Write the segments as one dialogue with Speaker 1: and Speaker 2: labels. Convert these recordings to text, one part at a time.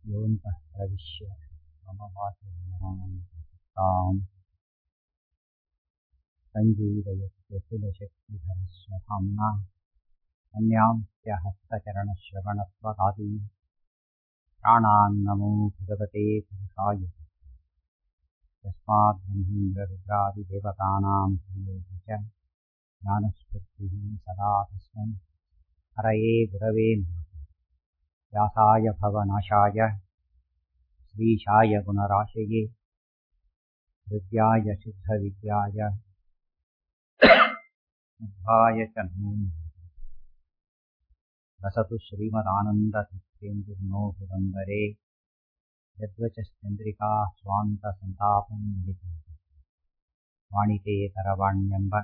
Speaker 1: योऽन्तः प्रविश्य मम वाचमाम् सञ्जीवयस्य कुलशक्तिधरस्वधाम्ना अन्यांश्च हस्तचरणश्रवणत्वदादीन् प्राणान्नमो भगवते पुरुषाय यस्माद्ब्रह्मेन्द्ररुद्रादिदेवतानां श्रेयोऽपि च ज्ञानस्फूर्तिः सदा तस्मै हरये गुरवे नमः व्यासाय भवनाशाय श्रीशाय गुणराशये हृद्याय शुद्धविद्याय बुद्धाय च नमो नमः रसतु श्रीमदानन्दतीर्थेन्दुर्नो पुरन्दरे यद्वचश्चन्द्रिका स्वान्तसन्तापं मिलितम् वाणिते करवाण्यम्ब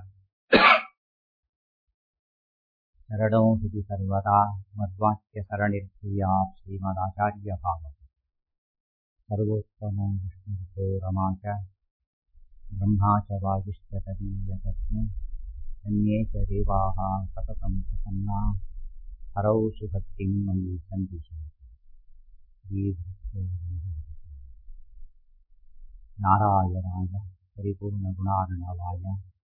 Speaker 1: शरणो हृदि सर्वदा मद्वाक्यसरणिर्भूयात् श्रीमदाचार्यभावः सर्वोत्तमो विष्णुतो रमा च ब्रह्मा च वायुश्च तदीयतस्मै अन्ये च देवाः सततं प्रसन्ना हरौ सुभक्तिं मयि सन्ति नारायणाय परिपूर्णगुणार्णवाय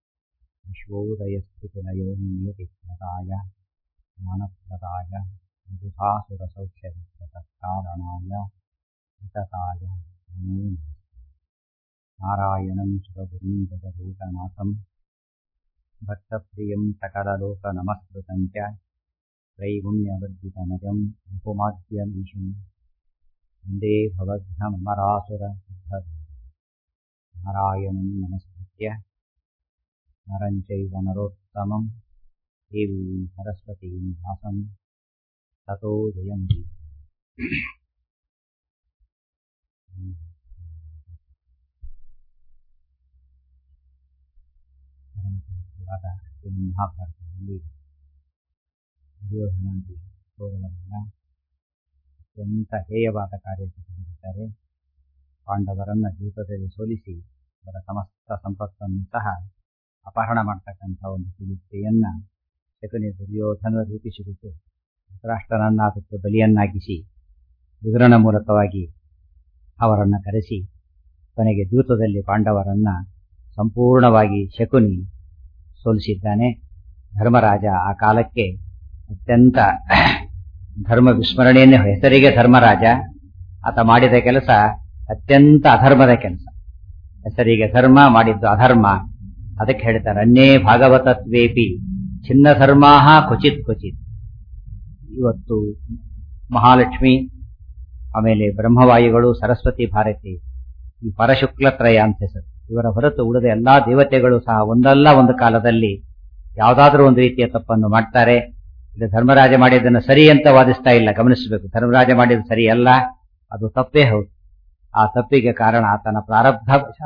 Speaker 1: विश्वोदयस्थितिलयोन्नियतिप्रदाय ज्ञानप्रदाय मधुसासुरसौख्यविप्रतकारणाय वितताय नमो नमः नारायणं सुरगुरुं जगदेकनाथं भक्तप्रियं सकललोकनमस्कृतं च त्रैगुण्यवर्जितमजं उपमाद्यमीशं वन्दे भवघ्नमरासुर नारायणं नमस्कृत्य नरं चैव नरोत्तमं देवीं सरस्वतीं व्यासं ततो जयन्ति ಮಹಾಭಾರತದಲ್ಲಿ ದುರ್ಯೋಧನಾದಿ ಕೌರವರನ್ನ ಅತ್ಯಂತ ಹೇಯವಾದ ಕಾರ್ಯಕ್ಕೆ ತೊಡಗಿದ್ದಾರೆ ಪಾಂಡವರನ್ನ ಜೀವಿತದಲ್ಲಿ ಸೋಲಿಸಿ ಅವರ ಸಮಸ್ತ ಸಂಪತ್ತನ್ನು ಸಹ ಅಪಹರಣ ಮಾಡ್ತಕ್ಕಂಥ ಒಂದು ಕುಲಿಕೆಯನ್ನ ಶಕುನಿ ದುರ್ಯೋಧನ ರೂಪಿಸಿಬಿಟ್ಟು ಧೃತರಾಷ್ಟ್ರನನ್ನ ಅದಕ್ಕೆ ಬಲಿಯನ್ನಾಗಿಸಿ ವಿವರಣ ಮೂಲಕವಾಗಿ ಅವರನ್ನು ಕರೆಸಿ ಕೊನೆಗೆ ದೂತದಲ್ಲಿ ಪಾಂಡವರನ್ನ ಸಂಪೂರ್ಣವಾಗಿ ಶಕುನಿ ಸೋಲಿಸಿದ್ದಾನೆ ಧರ್ಮರಾಜ ಆ ಕಾಲಕ್ಕೆ ಅತ್ಯಂತ ಧರ್ಮ ವಿಸ್ಮರಣೆಯನ್ನೇ ಹೆಸರಿಗೆ ಧರ್ಮರಾಜ ಆತ ಮಾಡಿದ ಕೆಲಸ ಅತ್ಯಂತ ಅಧರ್ಮದ ಕೆಲಸ ಹೆಸರಿಗೆ ಧರ್ಮ ಮಾಡಿದ್ದು ಅಧರ್ಮ ಅದಕ್ಕೆ ಹೇಳ್ತಾರೆ ಅನ್ನೇ ಭಾಗವತತ್ವೇಪಿ ಚಿನ್ನ ಧರ್ಮಾಹ ಕ್ವಚಿತ್ ಕ್ವಚಿತ್ ಇವತ್ತು ಮಹಾಲಕ್ಷ್ಮಿ ಆಮೇಲೆ ಬ್ರಹ್ಮವಾಯುಗಳು ಸರಸ್ವತಿ ಭಾರತಿ ಈ ಪರಶುಕ್ಲತ್ರಯ ಅಂತ ಹೆಸರು ಇವರ ಹೊರತು ಉಳಿದ ಎಲ್ಲಾ ದೇವತೆಗಳು ಸಹ ಒಂದಲ್ಲ ಒಂದು ಕಾಲದಲ್ಲಿ ಯಾವುದಾದ್ರೂ ಒಂದು ರೀತಿಯ ತಪ್ಪನ್ನು ಮಾಡ್ತಾರೆ ಇದು ಧರ್ಮರಾಜ ಮಾಡಿದ್ದನ್ನು ಸರಿ ಅಂತ ವಾದಿಸ್ತಾ ಇಲ್ಲ ಗಮನಿಸಬೇಕು ಧರ್ಮರಾಜ ಮಾಡಿದ್ದು ಸರಿ ಅಲ್ಲ ಅದು ತಪ್ಪೇ ಹೌದು ಆ ತಪ್ಪಿಗೆ ಕಾರಣ ಆತನ ಪ್ರಾರಬ್ಧ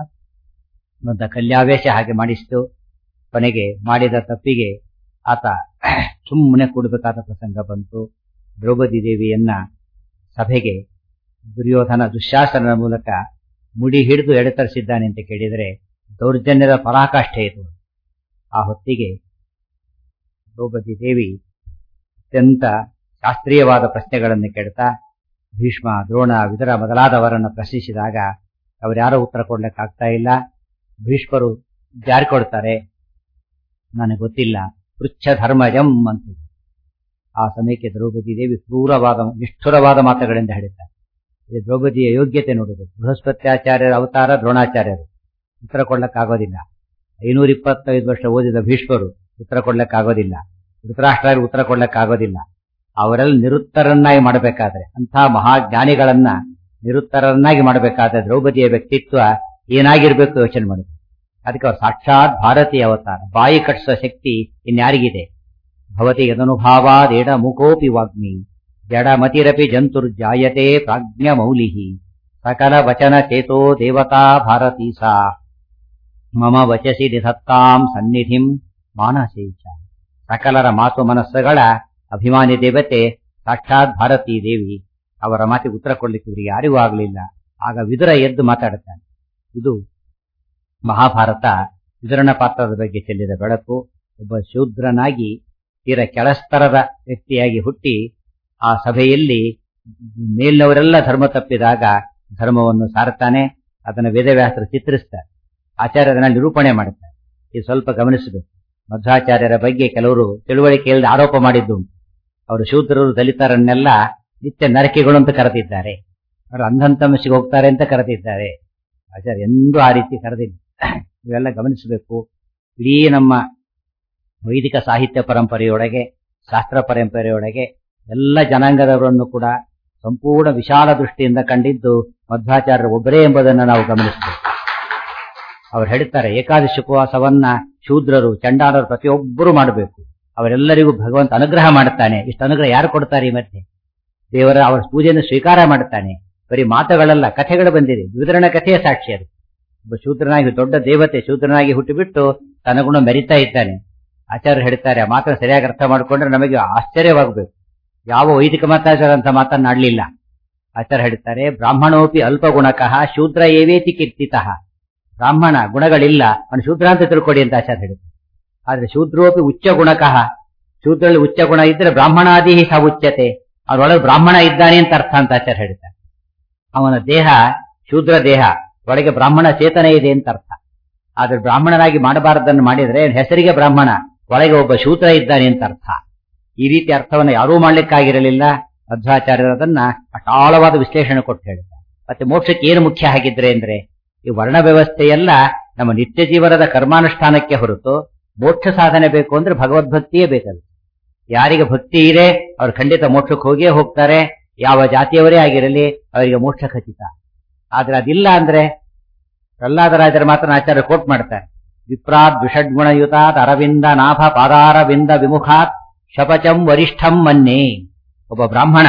Speaker 1: ಬಂದ ಕಲ್ಯಾವೇಶ ಹಾಗೆ ಮಾಡಿಸಿತು ಕೊನೆಗೆ ಮಾಡಿದ ತಪ್ಪಿಗೆ ಆತ ಸುಮ್ಮನೆ ಕೊಡಬೇಕಾದ ಪ್ರಸಂಗ ಬಂತು ದ್ರೌಪದಿ ದೇವಿಯನ್ನ ಸಭೆಗೆ ದುರ್ಯೋಧನ ದುಶ್ಯಾಸನದ ಮೂಲಕ ಮುಡಿ ಹಿಡಿದು ಎಡೆತರಿಸಿದ್ದಾನೆ ಅಂತ ಕೇಳಿದರೆ ದೌರ್ಜನ್ಯದ ಪರಾಕಾಷ್ಠೆ ಇದು ಆ ಹೊತ್ತಿಗೆ ದ್ರೌಪದಿ ದೇವಿ ಅತ್ಯಂತ ಶಾಸ್ತ್ರೀಯವಾದ ಪ್ರಶ್ನೆಗಳನ್ನು ಕೇಳ್ತಾ ಭೀಷ್ಮ ದ್ರೋಣ ವಿದರ ಮೊದಲಾದವರನ್ನು ಪ್ರಶ್ನಿಸಿದಾಗ ಅವರ್ಯಾರೋ ಉತ್ತರ ಕೊಡ್ಲಿಕ್ಕಾಗ್ತಾ ಇಲ್ಲ ಭೀಷ್ಮರು ಜಾರಿ ಕೊಡ್ತಾರೆ ನನಗೆ ಗೊತ್ತಿಲ್ಲ ಪೃಚ್ಛ ಧರ್ಮಜಂ ಅಂತ ಆ ಸಮಯಕ್ಕೆ ದ್ರೌಪದಿ ದೇವಿ ಕ್ರೂರವಾದ ನಿಷ್ಠುರವಾದ ಮಾತುಗಳಿಂದ ಹೇಳಿದ್ದಾರೆ ಇದು ದ್ರೌಪದಿಯ ಯೋಗ್ಯತೆ ನೋಡಬೇಕು ಬೃಹಸ್ಪತ್ಯಾಚಾರ್ಯರ ಅವತಾರ ದ್ರೋಣಾಚಾರ್ಯರು ಉತ್ತರ ಕೊಡ್ಲಿಕ್ಕಾಗೋದಿಲ್ಲ ಐನೂರ ಇಪ್ಪತ್ತೈದು ವರ್ಷ ಓದಿದ ಭೀಷ್ಮರು ಉತ್ತರ ಕೊಡ್ಲಿಕ್ಕಾಗೋದಿಲ್ಲ ಧೃತರಾಷ್ಟ್ರ ಉತ್ತರ ಕೊಡ್ಲಿಕ್ಕಾಗೋದಿಲ್ಲ ಅವರೆಲ್ಲ ನಿರುತ್ತರನ್ನಾಗಿ ಮಾಡಬೇಕಾದ್ರೆ ಅಂಥ ಮಹಾಜ್ಞಾನಿಗಳನ್ನ ನಿರುತ್ತರನ್ನಾಗಿ ಮಾಡಬೇಕಾದ್ರೆ ದ್ರೌಪದಿಯ ವ್ಯಕ್ತಿತ್ವ ಏನಾಗಿರ್ಬೇಕು ಯೋಚನೆ ಮಾಡಬೇಕು ಅದಕ್ಕೆ ಅವ್ರು ಸಾಕ್ಷಾತ್ ಭಾರತೀಯ ಅವತಾರ ಬಾಯಿ ಕಟ್ಟಿಸುವ ಶಕ್ತಿ ಇನ್ಯಾರಿಗಿದೆ ಭವತಿ ಯದನುಭಾವಾದೇಡ ಮುಖೋಪಿ ವಾಗ್ಮಿ ಜಡ ಮತಿರಪಿ ಜಂತುರ್ಜಾಯತೆ ಪ್ರಾಜ್ಞ ಮೌಲಿ ಸಕಲ ವಚನ ಚೇತೋ ದೇವತಾ ಭಾರತೀ ಸಾ ಮಮ ವಚಸಿ ನಿಧತ್ತಾಂ ಸನ್ನಿಧಿಂ ಮಾನಸೇಚ ಸಕಲರ ಮಾತು ಮನಸ್ಸುಗಳ ಅಭಿಮಾನಿ ದೇವತೆ ಸಾಕ್ಷಾತ್ ಭಾರತೀ ದೇವಿ ಅವರ ಮಾತಿಗೆ ಉತ್ತರ ಕೊಡ್ಲಿಕ್ಕೆ ಇವರಿಗೆ ಯಾರಿಗೂ ಆಗಲಿಲ್ಲ ಆಗ ವಿದುರ ಎದ್ದು ಮಾತಾಡುತ್ತಾನೆ ಇದು ಮಹಾಭಾರತ ವಿದುರನ ಪಾತ್ರದ ಬಗ್ಗೆ ಚೆಲ್ಲಿದ ಬೆಳಕು ಒಬ್ಬ ಶೂದ್ರನಾಗಿ ತೀರ ಕೆಳಸ್ತರದ ವ್ಯಕ್ತಿಯಾಗಿ ಹುಟ್ಟಿ ಆ ಸಭೆಯಲ್ಲಿ ಮೇಲಿನವರೆಲ್ಲ ಧರ್ಮ ತಪ್ಪಿದಾಗ ಧರ್ಮವನ್ನು ಸಾರುತ್ತಾನೆ ಅದನ್ನು ವೇದವ್ಯಾಸರು ಚಿತ್ರಿಸ್ತಾರೆ ಆಚಾರ್ಯರನ್ನ ನಿರೂಪಣೆ ಮಾಡುತ್ತಾರೆ ಇದು ಸ್ವಲ್ಪ ಗಮನಿಸಬೇಕು ಮಧ್ವಾಚಾರ್ಯರ ಬಗ್ಗೆ ಕೆಲವರು ತಿಳುವಳಿಕೆ ಇಲ್ಲದೆ ಆರೋಪ ಮಾಡಿದ್ದು ಅವರು ಶೂದ್ರರು ದಲಿತರನ್ನೆಲ್ಲ ನಿತ್ಯ ನರಕಿಗಳು ಅಂತ ಕರೆದಿದ್ದಾರೆ ಅವರು ಅಂಧಂತಮಸಿಗೆ ಹೋಗ್ತಾರೆ ಅಂತ ಕರೆದಿದ್ದಾರೆ ಆಚಾರ್ಯ ಎಂದೂ ಆ ರೀತಿ ಕರೆದಿಲ್ಲ ಇವೆಲ್ಲ ಗಮನಿಸಬೇಕು ಇಡೀ ನಮ್ಮ ವೈದಿಕ ಸಾಹಿತ್ಯ ಪರಂಪರೆಯೊಳಗೆ ಶಾಸ್ತ್ರ ಪರಂಪರೆಯೊಳಗೆ ಎಲ್ಲ ಜನಾಂಗದವರನ್ನು ಕೂಡ ಸಂಪೂರ್ಣ ವಿಶಾಲ ದೃಷ್ಟಿಯಿಂದ ಕಂಡಿದ್ದು ಮಧ್ವಾಚಾರ್ಯರು ಒಬ್ಬರೇ ಎಂಬುದನ್ನು ನಾವು ಗಮನಿಸಬೇಕು ಅವ್ರು ಹೇಳ್ತಾರೆ ಏಕಾದಶಿ ಉಪವಾಸವನ್ನ ಶೂದ್ರರು ಚಂಡಾಲರು ಪ್ರತಿಯೊಬ್ಬರು ಮಾಡಬೇಕು ಅವರೆಲ್ಲರಿಗೂ ಭಗವಂತ ಅನುಗ್ರಹ ಮಾಡುತ್ತಾನೆ ಇಷ್ಟು ಅನುಗ್ರಹ ಯಾರು ಕೊಡ್ತಾರೆ ಈ ಮಧ್ಯೆ ದೇವರ ಅವರ ಪೂಜೆಯನ್ನು ಸ್ವೀಕಾರ ಮಾಡುತ್ತಾನೆ ಬರೀ ಮಾತುಗಳಲ್ಲ ಕಥೆಗಳು ಬಂದಿದೆ ವಿವರಣ ಕಥೆಯ ಸಾಕ್ಷಿ ಅದು ಒಬ್ಬ ಶೂದ್ರನಾಗಿ ದೊಡ್ಡ ದೇವತೆ ಶೂದ್ರನಾಗಿ ಹುಟ್ಟುಬಿಟ್ಟು ತನ್ನ ಗುಣ ಮೆರಿತಾ ಇದ್ದಾನೆ ಆಚಾರ್ಯರು ಹೇಳ್ತಾರೆ ಆ ಮಾತನ್ನು ಸರಿಯಾಗಿ ಅರ್ಥ ಮಾಡಿಕೊಂಡ್ರೆ ನಮಗೆ ಆಶ್ಚರ್ಯವಾಗಬೇಕು ಯಾವ ವೈದಿಕ ಮಾತಾಚಾರ ಅಂತ ಮಾತನ್ನಾಡಲಿಲ್ಲ ಆಚಾರ್ಯ ಹೇಳ್ತಾರೆ ಬ್ರಾಹ್ಮಣೋಪಿ ಅಲ್ಪ ಗುಣಕಃ ಶೂದ್ರ ಏವೇತಿ ಕೀರ್ತಿತಃ ಬ್ರಾಹ್ಮಣ ಗುಣಗಳಿಲ್ಲ ಅವನು ಶೂದ್ರ ಅಂತ ತಿಳ್ಕೊಡಿ ಅಂತ ಆಚಾರ್ಯ ಹೇಳಿದ್ರು ಆದ್ರೆ ಶೂದ್ರೋಪಿ ಉಚ್ಚ ಗುಣಕಃ ಶೂದ್ರಲ್ಲಿ ಉಚ್ಚ ಗುಣ ಇದ್ರೆ ಬ್ರಾಹ್ಮಣಾದಿ ಸ ಉಚ್ಚತೆ ಅವರೊಳಗೆ ಬ್ರಾಹ್ಮಣ ಇದ್ದಾನೆ ಅಂತ ಅರ್ಥ ಅಂತ ಆಚಾರ್ಯ ಹೇಳ್ತಾರೆ ಅವನ ದೇಹ ಶೂದ್ರ ದೇಹ ಒಳಗೆ ಬ್ರಾಹ್ಮಣ ಚೇತನ ಇದೆ ಅಂತ ಅರ್ಥ ಆದ್ರೆ ಬ್ರಾಹ್ಮಣನಾಗಿ ಮಾಡಬಾರದನ್ನು ಮಾಡಿದ್ರೆ ಹೆಸರಿಗೆ ಬ್ರಾಹ್ಮಣ ಒಳಗೆ ಒಬ್ಬ ಶೂದ್ರ ಇದ್ದಾನೆ ಅಂತ ಅರ್ಥ ಈ ರೀತಿ ಅರ್ಥವನ್ನು ಯಾರೂ ಮಾಡ್ಲಿಕ್ಕಾಗಿರಲಿಲ್ಲ ಮಧ್ವಾಚಾರ್ಯರು ಅದನ್ನ ಅಟಾಳವಾದ ವಿಶ್ಲೇಷಣೆ ಕೊಟ್ಟು ಹೇಳ್ತಾರೆ ಮತ್ತೆ ಮೋಕ್ಷಕ್ಕೆ ಏನು ಮುಖ್ಯ ಆಗಿದ್ರೆ ಅಂದ್ರೆ ಈ ವರ್ಣ ವ್ಯವಸ್ಥೆಯೆಲ್ಲ ನಮ್ಮ ನಿತ್ಯ ಜೀವನದ ಕರ್ಮಾನುಷ್ಠಾನಕ್ಕೆ ಹೊರತು ಮೋಕ್ಷ ಸಾಧನೆ ಬೇಕು ಅಂದ್ರೆ ಭಗವದ್ಭಕ್ತಿಯೇ ಬೇಕದು ಯಾರಿಗೆ ಭಕ್ತಿ ಇದೆ ಅವ್ರು ಖಂಡಿತ ಮೋಕ್ಷಕ್ಕೆ ಹೋಗಿಯೇ ಹೋಗ್ತಾರೆ ಯಾವ ಜಾತಿಯವರೇ ಆಗಿರಲಿ ಅವರಿಗೆ ಮೋಕ್ಷ ಖಚಿತ ಆದ್ರೆ ಅದಿಲ್ಲ ಅಂದ್ರೆ ಪ್ರಹ್ಲಾದರಾಜರ ಮಾತ್ರ ಆಚಾರ್ಯ ಕೋಟ್ ಮಾಡ್ತಾರೆ ವಿಪ್ರಾತ್ ವಿಷಡ್ಗುಣಯುತಾತ್ ಅರವಿಂದ ನಾಭ ಪಾದಾರವಿಂದ ವಿಮುಖಾತ್ ಶಪಚಂ ವರಿಷ್ಠಂ ಮನ್ನೆ ಒಬ್ಬ ಬ್ರಾಹ್ಮಣ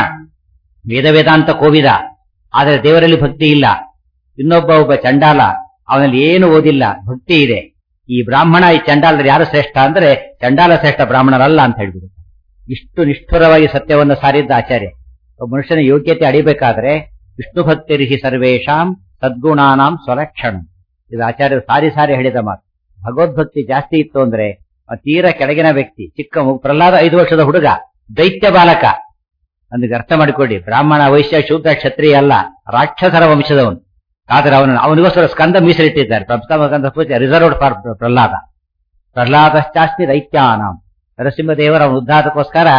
Speaker 1: ವೇದ ವೇದಾಂತ ಕೋವಿದ ಆದರೆ ದೇವರಲ್ಲಿ ಭಕ್ತಿ ಇಲ್ಲ ಇನ್ನೊಬ್ಬ ಒಬ್ಬ ಚಂಡಾಲ ಅವನಲ್ಲಿ ಏನು ಓದಿಲ್ಲ ಭಕ್ತಿ ಇದೆ ಈ ಬ್ರಾಹ್ಮಣ ಈ ಚಂಡಾಲರು ಯಾರು ಶ್ರೇಷ್ಠ ಅಂದ್ರೆ ಚಂಡಾಲ ಶ್ರೇಷ್ಠ ಬ್ರಾಹ್ಮಣರಲ್ಲ ಅಂತ ಹೇಳ್ಬಿಡು ಇಷ್ಟು ನಿಷ್ಠುರವಾಗಿ ಸತ್ಯವನ್ನು ಸಾರಿದ್ದ ಆಚಾರ್ಯ ಒಬ್ಬ ಮನುಷ್ಯನ ಯೋಗ್ಯತೆ ಅಡಿಬೇಕಾದ್ರೆ ವಿಷ್ಣು ಭಕ್ತಿರಿಹಿ ಸರ್ವೇಶಾಂ ಸದ್ಗುಣಾನಾಂ ಸ್ವಲಕ್ಷಣ ಇದು ಆಚಾರ್ಯರು ಸಾರಿ ಸಾರಿ ಹೇಳಿದ ಮಾತು ಭಗವದ್ಭಕ್ತಿ ಜಾಸ್ತಿ ಇತ್ತು ಅಂದ್ರೆ ಆ ತೀರ ಕೆಳಗಿನ ವ್ಯಕ್ತಿ ಚಿಕ್ಕ ಮಗು ಪ್ರಹ್ಲಾದ ಐದು ವರ್ಷದ ಹುಡುಗ ದೈತ್ಯ ಬಾಲಕ ಅಂದಿಗೆ ಅರ್ಥ ಮಾಡಿಕೊಳ್ಳಿ ಬ್ರಾಹ್ಮಣ ವೈಶ್ಯ ಶೂದ್ರ ಕ್ಷತ್ರಿಯ ಅಲ್ಲ ರಾಕ್ಷಸರ ವಂಶದವನು ಆದ್ರೆ ಅವನು ಅವನಿಗೋಸ್ಕರ ಸ್ಕಂದ ಮೀಸಲಿಟ್ಟಿದ್ದಾರೆ ಪ್ರಥಮ ಸ್ಕಂದ ಪೂಜೆ ರಿಸರ್ವ್ಡ್ ಫಾರ್ ಪ್ರಹ್ಲಾದ ಪ್ರಹ್ಲಾದಶ್ಚಾಸ್ತಿ ದೈತ್ಯಾನಾಂ ನರಸಿಂಹದೇವರ ಅವನ ಉದ್ಧಾರಕ್ಕೋಸ್ಕರ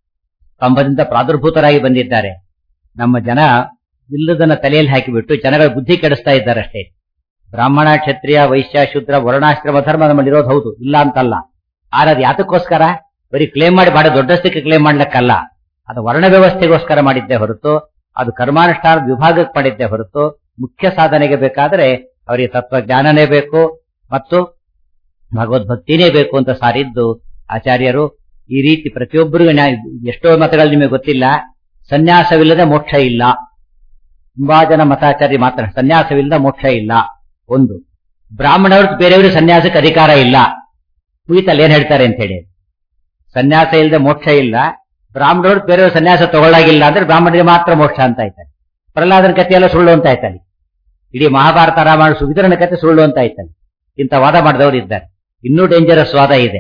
Speaker 1: ಕಂಬದಿಂದ ಪ್ರಾದುರ್ಭೂತರಾಗಿ ಬಂದಿದ್ದಾರೆ ನಮ್ಮ ಜನ ಇಲ್ಲದನ್ನ ತಲೆಯಲ್ಲಿ ಹಾಕಿಬಿಟ್ಟು ಜನಗಳ ಬುದ್ಧಿ ಕೆಡಿಸ್ತಾ ಇದ್ದಾರೆ ಅಷ್ಟೇ ಬ್ರಾಹ್ಮಣ ಕ್ಷತ್ರಿಯ ವೈಶ್ಯ ಶೂದ್ರ ವರ್ಣಾಶ್ರಮ ಧರ್ಮ ನಮ್ಮಲ್ಲಿರೋದು ಹೌದು ಇಲ್ಲ ಅಂತಲ್ಲ ಆದ್ರೆ ಅದು ಯಾತಕ್ಕೋಸ್ಕರ ಬರೀ ಕ್ಲೇಮ್ ಮಾಡಿ ಬಹಳ ದೊಡ್ಡಷ್ಟಕ್ಕೆ ಕ್ಲೇಮ್ ಮಾಡ್ಲಿಕ್ಕಲ್ಲ ಅದು ವರ್ಣ ವ್ಯವಸ್ಥೆಗೋಸ್ಕರ ಮಾಡಿದ್ದೆ ಹೊರತು ಅದು ಕರ್ಮಾನುಷ್ಠಾನದ ವಿಭಾಗಕ್ಕೆ ಮಾಡಿದ್ದೆ ಹೊರತು ಮುಖ್ಯ ಸಾಧನೆಗೆ ಬೇಕಾದ್ರೆ ಅವರಿಗೆ ತತ್ವಜ್ಞಾನನೇ ಬೇಕು ಮತ್ತು ಭಗವದ್ಭಕ್ತಿನೇ ಬೇಕು ಅಂತ ಸಾರಿದ್ದು ಆಚಾರ್ಯರು ಈ ರೀತಿ ಪ್ರತಿಯೊಬ್ಬರಿಗೂ ನ್ಯಾಯ ಎಷ್ಟೋ ಮತಗಳು ನಿಮಗೆ ಗೊತ್ತಿಲ್ಲ ಸನ್ಯಾಸವಿಲ್ಲದೆ ಮೋಕ್ಷ ಇಲ್ಲ ತುಂಬಾ ಜನ ಮತಾಚಾರ್ಯ ಮಾತ್ರ ಸನ್ಯಾಸವಿಲ್ಲದ ಮೋಕ್ಷ ಇಲ್ಲ ಒಂದು ಬ್ರಾಹ್ಮಣರು ಬೇರೆಯವರು ಸನ್ಯಾಸಕ್ಕೆ ಅಧಿಕಾರ ಇಲ್ಲ ಮುಗಿತಲ್ಲಿ ಏನ್ ಹೇಳ್ತಾರೆ ಅಂತ ಹೇಳಿ ಸನ್ಯಾಸ ಇಲ್ಲದೆ ಮೋಕ್ಷ ಇಲ್ಲ ಬ್ರಾಹ್ಮಣರು ಬೇರೆಯವರು ಸನ್ಯಾಸ ತಗೊಳ್ಳಾಗಿಲ್ಲ ಅಂದ್ರೆ ಬ್ರಾಹ್ಮಣರಿಗೆ ಮಾತ್ರ ಮೋಕ್ಷ ಅಂತ ಆಯ್ತಾನೆ ಪ್ರಹ್ಲಾದನ ಕಥೆ ಎಲ್ಲ ಸುಳ್ಳು ಅಂತ ಆಯ್ತಾನೆ ಇಡೀ ಮಹಾಭಾರತ ರಾಮಾಯಣ ಸುವಿತರಣ ಕಥೆ ಸುಳ್ಳು ಅಂತ ಆಯ್ತಾನೆ ಇಂಥ ವಾದ ಮಾಡಿದವರು ಇದ್ದಾರೆ ಇನ್ನೂ ಡೇಂಜರಸ್ ವಾದ ಇದೆ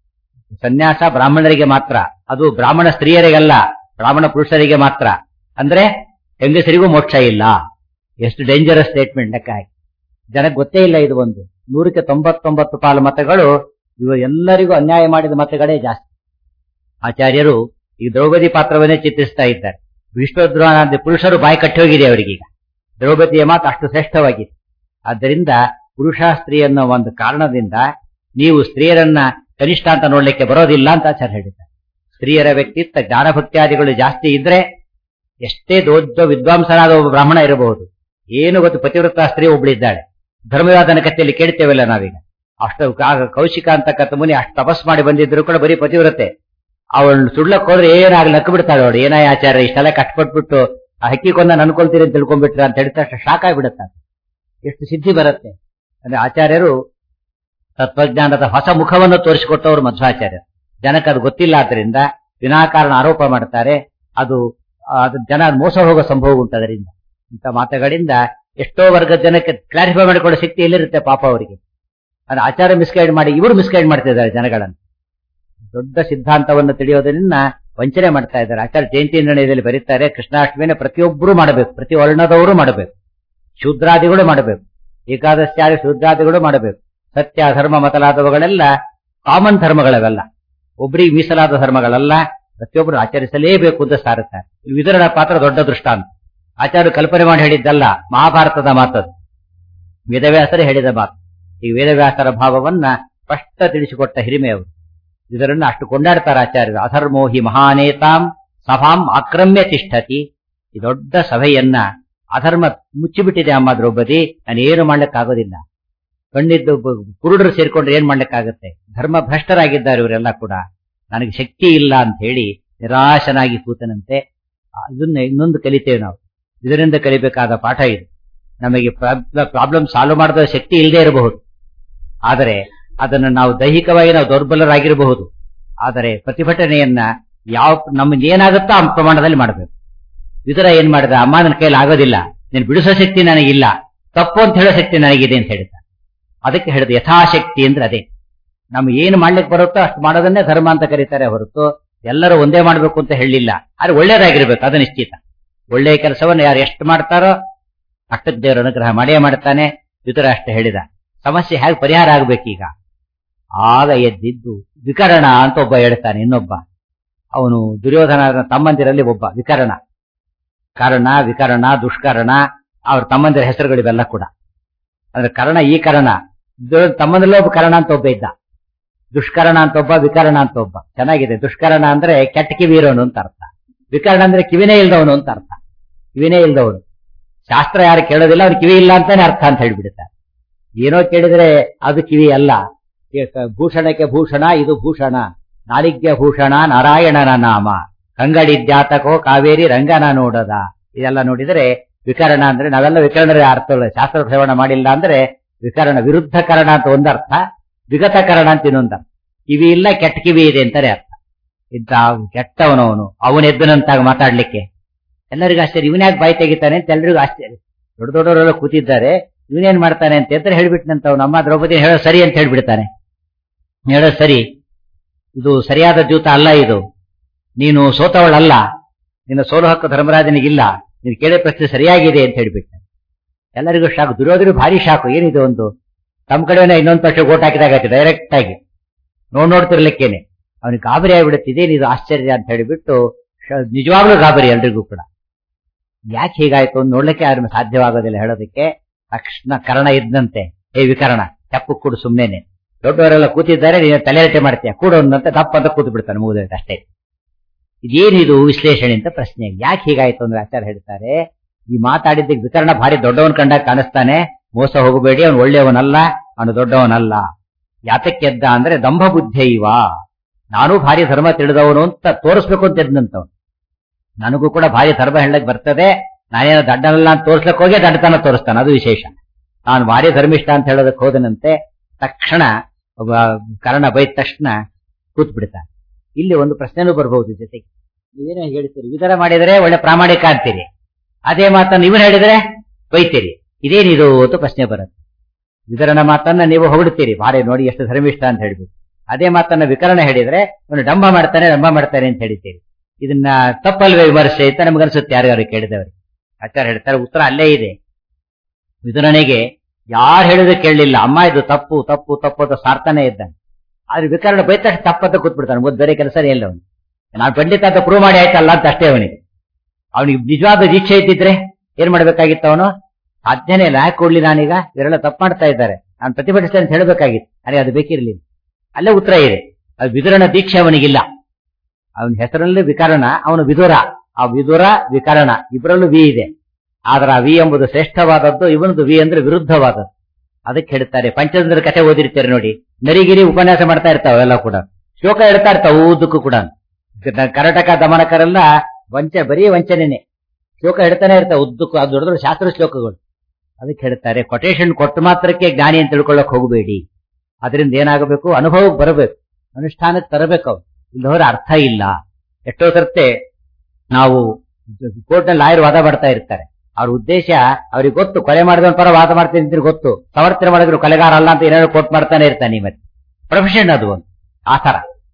Speaker 1: ಸನ್ಯಾಸ ಬ್ರಾಹ್ಮಣರಿಗೆ ಮಾತ್ರ ಅದು ಬ್ರಾಹ್ಮಣ ಸ್ತ್ರೀಯರಿಗಲ್ಲ ಬ್ರಾಹ್ಮಣ ಪುರುಷರಿಗೆ ಮಾತ್ರ ಅಂದ್ರೆ ಹೆಂಗಸರಿಗೂ ಮೋಕ್ಷ ಇಲ್ಲ ಎಷ್ಟು ಡೇಂಜರಸ್ ಸ್ಟೇಟ್ಮೆಂಟ್ ಲೆಕ್ಕ ಹಾಕಿ ಜನಕ್ಕೆ ಗೊತ್ತೇ ಇಲ್ಲ ಇದು ಒಂದು ನೂರಕ್ಕೆ ತೊಂಬತ್ತೊಂಬತ್ತು ಪಾಲು ಮತಗಳು ಇವ ಎಲ್ಲರಿಗೂ ಅನ್ಯಾಯ ಮಾಡಿದ ಮತಗಳೇ ಜಾಸ್ತಿ ಆಚಾರ್ಯರು ಈ ದ್ರೌಪದಿ ಪಾತ್ರವನ್ನೇ ಚಿತ್ರಿಸ್ತಾ ಇದ್ದಾರೆ ವಿಶ್ವದ್ರೋಹ ಪುರುಷರು ಬಾಯಿ ಕಟ್ಟಿ ಹೋಗಿದೆ ಅವರಿಗೀಗ ದ್ರೌಪದಿಯ ಮಾತು ಅಷ್ಟು ಶ್ರೇಷ್ಠವಾಗಿದೆ ಆದ್ದರಿಂದ ಪುರುಷ ಸ್ತ್ರೀ ಅನ್ನೋ ಒಂದು ಕಾರಣದಿಂದ ನೀವು ಸ್ತ್ರೀಯರನ್ನ ಕನಿಷ್ಠ ಅಂತ ನೋಡ್ಲಿಕ್ಕೆ ಬರೋದಿಲ್ಲ ಅಂತ ಆಚಾರ್ಯ ಹೇಳಿದ್ದಾರೆ ಸ್ತ್ರೀಯರ ವ್ಯಕ್ತಿತ್ವ ಜ್ಞಾನಭಕ್ತಿಯಾದಿಗಳು ಜಾಸ್ತಿ ಇದ್ರೆ ಎಷ್ಟೇ ದೊಡ್ಡ ವಿದ್ವಾಂಸನಾದ ಒಬ್ಬ ಬ್ರಾಹ್ಮಣ ಇರಬಹುದು ಏನು ಗೊತ್ತು ಪತಿವ್ರತ ಸ್ತ್ರೀ ಒಬ್ಳಿದ್ದಾಳೆ ಧರ್ಮವಾದನ ಕಥೆಯಲ್ಲಿ ಕೇಳ್ತೇವಲ್ಲ ನಾವೀಗ ಅಷ್ಟು ಕಾ- ಕೌಶಿಕ ಅಂತಕ್ಕಂಥ ಮುನಿ ಅಷ್ಟು ತಪಸ್ ಮಾಡಿ ಬಂದಿದ್ರು ಕೂಡ ಬರೀ ಪತಿವ್ರತೆ ಅವಳು ಸುಡ್ಲಕ್ ಹೋದ್ರೆ ಏನಾಗ್ಲಿ ನಕ್ಕು ಬಿಡ್ತಾಳೆ ಅವಳು ಏನಾಯ ಆಚಾರ್ಯ ಇಷ್ಟೆಲ್ಲ ಕಷ್ಟಪಟ್ಬಿಟ್ಟು ಆ ಹಕ್ಕಿ ಕೊಂದ ಅನ್ಕೊಳ್ತೀರಿ ಅಂತ ತಿಳ್ಕೊಂಡ್ಬಿಟ್ರೆ ಅಂತ ಹೇಳಿದ ತಕ್ಷಣ ಶಾಕ್ ಆಗ್ಬಿಡುತ್ತೆ ಎಷ್ಟು ಸಿದ್ಧಿ ಬರುತ್ತೆ ಅಂದ್ರೆ ಆಚಾರ್ಯರು ತತ್ವಜ್ಞಾನದ ಹೊಸ ಮುಖವನ್ನು ತೋರಿಸಿಕೊಟ್ಟವರು ಮಧ್ವಾಚಾರ್ಯರು ಜನಕ್ಕೆ ಅದು ಗೊತ್ತಿಲ್ಲ ಆದ್ರಿಂದ ವಿನಾಕಾರಣ ಆರೋಪ ಮಾಡ್ತಾರೆ ಅದು ಅದು ಜನ ಮೋಸ ಹೋಗೋ ಸಂಭವ ಉಂಟು ಅದರಿಂದ ಇಂಥ ಮಾತುಗಳಿಂದ ಎಷ್ಟೋ ವರ್ಗದ ಜನಕ್ಕೆ ಕ್ಲಾರಿಫೈ ಮಾಡಿಕೊಳ್ಳೋ ಶಕ್ತಿ ಎಲ್ಲಿರುತ್ತೆ ಪಾಪ ಅವರಿಗೆ ಅದು ಆಚಾರ ಮಿಸ್ಗೈಡ್ ಮಾಡಿ ಇವರು ಮಿಸ್ಗೈಡ್ ಮಾಡ್ತಿದ್ದಾರೆ ಜನಗಳನ್ನು ದೊಡ್ಡ ಸಿದ್ಧಾಂತವನ್ನು ತಿಳಿಯೋದರಿಂದ ವಂಚನೆ ಮಾಡ್ತಾ ಇದ್ದಾರೆ ಆಚಾರ್ಯ ಜಯಂತಿ ನಿರ್ಣಯದಲ್ಲಿ ಬರೀತಾರೆ ಕೃಷ್ಣಾಷ್ಟಮಿನ ಪ್ರತಿಯೊಬ್ಬರು ಮಾಡಬೇಕು ಪ್ರತಿ ವರ್ಣದವರು ಮಾಡಬೇಕು ಶೂದ್ರಾದಿಗಳು ಮಾಡಬೇಕು ಏಕಾದಶ್ಯಾದಿ ಶೂದ್ರಾದಿಗಳು ಮಾಡಬೇಕು ಸತ್ಯ ಧರ್ಮ ಮೊದಲಾದವುಗಳೆಲ್ಲ ಕಾಮನ್ ಧರ್ಮಗಳವೆಲ್ಲ ಒಬ್ಬರಿಗೆ ಮೀಸಲಾದ ಧರ್ಮಗಳಲ್ಲ ಪ್ರತಿಯೊಬ್ಬರು ಆಚರಿಸಲೇಬೇಕು ಅಂತ ಸಾರುತ್ತಾರೆ ವಿದುರನ ಪಾತ್ರ ದೊಡ್ಡ ದೃಷ್ಟಾಂತ ಆಚಾರ್ಯ ಕಲ್ಪನೆ ಮಾಡಿ ಹೇಳಿದ್ದಲ್ಲ ಮಹಾಭಾರತದ ಮಾತದು ವೇದವ್ಯಾಸರೇ ಹೇಳಿದ ಮಾತು ಈ ವೇದವ್ಯಾಸರ ಭಾವವನ್ನ ಸ್ಪಷ್ಟ ತಿಳಿಸಿಕೊಟ್ಟ ಹಿರಿಮೆ ಅವರು ಇದರನ್ನು ಅಷ್ಟು ಕೊಂಡಾಡ್ತಾರೆ ಆಚಾರ್ಯರು ಅಧರ್ಮೋಹಿ ಮಹಾನೇತಾಂ ಸಭಾಂ ಆಕ್ರಮ್ಯ ತಿಷ್ಠತಿ ಈ ದೊಡ್ಡ ಸಭೆಯನ್ನ ಅಧರ್ಮ ಮುಚ್ಚಿಬಿಟ್ಟಿದೆ ಅಮ್ಮ ದ್ರೌಪದಿ ನಾನು ಏನು ಮಾಡ್ಲಿಕ್ಕಾಗೋದಿಲ್ಲ ಕಣ್ಣಿದ್ದು ಬ- ಕುರುಡರು ಸೇರ್ಕೊಂಡ್ರೆ ಏನ್ ಮಾಡ್ಲಿಕ್ಕಾಗತ್ತೆ ಧರ್ಮ ಭ್ರಷ್ಟರಾಗಿದ್ದಾರೆ ಇವರೆಲ್ಲ ಕೂಡ ನನಗೆ ಶಕ್ತಿ ಇಲ್ಲ ಅಂತ ಹೇಳಿ ನಿರಾಶನಾಗಿ ಕೂತನಂತೆ ಇದನ್ನ ಇನ್ನೊಂದು ಕಲಿತೇವೆ ನಾವು ಇದರಿಂದ ಕಲಿಬೇಕಾದ ಪಾಠ ಇದು ನಮಗೆ ಪ್ರಾಬ್ಲಮ್ ಸಾಲ್ವ್ ಮಾಡಿದ ಶಕ್ತಿ ಇಲ್ಲದೆ ಇರಬಹುದು ಆದರೆ ಅದನ್ನು ನಾವು ದೈಹಿಕವಾಗಿ ನಾವು ದುರ್ಬಲರಾಗಿರಬಹುದು ಆದರೆ ಪ್ರತಿಭಟನೆಯನ್ನ ಯಾವ ನಮ್ಗೆ ಏನಾಗುತ್ತೋ ಆ ಪ್ರಮಾಣದಲ್ಲಿ ಮಾಡಬೇಕು ವಿದುರ ಏನ್ ಮಾಡಿದ ಅಮ್ಮ ನನ್ನ ಕೈಯಲ್ಲಿ ಆಗೋದಿಲ್ಲ ನೀನು ಬಿಡಿಸೋ ಶಕ್ತಿ ನನಗಿಲ್ಲ ತಪ್ಪು ಅಂತ ಹೇಳೋ ಶಕ್ತಿ ನನಗಿದೆ ಅಂತ ಹೇಳಿದ ಅದಕ್ಕೆ ಹೇಳಿದ ಯಥಾಶಕ್ತಿ ಅಂದ್ರೆ ಅದೇ ನಮ್ಗೆ ಏನು ಮಾಡ್ಲಿಕ್ಕೆ ಬರುತ್ತೋ ಅಷ್ಟು ಮಾಡೋದನ್ನೇ ಧರ್ಮ ಅಂತ ಕರೀತಾರೆ ಹೊರತು ಎಲ್ಲರೂ ಒಂದೇ ಮಾಡ್ಬೇಕು ಅಂತ ಹೇಳಿಲ್ಲ ಆದ್ರೆ ಒಳ್ಳೇದಾಗಿರ್ಬೇಕು ಅದು ನಿಶ್ಚಿತ ಒಳ್ಳೆಯ ಕೆಲಸವನ್ನು ಯಾರು ಎಷ್ಟು ಮಾಡ್ತಾರೋ ಅಷ್ಟಕ್ಕೆ ದೇವರ ಅನುಗ್ರಹ ಮಾಡೇ ಮಾಡ್ತಾನೆ ವಿದುರ ಅಷ್ಟೇ ಹೇಳಿದ ಸಮಸ್ಯೆ ಹೇಗೆ ಪರಿಹಾರ ಆಗ್ಬೇಕೀಗ ಆಗ ಎದ್ದಿದ್ದು ವಿಕರಣ ಅಂತ ಒಬ್ಬ ಹೇಳ್ತಾನೆ ಇನ್ನೊಬ್ಬ ಅವನು ದುರ್ಯೋಧನ ತಮ್ಮಂದಿರಲ್ಲಿ ಒಬ್ಬ ವಿಕರಣ ಕರ್ಣ ವಿಕರಣ ದುಷ್ಕರಣ ಅವ್ರ ತಮ್ಮಂದಿರ ಹೆಸರುಗಳಿವೆಲ್ಲ ಕೂಡ ಅಂದ್ರೆ ಕರ್ಣ ಈ ಕರ್ಣ ದುರ್ಯೋಧನ ತಮ್ಮಂದಿರಲ್ಲೇ ಒಬ್ಬ ಕರ್ಣ ಅಂತ ಒಬ್ಬ ಇದ್ದ ದುಷ್ಕರಣ ಅಂತ ಒಬ್ಬ ವಿಕರಣ ಅಂತ ಒಬ್ಬ ಚೆನ್ನಾಗಿದೆ ದುಷ್ಕರಣ ಅಂದ್ರೆ ಕೆಟ್ಟ ಕಿವಿರೋನು ಅಂತ ಅರ್ಥ ವಿಕರಣ ಅಂದ್ರೆ ಕಿವಿನೇ ಇಲ್ದವನು ಅಂತ ಅರ್ಥ ಕಿವಿನೇ ಇಲ್ದವನು ಶಾಸ್ತ್ರ ಯಾರು ಕೇಳೋದಿಲ್ಲ ಅವ್ನು ಕಿವಿ ಇಲ್ಲ ಅಂತಾನೆ ಅರ್ಥ ಅಂತ ಹೇಳ್ಬಿಡ್ತಾರೆ ಏನೋ ಕೇಳಿದ್ರೆ ಅದು ಕಿವಿ ಅಲ್ಲ ಏ- ಭೂಷಣಕ್ಕೆ ಭೂಷಣ ಇದು ಭೂಷಣ ನಾಲಿಗ್ಯ ಭೂಷಣ ನಾರಾಯಣನ ನಾಮ ಕಂಗಡಿದ್ಯಾತಕೋ ಕಾವೇರಿ ರಂಗನ ನೋಡದ ಇದೆಲ್ಲ ನೋಡಿದರೆ ವಿಕರಣ ಅಂದ್ರೆ ನಾವೆಲ್ಲ ವಿಕರಣರ ಅರ್ಥ ಶಾಸ್ತ್ರ ಶ್ರವಣ ಮಾಡಿಲ್ಲ ಅಂದ್ರೆ ವಿಕರಣ ವಿರುದ್ಧ ಕರಣ ಅಂತ ಒಂದರ್ಥ ವಿಗತ ಕರಣ ಅಂತ ಇನ್ನೊಂದು ಅರ್ಥ ಕಿವಿ ಇಲ್ಲ ಕೆಟ್ಟ ಕಿವಿ ಇದೆ ಅಂತಾರೆ ಅರ್ಥ ಇದ್ದ ಕೆಟ್ಟವನವನು ಅವನೆದ್ದನಂತಾಗ ಮಾತಾಡ್ಲಿಕ್ಕೆ ಎಲ್ಲರಿಗೂ ಆಶ್ಚರ್ಯ ಇವನ್ಯಾಕೆ ಬಾಯಿ ತೆಗಿತಾನೆ ಅಂತ ಎಲ್ರಿಗೂ ಆಶ್ಚರ್ಯ ದೊಡ್ಡ ದೊಡ್ಡವರೆಲ್ಲ ಕೂತಿದ್ದಾರೆ ಇವನೇನ್ ಮಾಡ್ತಾನೆ ಅಂತ ಎದ್ರೆ ಹೇಳ್ಬಿಟ್ನಂತ ಅವ್ನು ನಮ್ಮ ದ್ರೌಪದಿ ಹೇಳೋ ಸರಿ ಅಂತ ಹೇಳ್ಬಿಡ್ತಾನೆ ಹೇಳೋ ಸರಿ ಇದು ಸರಿಯಾದ ಜೂತ ಅಲ್ಲ ಇದು ನೀನು ಸೋತವಳಲ್ಲ ನಿನ್ನ ಸೋಲು ಹಕ್ಕು ಧರ್ಮರಾಜನಿಗಿಲ್ಲ ನೀನು ಕೇಳಿದ ಪ್ರಶ್ನೆ ಸರಿಯಾಗಿದೆ ಅಂತ ಹೇಳ್ಬಿಟ್ಟ ಎಲ್ಲರಿಗೂ ಶಾಕು ದುರ್ಯೋಧನ ಭಾರಿ ಶಾಕು ಏನಿದೆ ಒಂದು ತಮ್ಮ ಕಡೆನೇ ಇನ್ನೊಂದು ಪಕ್ಷ ಓಟ್ ಹಾಕಿದಾಗ ಡೈರೆಕ್ಟ್ ಆಗಿ ನೋಡ್ ನೋಡ್ತಿರ್ಲಿಕ್ಕೇನೆ ಅವನಿಗೆ ಗಾಬರಿ ಆಗ್ಬಿಡುತ್ತೆ ಇದೇನಿದು ಆಶ್ಚರ್ಯ ಅಂತ ಹೇಳಿಬಿಟ್ಟು ಶ- ನಿಜವಾಗ್ಲೂ ಗಾಬರಿ ಎಲ್ರಿಗೂ ಕೂಡ ಯಾಕೆ ಹೀಗಾಯ್ತು ಅಂತ ನೋಡ್ಲಿಕ್ಕೆ ಯಾರು ಸಾಧ್ಯವಾಗೋದಿಲ್ಲ ಹೇಳೋದಕ್ಕೆ ತಕ್ಷಣ ಕರ್ಣ ಇದ್ದಂತೆ ಹೇ ವಿಕರಣ ತಪ್ಪು ಕೂಡು ಸುಮ್ನೇನೆ ದೊಡ್ಡವರೆಲ್ಲ ಕೂತಿದ್ದಾರೆ ನೀನು ತಲೆರಟೆ ಮಾಡ್ತೀಯ ಕೂಡು ಅನ್ನಂತೆ ತಪ್ಪ ಅಂತ ಕೂತು ಬಿಡ್ತಾನೆ ಮುಗಿದೈತೆ ಅಷ್ಟೇ ಇದೇನಿದು ವಿಶ್ಲೇಷಣೆ ಅಂತ ಪ್ರಶ್ನೆ ಯಾಕೆ ಹೀಗಾಯ್ತು ಅಂದ್ರೆ ಆಚಾರ್ಯ ಹೇಳ್ತಾರೆ ಈ ಮಾತಾಡಿದ್ದಕ್ಕೆ ವಿಕರಣ ಭಾರಿ ದೊಡ್ಡವನ್ ಕಂಡಾಗ ಕಾಣಿಸ್ತಾನೆ ಮೋಸ ಹೋಗಬೇಡಿ ಅವನು ಒಳ್ಳೆಯವನಲ್ಲ ಅವನು ದೊಡ್ಡವನಲ್ಲ ಯಾತಕ್ಕೆ ಎದ್ದ ಅಂದ್ರೆ ದಂಭ ಬುದ್ಧಿ ಇವ ನಾನು ಭಾರಿ ಧರ್ಮ ತಿಳಿದವನು ಅಂತ ತೋರಿಸ್ಬೇಕು ಅಂತ ಎದ್ದಂತವನು ನನಗೂ ಕೂಡ ಭಾರಿ ಧರ್ಮ ಹೇಳಕ್ ಬರ್ತದೆ ನಾನೇನೋ ದಡ್ಡನಲ್ಲ ಅಂತ ತೋರ್ಸ್ಲಕ್ ಹೋಗಿ ದಡ್ಡತನ ತೋರಿಸ್ತಾನೆ ಅದು ವಿಶೇಷ ನಾನು ಭಾರಿ ಧರ್ಮಿಷ್ಠ ಅಂತ ಹೇಳೋದಕ್ಕೆ ಹೋದನಂತೆ ತಕ್ಷಣ ಒಬ್ಬ ಕರ್ಣ ಬೈದ ತಕ್ಷಣ ಕೂತ್ ಬಿಡ್ತಾನೆ ಇಲ್ಲಿ ಒಂದು ಪ್ರಶ್ನೆನೂ ಬರಬಹುದು ಜೊತೆಗೆ ನೀವೇನೋ ಹೇಳ್ತೀರಿ ವಿಧಾನ ಮಾಡಿದರೆ ಒಳ್ಳೆ ಪ್ರಾಮಾಣಿಕ ಅಂತೀರಿ ಅದೇ ಮಾತನ್ನು ಇವನು ಹೇಳಿದ್ರೆ ಬೈತೀರಿ ಇದೇನಿದು ಅಂತ ಪ್ರಶ್ನೆ ಬರುತ್ತೆ ವಿತರಣ ಮಾತನ್ನ ನೀವು ಹೊಗಡ್ತೀರಿ ಭಾರಿ ನೋಡಿ ಎಷ್ಟು ಧರ್ಮಿಷ್ಠ ಅಂತ ಹೇಳ್ಬಿಟ್ಟು ಅದೇ ಮಾತನ್ನ ವಿಕರಣ ಹೇಳಿದ್ರೆ ಇವನು ಡಂಬ ಮಾಡ್ತಾನೆ ಡಂಬ ಮಾಡ್ತಾನೆ ಅಂತ ಹೇಳಿದ್ದೀರಿ ಇದನ್ನ ತಪ್ಪಲ್ವೇ ವಿಮರ್ಶೆ ಅಂತ ನಮಗನ್ಸುತ್ತೆ ಯಾರ್ಯಾರು ಕೇಳಿದವರು ಆಚಾರ್ಯ ಹೇಳ್ತಾರೆ ಉತ್ತರ ಅಲ್ಲೇ ಇದೆ ವಿದುರನಿಗೆ ಯಾರು ಹೇಳಿದ್ರೆ ಕೇಳಲಿಲ್ಲ ಅಮ್ಮ ಇದು ತಪ್ಪು ತಪ್ಪು ತಪ್ಪು ಅಂತ ಸಾರ್ತಾನೆ ಇದ್ದಾನೆ ಆದ್ರೆ ವಿಕರಣ ಬೈದ ತಕ್ಷಣ ತಪ್ಪಂತ ಕೂತ್ಬಿಡ್ತಾನೆ ಮೊದ್ ಬೇರೆ ಕೆಲಸನೇ ಇಲ್ಲ ಅವನು ನಾನು ಪಂಡಿತ ಅಂತ ಪ್ರೂವ್ ಮಾಡಿ ಆಯ್ತಲ್ಲ ಅಂತ ಅಷ್ಟೇ ಅವನಿಗೆ ಅವನಿಗೆ ನಿಜವಾದ ದೀಕ್ಷೆ ಇದ್ದಿದ್ರೆ ಏನ್ ಮಾಡ್ಬೇಕಾಗಿತ್ತು ಅವನು ಸಾಧ್ಯನೇ ಇಲ್ಲ ಯಾಕೆ ಕೊಡ್ಲಿ ನಾನೀಗ ಇವರೆಲ್ಲ ತಪ್ಪು ಮಾಡ್ತಾ ಇದ್ದಾರೆ ನಾನು ಪ್ರತಿಭಟಿಸ್ತೇನೆ ಅಂತ ಹೇಳಬೇಕಾಗಿತ್ತು ನನಗೆ ಅದು ಬೇಕಿರ್ಲಿಲ್ಲ ಅಲ್ಲೇ ಉತ್ತರ ಇದೆ ಅದು ವಿದುರನ ದೀಕ್ಷೆ ಅವನಿಗಿಲ್ಲ ಅವನ ಹೆಸರಲ್ಲಿ ವಿಕರಣ ಅವನು ವಿದುರ ಆ ವಿದುರ ವಿಕರಣ ಇಬ್ಬರಲ್ಲೂ ವಿ ಇದೆ ಆದ್ರೆ ಆ ವಿ ಎಂಬುದು ಶ್ರೇಷ್ಠವಾದದ್ದು ಇವನದು ವಿ ಅಂದ್ರೆ ವಿರುದ್ಧವಾದದ್ದು ಅದಕ್ಕೆ ಹೇಳ್ತಾರೆ ಪಂಚತಂತ್ರ ಕಥೆ ಓದಿರ್ತಾರೆ ನೋಡಿ ನರಿಗಿರಿ ಉಪನ್ಯಾಸ ಮಾಡ್ತಾ ಇರ್ತಾವ ಎಲ್ಲ ಕೂಡ ಶ್ಲೋಕ ಹೇಳ್ತಾ ಇರ್ತಾವ ಊದಕ್ಕೂ ಕೂಡ ಕರ್ನಾಟಕ ದಮನಕರೆಲ್ಲ ವಂಚ ಬರೀ ವಂಚನೆನೆ ಶ್ಲೋಕ ಹೇಳ್ತಾನೆ ಇರ್ತಾವ ಉದ್ದಕ್ಕೂ ಅದು ದೊಡ್ಡ ದೊಡ್ಡ ಶಾಸ್ತ್ರ ಶ್ಲೋಕಗಳು ಅದಕ್ಕೆ ಹೇಳ್ತಾರೆ ಕೊಟೇಶನ್ ಕೊಟ್ಟ ಮಾತ್ರಕ್ಕೆ ಜ್ಞಾನಿ ಅಂತ ತಿಳ್ಕೊಳ್ಳಕ್ ಹೋಗಬೇಡಿ ಅದರಿಂದ ಏನಾಗಬೇಕು ಅನುಭವಕ್ಕೆ ಬರಬೇಕು ಅನುಷ್ಠಾನಕ್ಕೆ ತರಬೇಕು ಅವ್ರು ಇಲ್ಲದವರ ಅರ್ಥ ಇಲ್ಲ ಎಷ್ಟೋ ಸರ್ತೆ ನಾವು ಕೋರ್ಟ್ನಲ್ಲಿ ಲಾಯರ್ ವಾದ ಮಾಡ್ತಾ ಇರ್ತಾರೆ ಅವ್ರ ಉದ್ದೇಶ ಅವ್ರಿಗೆ ಗೊತ್ತು ಕೊಲೆ ಮಾಡಿದವನ ಪರ ವಾದ ಮಾಡ್ತೀನಿ ಅಂತ ಗೊತ್ತು ಸಮರ್ಥನೆ ಮಾಡಿದ್ರು ಕೊಲೆಗಾರ ಅಲ್ಲ ಅಂತ ಏನಾದ್ರು ಕೋರ್ಟ್ ಮಾಡ್ತಾನೆ ಇರ್ತಾನೆ ಮತ್ತೆ ಪ್ರೊಫೆಷನ್ ಅದು ಒಂದು ಆ ತರ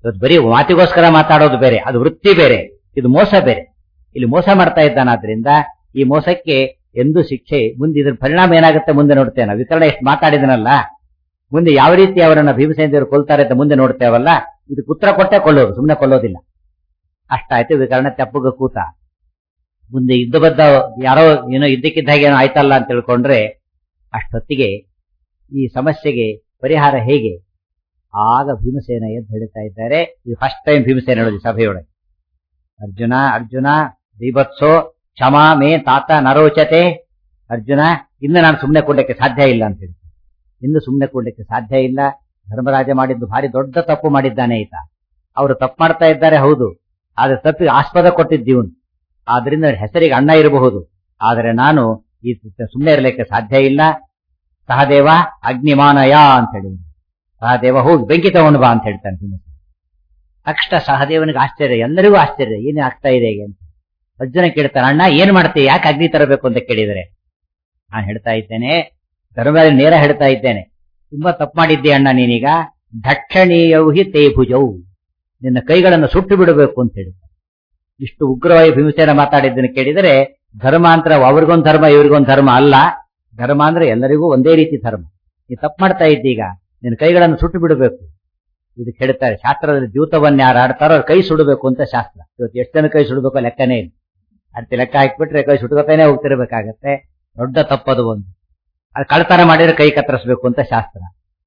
Speaker 1: ಇವತ್ತು ಬರೀ ಮಾತಿಗೋಸ್ಕರ ಮಾತಾಡೋದು ಬೇರೆ ಅದು ವೃತ್ತಿ ಬೇರೆ ಇದು ಮೋಸ ಬೇರೆ ಇಲ್ಲಿ ಮೋಸ ಮಾಡ್ತಾ ಇದ್ದಾನಾದ್ರಿಂದ ಈ ಮೋಸಕ್ಕೆ ಎಂದು ಶಿಕ್ಷೆ ಮುಂದೆ ಇದ್ರ ಪರಿಣಾಮ ಏನಾಗುತ್ತೆ ಮುಂದೆ ನೋಡ್ತೇವೆ ನಾವು ವಿಕರಣ ಎಷ್ಟು ಮಾತಾಡಿದನಲ್ಲ ಮುಂದೆ ಯಾವ ರೀತಿ ಅವರನ್ನ ಭೀಮಸೇನದೇವರು ಕೊಲ್ತಾರೆ ಅಂತ ಮುಂದೆ ನೋಡ್ತೇವಲ್ಲ ಇದಕ್ಕೆ ಉತ್ತರ ಕೊಟ್ಟೆ ಕೊಲ್ಲೋದು ಸುಮ್ಮನೆ ಕೊಲ್ಲೋದಿಲ್ಲ ಅಷ್ಟಾಯ್ತು ವಿಕರಣ ತೆಪ್ಪಗ ಕೂತ ಮುಂದೆ ಇದ್ದ ಬದ್ದ ಯಾರೋ ಏನೋ ಇದ್ದಕ್ಕಿದ್ದಾಗ ಏನೋ ಆಯ್ತಲ್ಲ ಅಂತ ತಿಳ್ಕೊಂಡ್ರೆ ಅಷ್ಟೊತ್ತಿಗೆ ಈ ಸಮಸ್ಯೆಗೆ ಪರಿಹಾರ ಹೇಗೆ ಆಗ ಭೀಮಸೇನ ಎದ್ದು ಹೇಳ್ತಾ ಇದ್ದಾರೆ ಇದು ಫಸ್ಟ್ ಟೈಮ್ ಭೀಮಸೇನ ಹೇಳೋದು ಈ ಸಭೆಯೊಳಗೆ ಅರ್ಜುನ ಅರ್ಜುನ ದೀಪತ್ಸೋ ಕ್ಷಮಾ ಮೇ ತಾತ ನರೋಚತೆ ಅರ್ಜುನ ಇನ್ನು ನಾನು ಸುಮ್ಮನೆ ಕೊಡ್ಲಿಕ್ಕೆ ಸಾಧ್ಯ ಇಲ್ಲ ಅಂತ ಹೇಳಿ ಇನ್ನು ಸುಮ್ಮನೆ ಕೊಡ್ಲಿಕ್ಕೆ ಸಾಧ್ಯ ಇಲ್ಲ ಧರ್ಮರಾಜ ಮಾಡಿದ್ದು ಭಾರಿ ದೊಡ್ಡ ತಪ್ಪು ಮಾಡಿದ್ದಾನೆ ಈತ ಅವರು ತಪ್ಪು ಮಾಡ್ತಾ ಇದ್ದಾರೆ ಹೌದು ಆದ್ರೆ ತಪ್ಪಿಗೆ ಆಸ್ಪದ ಕೊಟ್ಟಿದ್ದೀವನು ಆದ್ರಿಂದ ಹೆಸರಿಗೆ ಅಣ್ಣ ಇರಬಹುದು ಆದರೆ ನಾನು ಈ ಸುಮ್ಮನೆ ಇರಲಿಕ್ಕೆ ಸಾಧ್ಯ ಇಲ್ಲ ಸಹದೇವ ಅಗ್ನಿಮಾನಯ ಅಂತ ಹೇಳಿ ಸಹದೇವ ಹೋಗಿ ಬೆಂಕಿ ತಗೊಂಡು ಬಾ ಅಂತ ಹೇಳ್ತಾನೆ ಭೀಮಸೇನ. ತಕ್ಷಣ ಸಹದೇವನಿಗೆ ಆಶ್ಚರ್ಯ ಎಲ್ಲರಿಗೂ ಆಶ್ಚರ್ಯ ಏನೇ ಆಗ್ತಾ ಇದೆ ಹೇಗೆ ಅಂತ ಅರ್ಜುನ ಕೇಳ್ತಾನೆ ಅಣ್ಣ ಏನ್ ಮಾಡ್ತೀಯ ಯಾಕೆ ಅಗ್ನಿ ತರಬೇಕು ಅಂತ ಕೇಳಿದರೆ ನಾನು ಹೇಳ್ತಾ ಇದ್ದೇನೆ ಧರ್ಮರಾಜ ನೇರ ಹೇಳ್ತಾ ಇದ್ದೇನೆ ತುಂಬಾ ತಪ್ಪು ಮಾಡಿದ್ದೆ ಅಣ್ಣ ನೀನೀಗ ದಕ್ಷಿಣೀಯೌ ಹಿ ತೇ ಭುಜೌ ನಿನ್ನ ಕೈಗಳನ್ನು ಸುಟ್ಟು ಬಿಡಬೇಕು ಅಂತ ಹೇಳಿ ಇಷ್ಟು ಉಗ್ರವಾಗಿ ಭೀಮಸೇನ ಮಾತಾಡಿದ್ದನ್ನು ಕೇಳಿದರೆ ಧರ್ಮ ಅಂತ ಅವ್ರಿಗೊಂದು ಧರ್ಮ ಇವ್ರಿಗೊಂದು ಧರ್ಮ ಅಲ್ಲ ಧರ್ಮ ಅಂದ್ರೆ ಎಲ್ಲರಿಗೂ ಒಂದೇ ರೀತಿ ಧರ್ಮ ನೀ ತಪ್ಪು ಮಾಡ್ತಾ ಇದ್ದೀಗ ನಿನ್ನ ಕೈಗಳನ್ನು ಸುಟ್ಟು ಬಿಡಬೇಕು ಇದಕ್ಕೆ ಹೇಳ್ತಾರೆ ಶಾಸ್ತ್ರದಲ್ಲಿ ದ್ಯೂತವನ್ನ ಯಾರು ಆಡ್ತಾರೋ ಅವ್ರ ಕೈ ಸುಡಬೇಕು ಅಂತ ಶಾಸ್ತ್ರ ಇವತ್ತು ಎಷ್ಟು ಜನ ಕೈ ಸುಡಬೇಕು ಲೆಕ್ಕನೇ ಇಲ್ಲ ಅಡ್ತಿ ಲೆಕ್ಕ ಹಾಕ್ಬಿಟ್ರೆ ಕೈ ಸುಟ್ಕೋತಾನೆ ಹೋಗ್ತಿರ್ಬೇಕಾಗತ್ತೆ ದೊಡ್ಡ ತಪ್ಪದು ಒಂದು ಅದು ಕಳ್ತನ ಮಾಡಿದ್ರೆ ಕೈ ಕತ್ತರಿಸಬೇಕು ಅಂತ ಶಾಸ್ತ್ರ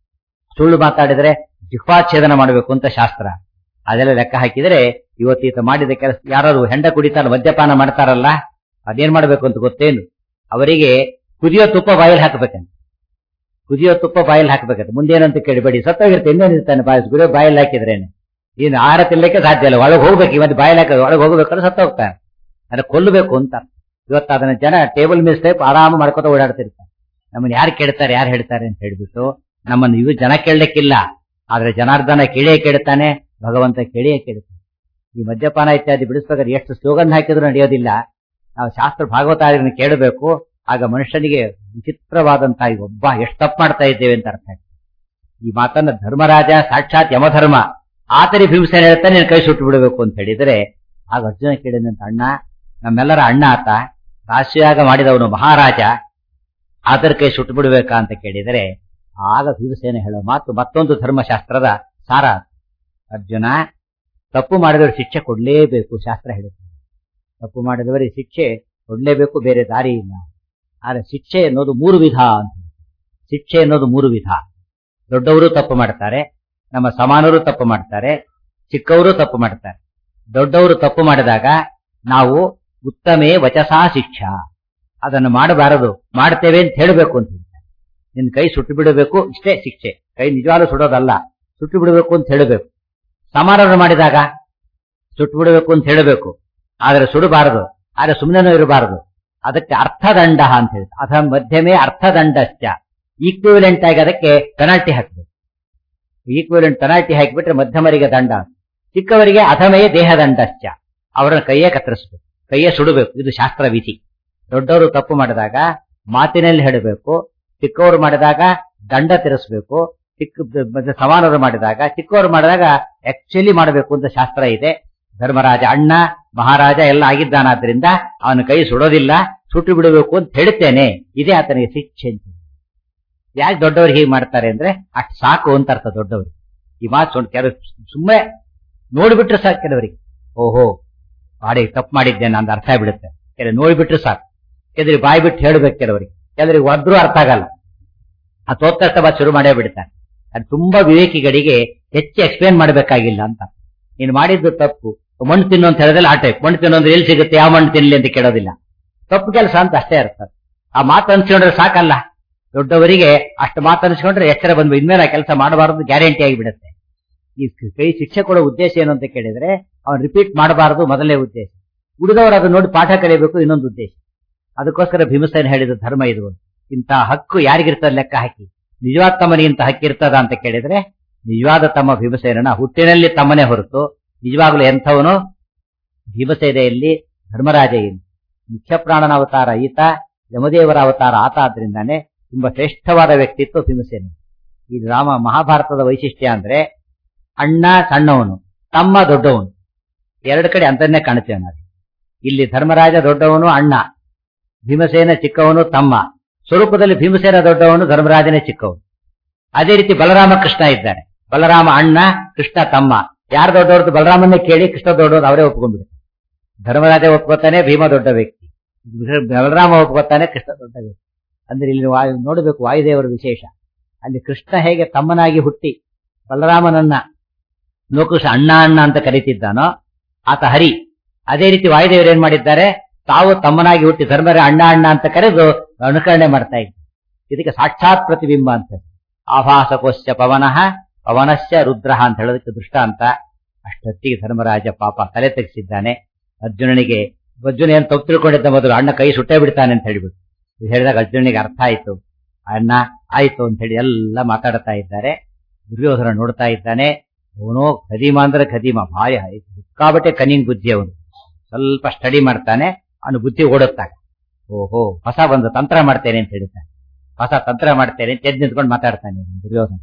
Speaker 1: ಸುಳ್ಳು ಮಾತಾಡಿದ್ರೆ ಜಿಹ್ವಾಚ್ಛೇದನ ಮಾಡಬೇಕು ಅಂತ ಶಾಸ್ತ್ರ ಅದೆಲ್ಲ ಲೆಕ್ಕ ಹಾಕಿದ್ರೆ ಇವತ್ತೀತ ಮಾಡಿದ ಕೆಲಸ ಯಾರು ಹೆಂಡ ಕುಡಿತಾರ ಮದ್ಯಪಾನ ಮಾಡ್ತಾರಲ್ಲ ಅದೇನ್ ಮಾಡ್ಬೇಕು ಅಂತ ಗೊತ್ತೇನು ಅವರಿಗೆ ಕುದಿಯೋ ತುಪ್ಪ ಬಾಯಲ್ಲಿ ಹಾಕಬೇಕಂತ ಕುದಿಯೋ ತುಪ್ಪ ಬಾಯಲ್ಲಿ ಹಾಕಬೇಕಂತ ಮುಂದೇನಂತ ಕೇಳಿಬೇಡಿ ಸತ್ತೋಗಿರುತ್ತೆ ಇನ್ನೇನಿರ್ತಾನೆ ಬಾಯಿ ಕುದಿಯೋ ಬಾಯಲ್ಲಿ ಹಾಕಿದ್ರೇನೆ ಏನು ಆಹಾರ ತಿನ್ಲಿಕ್ಕೆ ಸಾಧ್ಯ ಇಲ್ಲ ಒಳಗೆ ಹೋಗ್ಬೇಕು ಇವತ್ತು ಬಾಯಲ್ಲಿ ಹಾಕಿದ್ರೆ ಒಳಗೆ ಹೋಗ್ಬೇಕಾದ್ರೆ ಸತ್ತೋಗ್ತಾನೆ ಅದನ್ನ ಕೊಲ್ಲಬೇಕು ಅಂತ ಇವತ್ತು ಅದನ್ನ ಜನ ಟೇಬಲ್ ಮಿಸ್ ಟೈಪ್ ಆರಾಮ ಮಾಡ್ಕೊತ ಓಡಾಡ್ತಿರ್ತಾರೆ ನಮ್ಮನ್ನ ಯಾರು ಕೇಳ್ತಾರೆ ಯಾರು ಹೇಳ್ತಾರೆ ಅಂತ ಹೇಳ್ಬಿಟ್ಟು ನಮ್ಮನ್ನು ಇವು ಜನ ಕೇಳಲಿಕ್ಕಿಲ್ಲ ಆದ್ರೆ ಜನಾರ್ದನ ಕೇಳಿಯೇ ಕೇಳ್ತಾನೆ ಭಗವಂತ ಕೇಳಿಯೇ ಕೇಳ್ತಾನೆ ಈ ಮದ್ಯಪಾನ ಇತ್ಯಾದಿ ಬಿಡಿಸ್ಬೇಕಾದ್ರೆ ಎಷ್ಟು ಸ್ಲೋಗನ್ ಹಾಕಿದ್ರು ನಡೆಯೋದಿಲ್ಲ ನಾವು ಶಾಸ್ತ್ರ ಭಾಗವತಾದಿಗಳನ್ನು ಕೇಳಬೇಕು ಆಗ ಮನುಷ್ಯನಿಗೆ ವಿಚಿತ್ರವಾದಂತಹ ಈ ಒಬ್ಬ ಎಷ್ಟು ತಪ್ಪು ಮಾಡ್ತಾ ಇದ್ದೇವೆ ಅಂತ ಅರ್ಥ ಆಗ್ತದೆ. ಈ ಮಾತನ್ನ ಧರ್ಮರಾಜ ಸಾಕ್ಷಾತ್ ಯಮಧರ್ಮ ಆತರಿ ಭೀಮಸೇನ ಹೇಳ್ತಾನೆ ನೀನು ಕೈ ಸುಟ್ಟು ಬಿಡಬೇಕು ಅಂತ ಹೇಳಿದ್ರೆ ಆಗ ಅರ್ಜುನ ಕೇಳಿದಂತ ಅಣ್ಣ ನಮ್ಮೆಲ್ಲರ ಅಣ್ಣ ಆತ ರಾಶಿಯಾಗ ಮಾಡಿದವನು ಮಹಾರಾಜ ಆತರ ಕೈ ಸುಟ್ಟು ಬಿಡಬೇಕಾ ಅಂತ ಕೇಳಿದರೆ ಆಗ ಭೀಮಸೇನ ಹೇಳೋ ಮಾತು ಮತ್ತೊಂದು ಧರ್ಮಶಾಸ್ತ್ರದ ಸಾರ ಅದು. ಅರ್ಜುನ ತಪ್ಪು ಮಾಡಿದವರು ಶಿಕ್ಷೆ ಕೊಡ್ಲೇಬೇಕು ಶಾಸ್ತ್ರ ಹೇಳುತ್ತೆ ತಪ್ಪು ಮಾಡಿದವರಿಗೆ ಶಿಕ್ಷೆ ಕೊಡ್ಲೇಬೇಕು ಬೇರೆ ದಾರಿ ಇಲ್ಲ ಆದ್ರೆ ಶಿಕ್ಷೆ ಅನ್ನೋದು ಮೂರು ವಿಧ ಅಂತ ಶಿಕ್ಷೆ ಅನ್ನೋದು ಮೂರು ವಿಧ ದೊಡ್ಡವರು ತಪ್ಪು ಮಾಡ್ತಾರೆ ನಮ್ಮ ಸಮಾನರು ತಪ್ಪು ಮಾಡ್ತಾರೆ ಚಿಕ್ಕವರು ತಪ್ಪು ಮಾಡ್ತಾರೆ ದೊಡ್ಡವರು ತಪ್ಪು ಮಾಡಿದಾಗ ನಾವು ಉತ್ತಮೇ ವಚಸಾ ಶಿಕ್ಷಾ ಅದನ್ನು ಮಾಡಬಾರದು ಮಾಡ್ತೇವೆ ಅಂತ ಹೇಳಬೇಕು ಅಂತ ಹೇಳ್ತಾರೆ. ನಿನ್ ಕೈ ಸುಟ್ಟು ಬಿಡಬೇಕು ಇಷ್ಟೇ ಶಿಕ್ಷೆ ಕೈ ನಿಜವಾಗ್ಲೂ ಸುಡೋದಲ್ಲ ಸುಟ್ಟು ಬಿಡಬೇಕು ಅಂತ ಹೇಳಬೇಕು ಸಮಾನರು ಮಾಡಿದಾಗ ಸುಟ್ಟು ಬಿಡಬೇಕು ಅಂತ ಹೇಳಬೇಕು ಆದ್ರೆ ಸುಡಬಾರದು ಆದ್ರೆ ಸುಮ್ಮನೆ ಇರಬಾರದು ಅದಕ್ಕೆ ಅರ್ಥದಂಡ ಅಂತ ಹೇಳಿ ಅಥ ಮಧ್ಯಮೇ ಅರ್ಥದಂಡಶ್ಚ ಈಕ್ವಿವೆಲೆಂಟ್ ಆಗಿ ಅದಕ್ಕೆ ಪೆನಾಲ್ಟಿ ಹಾಕಬೇಕು ಈಕ್ವಿವೆಲೆಂಟ್ ಪೆನಾಲ್ಟಿ ಹಾಕಿಬಿಟ್ರೆ ಮಧ್ಯಮರಿಗೆ ದಂಡ ಚಿಕ್ಕವರಿಗೆ ಅಧಮೇ ದೇಹದಂಡಶ್ಚ ಅವರನ್ನ ಕೈಯೇ ಕತ್ತರಿಸಬೇಕು ಕೈಯೇ ಸುಡಬೇಕು ಇದು ಶಾಸ್ತ್ರ ವಿಧಿ ದೊಡ್ಡವರು ತಪ್ಪು ಮಾಡಿದಾಗ ಮಾತಿನಲ್ಲಿ ಹೇಳಬೇಕು ಚಿಕ್ಕವರು ಮಾಡಿದಾಗ ದಂಡ ತಿರ್ಸ್ಬೇಕು ಚಿಕ್ಕ ಮತ್ತೆ ಸಮಾನರು ಮಾಡಿದಾಗ ಚಿಕ್ಕವರು ಮಾಡಿದಾಗ ಆಕ್ಚುಲಿ ಮಾಡಬೇಕು ಅಂತ ಶಾಸ್ತ್ರ ಇದೆ ಧರ್ಮರಾಜ ಅಣ್ಣ ಮಹಾರಾಜ ಎಲ್ಲ ಆಗಿದ್ದಾನಾದ್ರಿಂದ ಅವನ ಕೈ ಸುಡೋದಿಲ್ಲ ಸುಟ್ಟು ಬಿಡಬೇಕು ಅಂತ ಹೇಳ್ತೇನೆ ಇದೇ ಆತನಿಗೆ ಶಿಕ್ಷೆ ಅಂತ ಯಾಕೆ ದೊಡ್ಡವರು ಹೀಗೆ ಮಾಡ್ತಾರೆ ಅಂದ್ರೆ ಅಷ್ಟು ಸಾಕು ಅಂತ ಅರ್ಥ ದೊಡ್ಡವರು ಈ ಮಾತು ಸುಳ್ಳು ಕೆಲವು ಸುಮ್ಮನೆ ನೋಡ್ಬಿಟ್ರೆ ಸಾಕು ಕೆಲವರಿಗೆ ಓಹೋ ಬಾಡಿ ತಪ್ಪು ಮಾಡಿದ್ದೇನೆ ಅಂತ ಅರ್ಥ ಆಗ್ಬಿಡುತ್ತೆ ಕೆಲವು ನೋಡ್ಬಿಟ್ರೆ ಸಾಕು ಕೆಲವರಿಗೆ ಬಾಯಿ ಬಿಟ್ಟು ಹೇಳ್ಬೇಕು ಕೆಲವರಿಗೆ ಕೆಲವರಿಗೆ ಒದ್ರೂ ಅರ್ಥ ಆಗಲ್ಲ ಆ ತೋತ್ತಷ್ಟ ಬಾ ಶುರು ಮಾಡೇ ಬಿಡ್ತಾನೆ ಅದು ತುಂಬಾ ವಿವೇಕಿಗಳಿಗೆ ಹೆಚ್ಚು ಎಕ್ಸ್ಪ್ಲೇನ್ ಮಾಡಬೇಕಾಗಿಲ್ಲ ಅಂತ ನೀನು ಮಾಡಿದ್ದು ತಪ್ಪು ಮಣ್ಣು ತಿನ್ನು ಅಂತ ಹೇಳಿದ್ರೆ ಆ ಟೈಪ್ ಮಣ್ಣು ತಿನ್ನು ಅಂದ್ರೆ ಎಲ್ಲಿ ಸಿಗುತ್ತೆ ಯಾವ ಮಣ್ಣು ತಿನ್ನಲಿ ಅಂತ ಕೇಳೋದಿಲ್ಲ ತಪ್ಪು ಕೆಲಸ ಅಂತ ಅಷ್ಟೇ ಅರ್ಥ ಆ ಮಾತು ಅನ್ಸ್ಕೊಂಡ್ರೆ ಸಾಕಲ್ಲ ದೊಡ್ಡವರಿಗೆ ಅಷ್ಟು ಮಾತು ಅನ್ಸ್ಕೊಂಡ್ರೆ ಎಚ್ಚರ ಬಂದು ಇನ್ಮೇಲೆ ಆ ಕೆಲಸ ಮಾಡಬಾರದು ಗ್ಯಾರಂಟಿ ಆಗಿಬಿಡುತ್ತೆ ಈ ಕೈ ಶಿಕ್ಷೆ ಕೊಡೋ ಉದ್ದೇಶ ಏನು ಅಂತ ಕೇಳಿದ್ರೆ ಅವ್ನು ರಿಪೀಟ್ ಮಾಡಬಾರದು ಮೊದಲನೇ ಉದ್ದೇಶ ಉಳಿದವರು ಅದನ್ನ ನೋಡಿ ಪಾಠ ಕಲಿಯಬೇಕು ಇನ್ನೊಂದು ಉದ್ದೇಶ ಅದಕ್ಕೋಸ್ಕರ ಭೀಮಸೇನ ಹೇಳಿದ ಧರ್ಮ ಇದು ಇಂಥ ಹಕ್ಕು ಯಾರಿಗಿರ್ತದ ಲೆಕ್ಕ ಹಾಕಿ ನಿಜವಾದ ತಮ್ಮನಿಗೆ ಇಂಥ ಹಕ್ಕಿರ್ತದ ಅಂತ ಕೇಳಿದ್ರೆ ನಿಜವಾದ ತಮ್ಮ ಭೀಮಸೇನನ ಹುಟ್ಟಿನಲ್ಲಿ ತಮ್ಮನೇ ಹೊರತು ನಿಜವಾಗ್ಲೂ ಎಂಥವನು ಭೀಮಸೇನೆಯಲ್ಲಿ ಧರ್ಮರಾಜ ಏನು ಮುಖ್ಯ ಪ್ರಾಣನ ಅವತಾರ ಈತ ಯಮದೇವರ ಅವತಾರ ಆತ ಆದ್ರಿಂದಾನೆ ತುಂಬಾ ಶ್ರೇಷ್ಠವಾದ ವ್ಯಕ್ತಿತ್ವ ಭೀಮಸೇನ ಈ ರಾಮ ಮಹಾಭಾರತದ ವೈಶಿಷ್ಟ್ಯ ಅಂದ್ರೆ ಅಣ್ಣ ಸಣ್ಣವನು ತಮ್ಮ ದೊಡ್ಡವನು ಎರಡು ಕಡೆ ಅಂತನ್ನೇ ಕಾಣುತ್ತೇವೆ ನಾವು ಇಲ್ಲಿ ಧರ್ಮರಾಜ ದೊಡ್ಡವನು ಅಣ್ಣ ಭೀಮಸೇನ ಚಿಕ್ಕವನು ತಮ್ಮ ಸ್ವರೂಪದಲ್ಲಿ ಭೀಮಸೇನ ದೊಡ್ಡವನು ಧರ್ಮರಾಜನೇ ಚಿಕ್ಕವನು ಅದೇ ರೀತಿ ಬಲರಾಮ ಕೃಷ್ಣ ಇದ್ದಾನೆ ಬಲರಾಮ ಅಣ್ಣ ಕೃಷ್ಣ ತಮ್ಮ ಯಾರು ದೊಡ್ಡವ್ರದ್ದು ಬಲರಾಮನ್ನೇ ಕೇಳಿ ಕೃಷ್ಣ ದೊಡ್ಡವರು ಅವರೇ ಒಪ್ಕೊಂಡ್ಬಿಡ್ತಾರೆ ಧರ್ಮರಾಜ ಒಪ್ಕೋತಾನೆ ಭೀಮ ದೊಡ್ಡ ವ್ಯಕ್ತಿ ಬಲರಾಮ ಒಪ್ಕೋತಾನೆ ಕೃಷ್ಣ ದೊಡ್ಡ ವ್ಯಕ್ತಿ ಅಂದ್ರೆ ಇಲ್ಲಿ ವಾಯು ನೋಡಬೇಕು ವಾಯುದೇವರ ವಿಶೇಷ ಅಲ್ಲಿ ಕೃಷ್ಣ ಹೇಗೆ ತಮ್ಮನಾಗಿ ಹುಟ್ಟಿ ಬಲರಾಮನನ್ನ ಲೋಕೃಷ್ಣ ಅಣ್ಣ ಅಣ್ಣ ಅಂತ ಕರೀತಿದ್ದಾನೋ ಆತ ಹರಿ ಅದೇ ರೀತಿ ವಾಯುದೇವರು ಏನ್ ಮಾಡಿದ್ದಾರೆ ತಾವು ತಮ್ಮನಾಗಿ ಹುಟ್ಟಿ ಧರ್ಮರ ಅಣ್ಣ ಅಣ್ಣ ಅಂತ ಕರೆದು ಅನುಕರಣೆ ಮಾಡ್ತಾ ಇದ್ದಾರೆ ಇದಕ್ಕೆ ಸಾಕ್ಷಾತ್ ಪ್ರತಿಬಿಂಬ ಅಂತ ಆಭಾಸಕೋಶ್ಚ ಪವನಃ ಪವನಶ್ಚ ರುದ್ರ ಅಂತ ಹೇಳೋದಕ್ಕೆ ದೃಷ್ಟಾಂತ ಅಷ್ಟೊತ್ತಿಗೆ ಧರ್ಮರಾಜ ಪಾಪ ತಲೆ ತೆಗೆಸಿದ್ದಾನೆ ಅರ್ಜುನನಿಗೆ ಅರ್ಜುನ ಏನು ತಪ್ಪು ತಿಳ್ಕೊಂಡಿದ್ದ ಮೊದಲು ಅಣ್ಣ ಕೈ ಸುಟ್ಟೇ ಬಿಡ್ತಾನೆ ಅಂತ ಹೇಳಿಬಿಟ್ಟು ಇದು ಹೇಳಿದಾಗ ಅರ್ಜುನನಿಗೆ ಅರ್ಥ ಆಯ್ತು ಅಣ್ಣ ಆಯ್ತು ಅಂತ ಹೇಳಿ ಎಲ್ಲ ಮಾತಾಡ್ತಾ ಇದ್ದಾರೆ ದುರ್ಯೋಧನ ನೋಡ್ತಾ ಇದ್ದಾನೆ ಅವನೋ ಖದೀಮ ಅಂದ್ರೆ ಖದೀಮ ಭಾರಿ ಸಿಕ್ಕಾಬಟ್ಟೆ ಕನಿಂಗ್ ಬುದ್ಧಿ ಅವನು ಸ್ವಲ್ಪ ಸ್ಟಡಿ ಮಾಡ್ತಾನೆ ಅವನು ಬುದ್ಧಿ ಓಡುತ್ತಾಗ ಓಹೋ ಹೊಸ ಒಂದು ತಂತ್ರ ಮಾಡ್ತೇನೆ ಅಂತ ಹೇಳ್ತಾನೆ ಹೊಸ ತಂತ್ರ ಮಾಡ್ತೇನೆ ಅಂತ ಎದ್ದು ನಿಂತ್ಕೊಂಡು ಮಾತಾಡ್ತಾನೆ ದುರ್ಯೋಧನ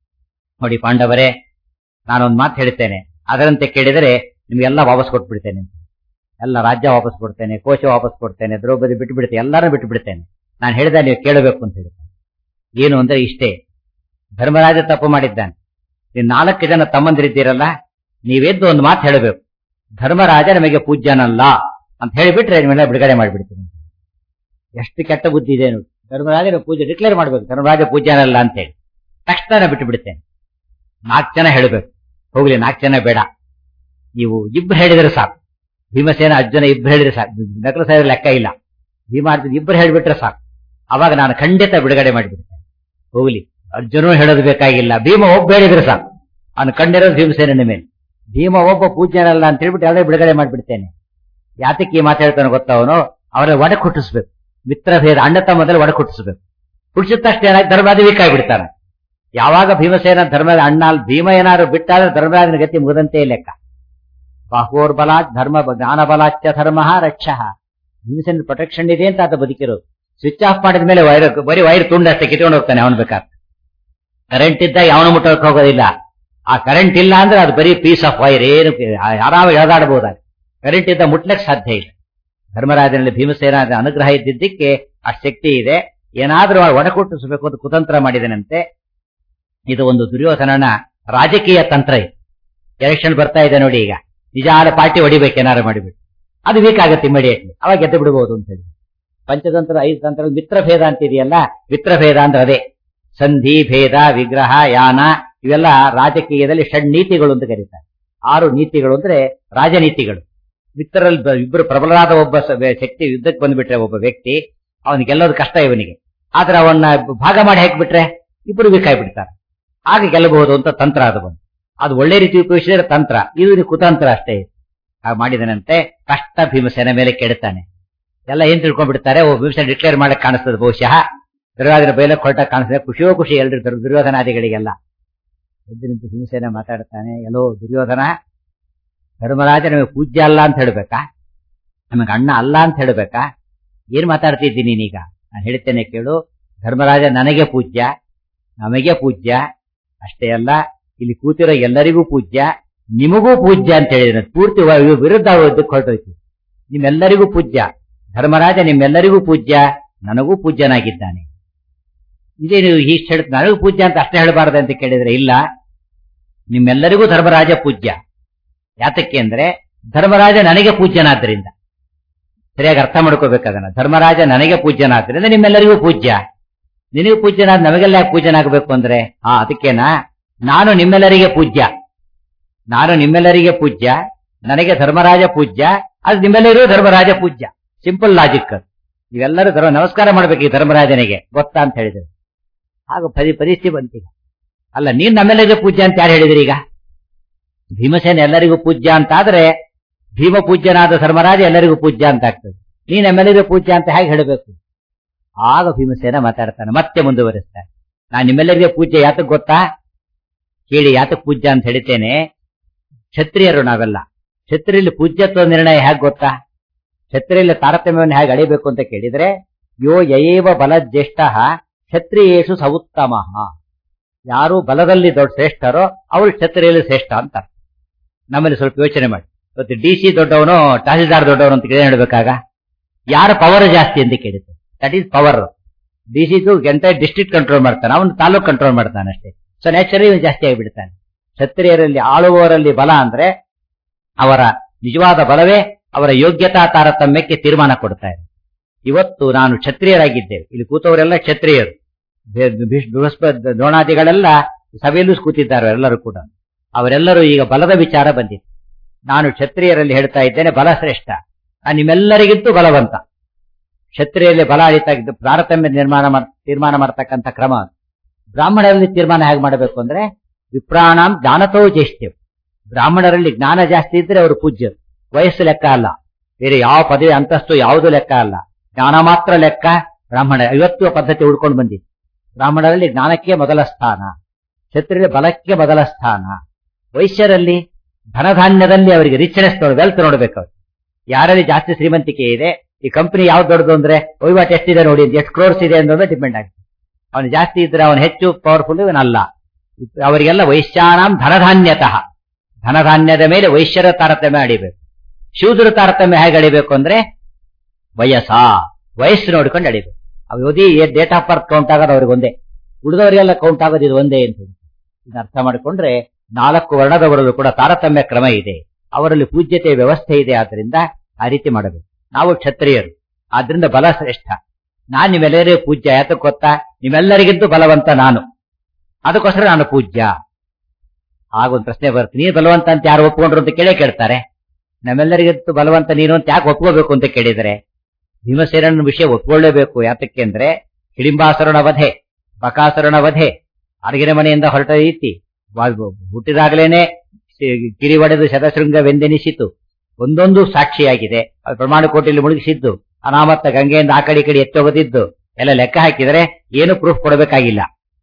Speaker 1: ನೋಡಿ ಪಾಂಡವರೇ ನಾನೊಂದು ಮಾತು ಹೇಳ್ತೇನೆ ಅದರಂತೆ ಕೇಳಿದರೆ ನಿಮ್ಗೆಲ್ಲ ವಾಪಸ್ ಕೊಟ್ಬಿಡ್ತೇನೆ ಎಲ್ಲ ರಾಜ್ಯ ವಾಪಸ್ ಕೊಡ್ತೇನೆ ಕೋಶ ವಾಪಸ್ ಕೊಡ್ತೇನೆ ದ್ರೌಪದಿ ಬಿಟ್ಟು ಬಿಡ್ತೇನೆ ಎಲ್ಲರೂ ಬಿಟ್ಟು ಬಿಡ್ತೇನೆ ನಾನು ಹೇಳಿದ ನೀವು ಕೇಳಬೇಕು ಅಂತ ಹೇಳ್ತಾನೆ ಏನು ಅಂದ್ರೆ ಇಷ್ಟೇ ಧರ್ಮರಾಜ ತಪ್ಪು ಮಾಡಿದ್ದಾನೆ ನೀವು ನಾಲ್ಕು ಜನ ತಮ್ಮಂದಿರಿದ್ದೀರಲ್ಲ ನೀವೆದ್ದು ಒಂದು ಮಾತು ಹೇಳಬೇಕು ಧರ್ಮರಾಜ ನಮಗೆ ಪೂಜ್ಯನಲ್ಲ ಅಂತ ಹೇಳಿಬಿಟ್ರೆ ನಿಮ್ಮೆಲ್ಲ ಬಿಡುಗಡೆ ಮಾಡಿಬಿಡ್ತೀನಿ ಎಷ್ಟು ಕೆಟ್ಟ ಬುದ್ಧಿ ಇದೆ ನೋಡಿ ಧರ್ಮರಾಜನ ಪೂಜೆ ಡಿಕ್ಲೇರ್ ಮಾಡ್ಬೇಕು ಧರ್ಮರಾಜ ಪೂಜ್ಯನಲ್ಲ ಅಂತ ಹೇಳಿ ತಕ್ಷಣ ಬಿಟ್ಟು ಬಿಡ್ತೇನೆ ನಾಲ್ಕು ಜನ ಹೇಳಬೇಕು ಹೋಗ್ಲಿ ನಾಲ್ಕು ಜನ ಬೇಡ ನೀವು ಇಬ್ರು ಹೇಳಿದ್ರೆ ಸಾಕು ಭೀಮಸೇನ ಅರ್ಜುನ ಇಬ್ರು ಹೇಳಿದ್ರೆ ಸಾಕು ನಕಲ ಸಾವಿರ ಲೆಕ್ಕ ಇಲ್ಲ ಭೀಮಾರ್ಜುನ ಇಬ್ರು ಹೇಳಿಬಿಟ್ರೆ ಸಾಕು ಅವಾಗ ನಾನು ಖಂಡಿತ ಬಿಡುಗಡೆ ಮಾಡಿಬಿಡ್ತೇನೆ ಹೋಗ್ಲಿ ಅರ್ಜುನ ಹೇಳೋದು ಬೇಕಾಗಿಲ್ಲ ಭೀಮ ಒಬ್ಬ ಹೇಳಿದ್ರೆ ಸಾಕು ಅವನು ಕಂಡಿರೋದು ಭೀಮಸೇನ ಮೇಲೆ ಭೀಮ ಒಬ್ಬ ಪೂಜ್ಯನಲ್ಲ ಅಂತ ಹೇಳ್ಬಿಟ್ಟು ಎಲ್ಲರೂ ಬಿಡುಗಡೆ ಮಾಡಿಬಿಡ್ತೇನೆ ಯಾತಕ್ಕೆ ಈ ಮಾತಾಡ್ತಾನೆ ಗೊತ್ತವನು ಅವರ ಒಡೆ ಹುಟ್ಟಿಸ್ಬೇಕು ಮಿತ್ರ ಭೇದ ಅಣ್ಣ ತಮ್ಮದಲ್ಲಿ ಒಡೆ ಹುಟ್ಟಿಸ್ಬೇಕು ಹುಟ್ಟಿಸಿದ ತಕ್ಷಣ ಏನಾಗಿ ಧರ್ಮರಾಜ ವೀಕ್ ಆಗಿಬಿಡ್ತಾನೆ ಯಾವಾಗ ಭೀಮಸೇನ ಧರ್ಮದ ಅಣ್ಣ ಅಲ್ಲಿ ಭೀಮ ಏನಾದ್ರು ಬಿಟ್ಟಾದ್ರೆ ಧರ್ಮರಾಜನ ಗತಿ ಮುಗದಂತೆ ಲೆಕ್ಕ ಬಾಹೋರ್ಬಲ ಧರ್ಮ ಜ್ಞಾನ ಬಲಾಚ್ಯ ಧರ್ಮ ರಕ್ಷ ಭೀಮಸೇನ ಪ್ರೊಟೆಕ್ಷನ್ ಇದೆ ಅಂತ ಆತ ಬದುಕಿರೋದು ಸ್ವಿಚ್ ಆಫ್ ಮಾಡಿದ ಮೇಲೆ ವೈರ್ ಬರೀ ವೈರ್ ತುಂಡಷ್ಟೇ ಕಿತ್ಕೊಂಡು ಹೋಗ್ತಾನೆ ಅವನು ಬೇಕಾದ್ರೆ ಕರೆಂಟ್ ಇದ್ದಾಗ ಯಾವನು ಮುಟ್ಟೋಕ್ ಹೋಗೋದಿಲ್ಲ ಆ ಕರೆಂಟ್ ಇಲ್ಲ ಅಂದ್ರೆ ಅದು ಬರೀ ಪೀಸ್ ಆಫ್ ವೈರ್ ಏನು ಆರಾಮ ಎಳೆದಾಡಬಹುದಾಗ ಕರೆಂಟ್ ಇದ್ದ ಮುಟ್ಲಕ್ಕೆ ಸಾಧ್ಯ ಇಲ್ಲ ಧರ್ಮರಾಜನಲ್ಲಿ ಭೀಮಸೇನ ಅನುಗ್ರಹ ಇದ್ದಿದ್ದಕ್ಕೆ ಆ ಶಕ್ತಿ ಇದೆ ಏನಾದ್ರೂ ಒಡಕೊಟ್ಟಿಸಬೇಕು ಅಂತ ಕುತಂತ್ರ ಮಾಡಿದನಂತೆ ಇದು ಒಂದು ದುರ್ಯೋಧನನ ರಾಜಕೀಯ ತಂತ್ರ ಇದು ಎಲೆಕ್ಷನ್ ಬರ್ತಾ ಇದೆ ನೋಡಿ ಈಗ ನಿಜಾನ ಪಾರ್ಟಿ ಹೊಡಿಬೇಕು ಏನಾರು ಮಾಡಿಬಿಟ್ಟು ಅದು ವೀಕ್ ಆಗುತ್ತೆ ಇಮಿಡಿಯೇಟ್ಲಿ ಅವಾಗ ಗೆದ್ದು ಬಿಡಬಹುದು ಅಂತ ಹೇಳಿ ಪಂಚತಂತ್ರ ಐದು ತಂತ್ರ ಮಿತ್ರಭೇದ ಅಂತ ಇದೆಯಲ್ಲ ಮಿತ್ರಭೇದ ಅಂದ್ರೆ ಅದೇ ಸಂಧಿ ಭೇದ ವಿಗ್ರಹ ಯಾನ ಇವೆಲ್ಲ ರಾಜಕೀಯದಲ್ಲಿ ಷಡ್ ನೀತಿಗಳು ಅಂತ ಕರೀತಾರೆ ಆರು ನೀತಿಗಳು ಅಂದ್ರೆ ರಾಜನೀತಿಗಳು ಮಿತ್ರರಲ್ಲಿ ಇಬ್ಬರು ಪ್ರಬಲರಾದ ಒಬ್ಬ ಶಕ್ತಿ ಯುದ್ಧಕ್ಕೆ ಬಂದ್ಬಿಟ್ರೆ ಒಬ್ಬ ವ್ಯಕ್ತಿ ಅವನಿಗೆ ಗೆಲ್ಲೋದು ಕಷ್ಟ ಇವನಿಗೆ ಆದ್ರೆ ಅವನ್ನ ಭಾಗ ಮಾಡಿ ಹಾಕಿಬಿಟ್ರೆ ಇಬ್ಬರು ವೀಕ್ ಆಗಿಬಿಡ್ತಾರೆ ಆಗ ಗೆಲ್ಲಬಹುದು ಅಂತ ತಂತ್ರ ಅದು ಬಂದು ಅದು ಒಳ್ಳೆ ರೀತಿ ಉಪಯೋಗಿಸಿದ್ರೆ ತಂತ್ರ ಇದು ಕುತಂತ್ರ ಅಷ್ಟೇ ಹಾಗೆ ಮಾಡಿದನಂತೆ ಕಷ್ಟ ಭೀಮಸೇನ ಮೇಲೆ ಕೆಡುತ್ತಾನೆ ಎಲ್ಲ ಏನ್ ತಿಳ್ಕೊಂಡ್ಬಿಡ್ತಾರೆ ಓ ಭೀಮಸೇನ ಡಿಕ್ಲೇರ್ ಮಾಡಕ್ ಕಾಣಿಸ್ತದೆ ಬಹುಶಃ ದುರ್ಯೋಧನ ಬೈಲಕ್ಕೆ ಹೊರಟಾಗ ಕಾಣಿಸ್ತದೆ ಖುಷಿಯೋ ಖುಷಿ ಎಲ್ರು ದುರ್ಯೋಧನಾದಿಗಳಿಗೆಲ್ಲ ಎದ್ದು ನಿಂತು ಭೀಮಸೇನ ಮಾತಾಡ್ತಾನೆ ಎಲ್ಲೋ ದುರ್ಯೋಧನ ಧರ್ಮರಾಜ ನಮಗೆ ಪೂಜ್ಯ ಅಲ್ಲ ಅಂತ ಹೇಳ್ಬೇಕಾ ನಮಗೆ ಅಣ್ಣ ಅಲ್ಲ ಅಂತ ಹೇಳ್ಬೇಕಾ ಏನ್ ಮಾತಾಡ್ತಿದ್ದೀನಿ ನೀನೀಗ ನಾನು ಹೇಳ್ತೇನೆ ಕೇಳು ಧರ್ಮರಾಜ ನನಗೆ ಪೂಜ್ಯ ನಮಗೆ ಪೂಜ್ಯ ಅಷ್ಟೇ ಅಲ್ಲ ಇಲ್ಲಿ ಕೂತಿರೋ ಎಲ್ಲರಿಗೂ ಪೂಜ್ಯ ನಿಮಗೂ ಪೂಜ್ಯ ಅಂತ ಹೇಳಿದ್ರೆ ಪೂರ್ತಿ ವಿರುದ್ಧ ಇದಕ್ಕೆ ಹೊರಟೋಯ್ತು ನಿಮ್ಮೆಲ್ಲರಿಗೂ ಪೂಜ್ಯ ಧರ್ಮರಾಜ ನಿಮ್ಮೆಲ್ಲರಿಗೂ ಪೂಜ್ಯ ನನಗೂ ಪೂಜ್ಯನಾಗಿದ್ದಾನೆ ಇದೇ ನೀವು ಇಷ್ಟು ಹೇಳ ನನಗೂ ಪೂಜ್ಯ ಅಂತ ಅಷ್ಟೇ ಹೇಳಬಾರದು ಅಂತ ಕೇಳಿದ್ರೆ ಇಲ್ಲ ನಿಮ್ಮೆಲ್ಲರಿಗೂ ಧರ್ಮರಾಜ ಪೂಜ್ಯ ಯಾತಕ್ಕೆ ಅಂದ್ರೆ ಧರ್ಮರಾಜ ನನಗೆ ಪೂಜ್ಯನಾದ್ದರಿಂದ ಸರಿಯಾಗಿ ಅರ್ಥ ಮಾಡ್ಕೋಬೇಕಾದನ್ನ ಧರ್ಮರಾಜ ನನಗೆ ಪೂಜ್ಯನಾದ್ರಿಂದ ನಿಮ್ಮೆಲ್ಲರಿಗೂ ಪೂಜ್ಯ ನಿನಗೂ ಪೂಜ್ಯನಾದ ನಮಗೆಲ್ಲ ಯಾಕೆ ಪೂಜ್ಯನಾಗಬೇಕು ಅಂದ್ರೆ ಹಾ ಅದಕ್ಕೇನಾ ನಾನು ನಿಮ್ಮೆಲ್ಲರಿಗೆ ಪೂಜ್ಯ ನಾನು ನಿಮ್ಮೆಲ್ಲರಿಗೆ ಪೂಜ್ಯ ನನಗೆ ಧರ್ಮರಾಜ ಪೂಜ್ಯ ಅದು ನಿಮ್ಮೆಲ್ಲರಿಗೂ ಧರ್ಮರಾಜ ಪೂಜ್ಯ ಸಿಂಪಲ್ ಲಾಜಿಕ್ ಇವೆಲ್ಲರೂ ಧರ್ಮ ನಮಸ್ಕಾರ ಮಾಡ್ಬೇಕು ಈ ಧರ್ಮರಾಜನಿಗೆ ಗೊತ್ತಾ ಅಂತ ಹೇಳಿದ್ರು ಆಗ ಪರಿ ಪರಿಸ್ಥಿತಿ ಬಂತೀಗ ಅಲ್ಲ ನೀನ್ ನಮ್ಮೆಲ್ಲರಿಗೂ ಪೂಜ್ಯ ಅಂತ ಯಾರು ಹೇಳಿದ್ರಿ ಈಗ ಭೀಮಸೇನ ಎಲ್ಲರಿಗೂ ಪೂಜ್ಯ ಅಂತ ಆದ್ರೆ ಭೀಮ ಪೂಜ್ಯನಾದ ಧರ್ಮರಾಜ ಎಲ್ಲರಿಗೂ ಪೂಜ್ಯ ಅಂತ ಆಗ್ತದೆ ನೀನ್ ನಮ್ಮೆಲ್ಲರಿಗೂ ಪೂಜ್ಯ ಅಂತ ಹೇಗೆ ಹೇಳಬೇಕು ಆಗ ಭೀಮಸೇನ ಮಾತಾಡ್ತಾನೆ ಮತ್ತೆ ಮುಂದುವರಿಸ್ತಾನೆ ನಾನು ನಿಮ್ಮೆಲ್ಲರಿಗೆ ಪೂಜ್ಯ ಯಾತಕ್ ಗೊತ್ತಾ ಕೇಳಿ ಯಾತಕ್ ಪೂಜ್ಯ ಅಂತ ಹೇಳ್ತೇನೆ ಕ್ಷತ್ರಿಯರು ನಾವೆಲ್ಲ ಕ್ಷತ್ರಿಯಲ್ಲಿ ಪೂಜ್ಯತ್ವ ನಿರ್ಣಯ ಹೇಗೆ ಗೊತ್ತಾ ಕ್ಷತ್ರಿಯಲ್ಲಿ ತಾರತಮ್ಯವನ್ನು ಹೇಗೆ ಅಳಿಬೇಕು ಅಂತ ಕೇಳಿದ್ರೆ ಯೋ ಯಯೇವ ಬಲ ಜ್ಯೇಷ್ಠ ಕ್ಷತ್ರಿಯೇಶು ಸವುತ್ತಮ ಯಾರು ಬಲದಲ್ಲಿ ದೊಡ್ಡ ಶ್ರೇಷ್ಠರೋ ಅವರು ಕ್ಷತ್ರಿಯಲ್ಲಿ ಶ್ರೇಷ್ಠ ಅಂತ ನಮ್ಮಲ್ಲಿ ಸ್ವಲ್ಪ ಯೋಚನೆ ಮಾಡಿ ಇವತ್ತು ಡಿ ಸಿ ದೊಡ್ಡವನು ತಹಸೀಲ್ದಾರ್ ದೊಡ್ಡವನು ಅಂತ ಕೇಳಿ ಹೇಳ್ಬೇಕಾಗ ಯಾರ ಪವರ್ ಜಾಸ್ತಿ ಅಂತ ಕೇಳಿದ್ದು that is power D C entire district control ಮಾಡ್ತಾನೆ ಅವನು ತಾಲೂಕ್ ಕಂಟ್ರೋಲ್ ಮಾಡ್ತಾನೆ ಅಷ್ಟೇ ಸೊ ನ್ಯಾಚುರಲಿ ಜಾಸ್ತಿ ಆಗಿಬಿಡ್ತಾನೆ ಕ್ಷತ್ರಿಯರಲ್ಲಿ ಆಳುವವರಲ್ಲಿ ಬಲ ಅಂದ್ರೆ ಅವರ ನಿಜವಾದ ಬಲವೇ ಅವರ ಯೋಗ್ಯತಾ ತಾರತಮ್ಯಕ್ಕೆ ತೀರ್ಮಾನ ಕೊಡ್ತಾ ಇದೆ ಇವತ್ತು ನಾನು ಕ್ಷತ್ರಿಯರಾಗಿದ್ದೇವೆ ಇಲ್ಲಿ ಕೂತವರೆಲ್ಲ ಕ್ಷತ್ರಿಯರು ಬೆ- ಭೀಷ್- ಬೃಹಸ್ಪತಿ ದ್ರೋಣಾದಿಗಳೆಲ್ಲ ಸಭೆಯಲ್ಲೂ ಕೂತಿದ್ದಾರೆ ಎಲ್ಲರೂ ಕೂಡ ಅವರೆಲ್ಲರೂ ಈಗ ಬಲದ ವಿಚಾರ ಬಂದಿದೆ ನಾನು ಕ್ಷತ್ರಿಯರಲ್ಲಿ ಹೇಳ್ತಾ ಇದ್ದೇನೆ ಬಲ ಶ್ರೇಷ್ಠ ನಾನು ನಿಮ್ಮೆಲ್ಲರಿಗಿಂತೂ ಬಲವಂತ ಕ್ಷತ್ರಿಯಲ್ಲಿ ಬಲ ಅಳಿತಾ ಇದ್ದು ತಾರತಮ್ಯ ನಿರ್ಮಾಣ ಮಾಡ್- ತೀರ್ಮಾನ ಮಾಡತಕ್ಕಂಥ ಕ್ರಮ ಅದು. ಬ್ರಾಹ್ಮಣರಲ್ಲಿ ತೀರ್ಮಾನ ಹೇಗೆ ಮಾಡಬೇಕು ಅಂದ್ರೆ ವಿಪ್ರಾಣಾಂ ಜ್ಞಾನತೋ ಜ್ಯೇಷ್ಠ್ಯಂ ಬ್ರಾಹ್ಮಣರಲ್ಲಿ ಜ್ಞಾನ ಜಾಸ್ತಿ ಇದ್ರೆ ಅವರು ಪೂಜ್ಯರು ವಯಸ್ಸು ಲೆಕ್ಕ ಅಲ್ಲ ಬೇರೆ ಯಾವ ಪದವಿ ಅಂತಸ್ತು ಯಾವುದು ಲೆಕ್ಕ ಅಲ್ಲ ಜ್ಞಾನ ಮಾತ್ರ ಲೆಕ್ಕ ಬ್ರಾಹ್ಮಣ ಇವತ್ತು ಪದ್ಧತಿ ಉಳ್ಕೊಂಡು ಬಂದಿದೆ ಬ್ರಾಹ್ಮಣರಲ್ಲಿ ಜ್ಞಾನಕ್ಕೆ ಮೊದಲ ಸ್ಥಾನ ಕ್ಷತ್ರಿಯ ಬಲಕ್ಕೆ ಮೊದಲ ಸ್ಥಾನ ವೈಶ್ಯರಲ್ಲಿ ಧನಧಾನ್ಯದಲ್ಲಿ ಅವರಿಗೆ ರಿಚ್ನೆಸ್ ವೆಲ್ತ್ ನೋಡ್ಬೇಕು ಅವ್ರು ಯಾರಲ್ಲಿ ಜಾಸ್ತಿ ಶ್ರೀಮಂತಿಕೆ ಇದೆ ಈ ಕಂಪನಿ ಯಾವ್ದು ದೊಡ್ಡದು ಅಂದ್ರೆ ವಹಿವಾಟು ಎಷ್ಟಿದೆ ನೋಡಿ ಎಷ್ಟು ಕ್ರೋರ್ಸ್ ಇದೆ ಅನ್ನೋದು ಡಿಪೆಂಡ್ ಆಗುತ್ತೆ ಅವನು ಜಾಸ್ತಿ ಇದ್ರೆ ಅವನು ಹೆಚ್ಚು ಪವರ್ಫುಲ್ ಇವನಲ್ಲ ಅವರಿಗೆಲ್ಲ ವೈಶ್ಯಾನಾಂ ಧನಧಾನ್ಯತಃ ಧನಧಾನ್ಯದ ಮೇಲೆ ವೈಶ್ಯರ ತಾರತಮ್ಯ ಅಡಿಬೇಕು ಶೂದ್ರ ತಾರತಮ್ಯ ಹೇಗೆ ಅಡಿಬೇಕು ಅಂದ್ರೆ ವಯಸ್ಸ ವಯಸ್ಸು ನೋಡ್ಕೊಂಡು ಅಡಿಬೇಕು ಅವು ಓದಿ ಡೇಟ್ ಆಫ್ ಬರ್ತ್ ಕೌಂಟ್ ಆಗೋದು ಅವ್ರಿಗೆ ಒಂದೇ ಉಳಿದವರಿಗೆಲ್ಲ ಕೌಂಟ್ ಆಗೋದು ಇದು ಒಂದೇ ಅಂತ ಇದನ್ನ ಅರ್ಥ ಮಾಡಿಕೊಂಡ್ರೆ ನಾಲ್ಕು ವರ್ಣದವರಲ್ಲೂ ಕೂಡ ತಾರತಮ್ಯ ಕ್ರಮ ಇದೆ ಅವರಲ್ಲಿ ಪೂಜ್ಯತೆಯ ವ್ಯವಸ್ಥೆ ಇದೆ ಆದ್ರಿಂದ ಆ ರೀತಿ ಮಾಡಬೇಕು ನಾವು ಕ್ಷತ್ರಿಯರು ಆದ್ರಿಂದ ಬಲ ಶ್ರೇಷ್ಠ ನಾನ್ ನಿಮ್ಮೆಲ್ಲರಿಗೂ ಪೂಜ್ಯ ಯಾತಕ್ಕೆ ಗೊತ್ತಾ ನಿಮ್ಮೆಲ್ಲರಿಗಿಂತೂ ಬಲವಂತ ನಾನು ಅದಕ್ಕೋಸ್ಕರ ನಾನು ಪೂಜ್ಯ ಆಗೊಂದು ಪ್ರಶ್ನೆ ಬರುತ್ತೆ ನೀನು ಬಲವಂತ ಅಂತ ಯಾರು ಒಪ್ಕೊಂಡ್ರು ಅಂತ ಕೇಳೇ ಕೇಳ್ತಾರೆ ನಮ್ಮೆಲ್ಲರಿಗಿಂತೂ ಬಲವಂತ ನೀನು ಅಂತ ಯಾಕೆ ಒಪ್ಕೋಬೇಕು ಅಂತ ಕೇಳಿದರೆ ಭೀಮಸೇನನ ವಿಷಯ ಒಪ್ಕೊಳ್ಳೇಬೇಕು ಯಾತಕ್ಕೆ ಅಂದ್ರೆ ಹಿಡಿಂಬಾಸುರನ ವಧೆ ಬಕಾಸುರನ ವಧೆ ಅರಗಿನ ಮನೆಯಿಂದ ಹೊರಟ ರೀತಿ ವಾ- ಹುಟ್ಟಿದಾಗಲೇನೆ ಸಿ- ಕಿರಿ ಒಡೆದು ಶತಶೃಂಗವೆಂದೆನಿಸಿತು ಒಂದೊಂದು ಸಾಕ್ಷಿಯಾಗಿದೆ ಅದು ಪ್ರಮಾಣ ಕೋಟಿಯಲ್ಲಿ ಮುಳುಗಿಸಿದ್ದು ಅನಾಮತ್ತ ಗಂಗೆಯಿಂದ ಆ ಕಡೆ ಈ ಕಡೆ ಎತ್ತೋಗದಿದ್ದು ಎಲ್ಲ ಲೆಕ್ಕ ಹಾಕಿದರೆ ಏನು ಪ್ರೂಫ್ ಕೊಡಬೇಕಾಗಿಲ್ಲ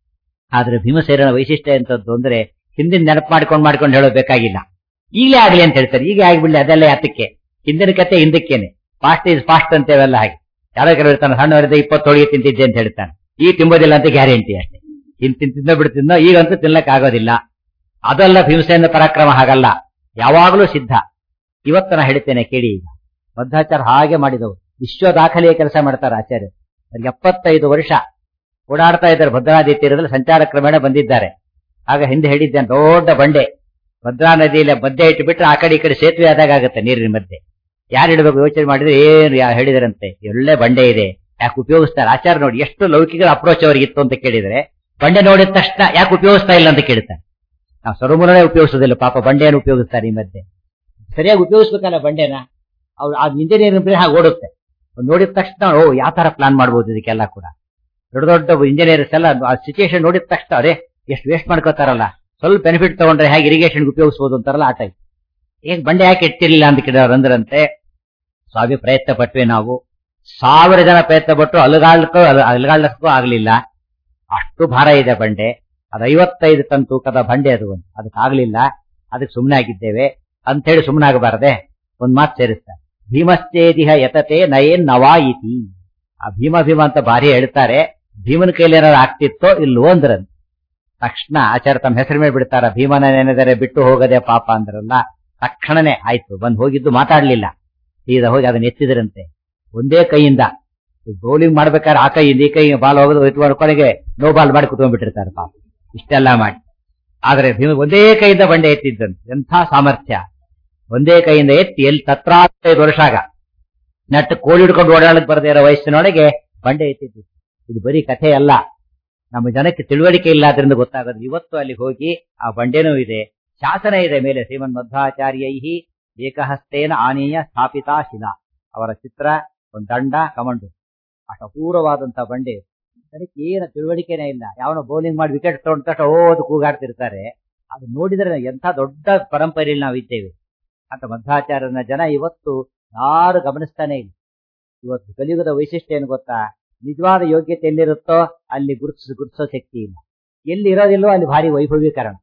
Speaker 1: ಆದ್ರೆ ಭೀಮಸೇನನ ವೈಶಿಷ್ಟ್ಯ ಎಂತದ್ದು ಅಂದ್ರೆ ಹಿಂದಿನ ನೆನಪು ಮಾಡ್ಕೊಂಡು ಮಾಡ್ಕೊಂಡು ಹೇಳಬೇಕಾಗಿಲ್ಲ ಈಗಲೇ ಆಗ್ಲಿ ಅಂತ ಹೇಳ್ತಾರೆ ಈಗ ಆಗ್ಬಿಡ್ಲಿ ಅದೆಲ್ಲ ಯಾತಕ್ಕೆ ಹಿಂದಿನ ಕತೆ ಹಿಂದಕ್ಕೇನೆ ಫಾಸ್ಟ್ ಇಸ್ ಫಾಸ್ಟ್ ಅಂತೇವೆಲ್ಲ ಹಾಗೆ ಯಾರೋ ಕೆಲವರು ಇರ್ತಾನೆ ಸಣ್ಣವರಿದ್ದ ಇಪ್ಪತ್ತು ಹೋಳಿಗೆ ತಿಂತಿದ್ದೆ ಅಂತ ಹೇಳ್ತಾನೆ ಈಗ ತಿಂಬೋದಿಲ್ಲ ಅಂತ ಗ್ಯಾರಂಟಿ ಅಷ್ಟೇ ತಿನ್ ತಿನ್ ತಿಂದ ಬಿಡ್ತಿದ್ದೋ ಈಗಂತೂ ತಿನ್ಲಕ್ ಆಗೋದಿಲ್ಲ ಅದಲ್ಲ ಭೀಮಸೇನ ಪರಾಕ್ರಮ ಹಾಗಲ್ಲ ಯಾವಾಗಲೂ ಸಿದ್ಧ ಇವತ್ತು ನಾ ಹೇಳ್ತೇನೆ ಕೇಳಿ ಈಗ ಮಧ್ವಾಚಾರ ಹಾಗೆ ಮಾಡಿದವು ವಿಶ್ವ ದಾಖಲೆಯ ಕೆಲಸ ಮಾಡ್ತಾರೆ ಆಚಾರ್ಯ ಅವ್ರಿಗೆ ಎಪ್ಪತ್ತೈದು ವರ್ಷ ಓಡಾಡ್ತಾ ಇದ್ದಾರೆ ಭದ್ರಾ ನದಿ ತೀರದಲ್ಲಿ ಸಂಚಾರ ಕ್ರಮೇಣ ಬಂದಿದ್ದಾರೆ ಆಗ ಹಿಂದೆ ಹೇಳಿದ್ದೇನೆ ದೊಡ್ಡ ಬಂಡೆ ಭದ್ರಾ ನದಿಯಲ್ಲಿ ಮಧ್ಯೆ ಇಟ್ಟುಬಿಟ್ರೆ ಆ ಕಡೆ ಈ ಕಡೆ ಸೇತುವೆ ಆದಾಗ ಆಗುತ್ತೆ ನೀರಿನ ಮಧ್ಯೆ ಯಾರು ಇಡಬೇಕು ಯೋಚನೆ ಮಾಡಿದ್ರೆ ಏನು ಯಾ- ಹೇಳಿದರಂತೆ ಒಳ್ಳೆ ಬಂಡೆ ಇದೆ ಯಾಕೆ ಉಪಯೋಗಿಸ್ತಾರೆ ಆಚಾರ ನೋಡಿ ಎಷ್ಟು ಲೌಕಿಕ ಅಪ್ರೋಚ್ ಅವರಿಗಿತ್ತು ಅಂತ ಕೇಳಿದ್ರೆ ಬಂಡೆ ನೋಡಿದ ತಕ್ಷಣ ಯಾಕೆ ಉಪಯೋಗಿಸ್ತಾ ಇಲ್ಲ ಅಂತ ಕೇಳ್ತಾರೆ ನಾವು ಸರ್ವಮೂಲನೇ ಉಪಯೋಗಿಸೋದಿಲ್ಲ ಪಾಪ ಬಂಡೆಯನ್ನು ಉಪಯೋಗಿಸ್ತಾರೆ ಈ ಮಧ್ಯೆ ಸರಿಯಾಗಿ ಉಪಯೋಗಿಸ್ಬೇಕಲ್ಲ ಬಂಡೆನ ಅವ್ರು ಆ ಇಂಜಿನಿಯರಿಂಗ್ ಪ್ಲೇ ಹಾಗೆ ಓಡುತ್ತೆ ಅವ್ರು ನೋಡಿದ ತಕ್ಷಣ ಓ ಯಾವ ತರ ಪ್ಲಾನ್ ಮಾಡ್ಬೋದು ಇದಕ್ಕೆಲ್ಲ ಕೂಡ ದೊಡ್ಡ ದೊಡ್ಡ ಇಂಜಿನಿಯರ್ಸ್ ಎಲ್ಲ ಆ ಸಿಚುಯೇಷನ್ ನೋಡಿದ ತಕ್ಷಣ ಅದೇ ಎಷ್ಟು ವೇಸ್ಟ್ ಮಾಡ್ಕೋತಾರಲ್ಲ ಸ್ವಲ್ಪ ಬೆನಿಫಿಟ್ ತಗೊಂಡ್ರೆ ಹೇಗೆ ಇರಿಗೇಷನ್ ಉಪಯೋಗಿಸಬಹುದು ಅಂತಾರಲ್ಲ ಆ ಟೈಪ್ ಹೇಗೆ ಬಂಡೆ ಯಾಕೆ ಇಟ್ಟಿರ್ಲಿಲ್ಲ ಅಂತ ಕೇಳಿದ್ರು ಅಂದ್ರಂತೆ ಸ್ವಾಮಿ ಪ್ರಯತ್ನ ಪಟ್ವಿ ನಾವು ಸಾವಿರ ಜನ ಪ್ರಯತ್ನ ಪಟ್ಟು ಅಲುಗಾಡ್ಕೋ ಅಲುಗಾಡ್ಲಕ್ಕೂ ಆಗ್ಲಿಲ್ಲ ಅಷ್ಟು ಭಾರ ಇದೆ ಬಂಡೆ ಅದು ಐವತ್ತೈದು ಟನ್ ತೂಕದ ಬಂಡೆ ಅದು ಒಂದು ಅದಕ್ಕೆ ಆಗ್ಲಿಲ್ಲ ಅದಕ್ಕೆ ಸುಮ್ಮನೆ ಆಗಿದ್ದೇವೆ ಅಂತ ಹೇಳಿ ಸುಮ್ಮನೆ ಆಗಬಾರದೆ ಒಂದ್ ಮಾತು ಸೇರಿಸ್ತಾರೆ ಭೀಮಶ್ಚೇದಿಹ ಯತತೆ ನಯೇನ್ ನವಾಯಿತಿ ಆ ಭೀಮ ಭೀಮ ಅಂತ ಭಾರಿ ಹೇಳ್ತಾರೆ ಭೀಮನ ಕೈಲಿ ಏನಾದ್ರು ಆಗ್ತಿತ್ತೋ ಇಲ್ವೋ ಅಂದ್ರಂತ ತಕ್ಷಣ ಆಚಾರ್ಯ ತಮ್ಮ ಹೆಸರು ಮೇಲೆ ಬಿಡ್ತಾರ ಭೀಮನ ನೆನೆದರೆ ಬಿಟ್ಟು ಹೋಗದೆ ಪಾಪ ಅಂದ್ರಲ್ಲ ತಕ್ಷಣನೇ ಆಯ್ತು ಬಂದ್ ಹೋಗಿದ್ದು ಮಾತಾಡ್ಲಿಲ್ಲ ಸೀದಾ ಹೋಗಿ ಅದನ್ನ ಎತ್ತಿದ್ರಂತೆ ಒಂದೇ ಕೈಯಿಂದ ಬೌಲಿಂಗ್ ಮಾಡ್ಬೇಕಾದ್ರೆ ಆ ಕೈಯಿಂದ ಈ ಕೈ ಬಾಲ್ ಹೋಗೋದು ಎತ್ಕೊಂಡು ಕೊನೆಗೆ ನೋ ಬಾಲ್ ಮಾಡಿ ಕುತ್ಕೊಂಡ್ಬಿಟ್ಟಿರ್ತಾರೆ ಪಾಪ ಇಷ್ಟೆಲ್ಲ ಮಾಡಿ ಆದ್ರೆ ಭೀಮ ಒಂದೇ ಕೈಯಿಂದ ಬಂಡೆ ಎತ್ತಿದ್ದಂತೆ ಎಂಥ ಸಾಮರ್ಥ್ಯ ಒಂದೇ ಕೈಯಿಂದ ಎತ್ತಿ ಎಲ್ಲಿ ತತ್ರಾತ್ತೈದು ವರ್ಷ ಆಗ ನಟ್ಟು ಕೋಳಿ ಹಿಡ್ಕೊಂಡು ಓಡಾಡಕ್ ಬರದೇ ಇರೋ ವಯಸ್ಸಿನೊಳಗೆ ಬಂಡೆ ಎತ್ತಿದ್ದು ಇದು ಬರೀ ಕಥೆ ಅಲ್ಲ ನಮ್ಮ ಜನಕ್ಕೆ ತಿಳುವಳಿಕೆ ಇಲ್ಲ ಅದರಿಂದ ಗೊತ್ತಾಗೋದು ಇವತ್ತು ಅಲ್ಲಿ ಹೋಗಿ ಆ ಬಂಡೆನೂ ಇದೆ ಶಾಸನ ಇದೆ ಮೇಲೆ ಶ್ರೀಮನ್ ಮಧ್ವಾಚಾರ್ಯೈಹಿ ಏಕಹಸ್ತೇನ ಆನೆಯ ಸ್ಥಾಪಿತಾ ಶಿಲಾ ಅವರ ಚಿತ್ರ ಒಂದು ದಂಡ ಕಮಂಡು ಅಷ್ಟು ಅಪೂರ್ವವಾದಂತಹ ಬಂಡೆ ಅದಕ್ಕೆ ಏನು ತಿಳುವಳಿಕೆನೇ ಇಲ್ಲ ಯಾವನೋ ಬೌಲಿಂಗ್ ಮಾಡಿ ವಿಕೆಟ್ ತಗೊಂಡ ತಕ್ಷಣ ಓದು ಕೂಗಾಡ್ತಿರ್ತಾರೆ ಅದು ನೋಡಿದ್ರೆ ಎಂಥ ದೊಡ್ಡ ಪರಂಪರೆಯಲ್ಲಿ ನಾವು ಇದ್ದೇವೆ ಅಂತ ಮಧ್ವಾಚಾರ್ಯನ ಜನ ಇವತ್ತು ಯಾರು ಗಮನಿಸ್ತಾನೆ ಇಲ್ಲ ಇವತ್ತು ಕಲಿಯುಗದ ವೈಶಿಷ್ಟ್ಯ ಏನು ಗೊತ್ತಾ ನಿಜವಾದ ಯೋಗ್ಯತೆ ಎಲ್ಲಿರುತ್ತೋ ಅಲ್ಲಿ ಗುರುತಿಸ ಗುರುತಿಸೋ ಶಕ್ತಿ ಇಲ್ಲ ಎಲ್ಲಿ ಇರೋದಿಲ್ಲೋ ಅಲ್ಲಿ ಭಾರಿ ವೈಭವೀಕರಣ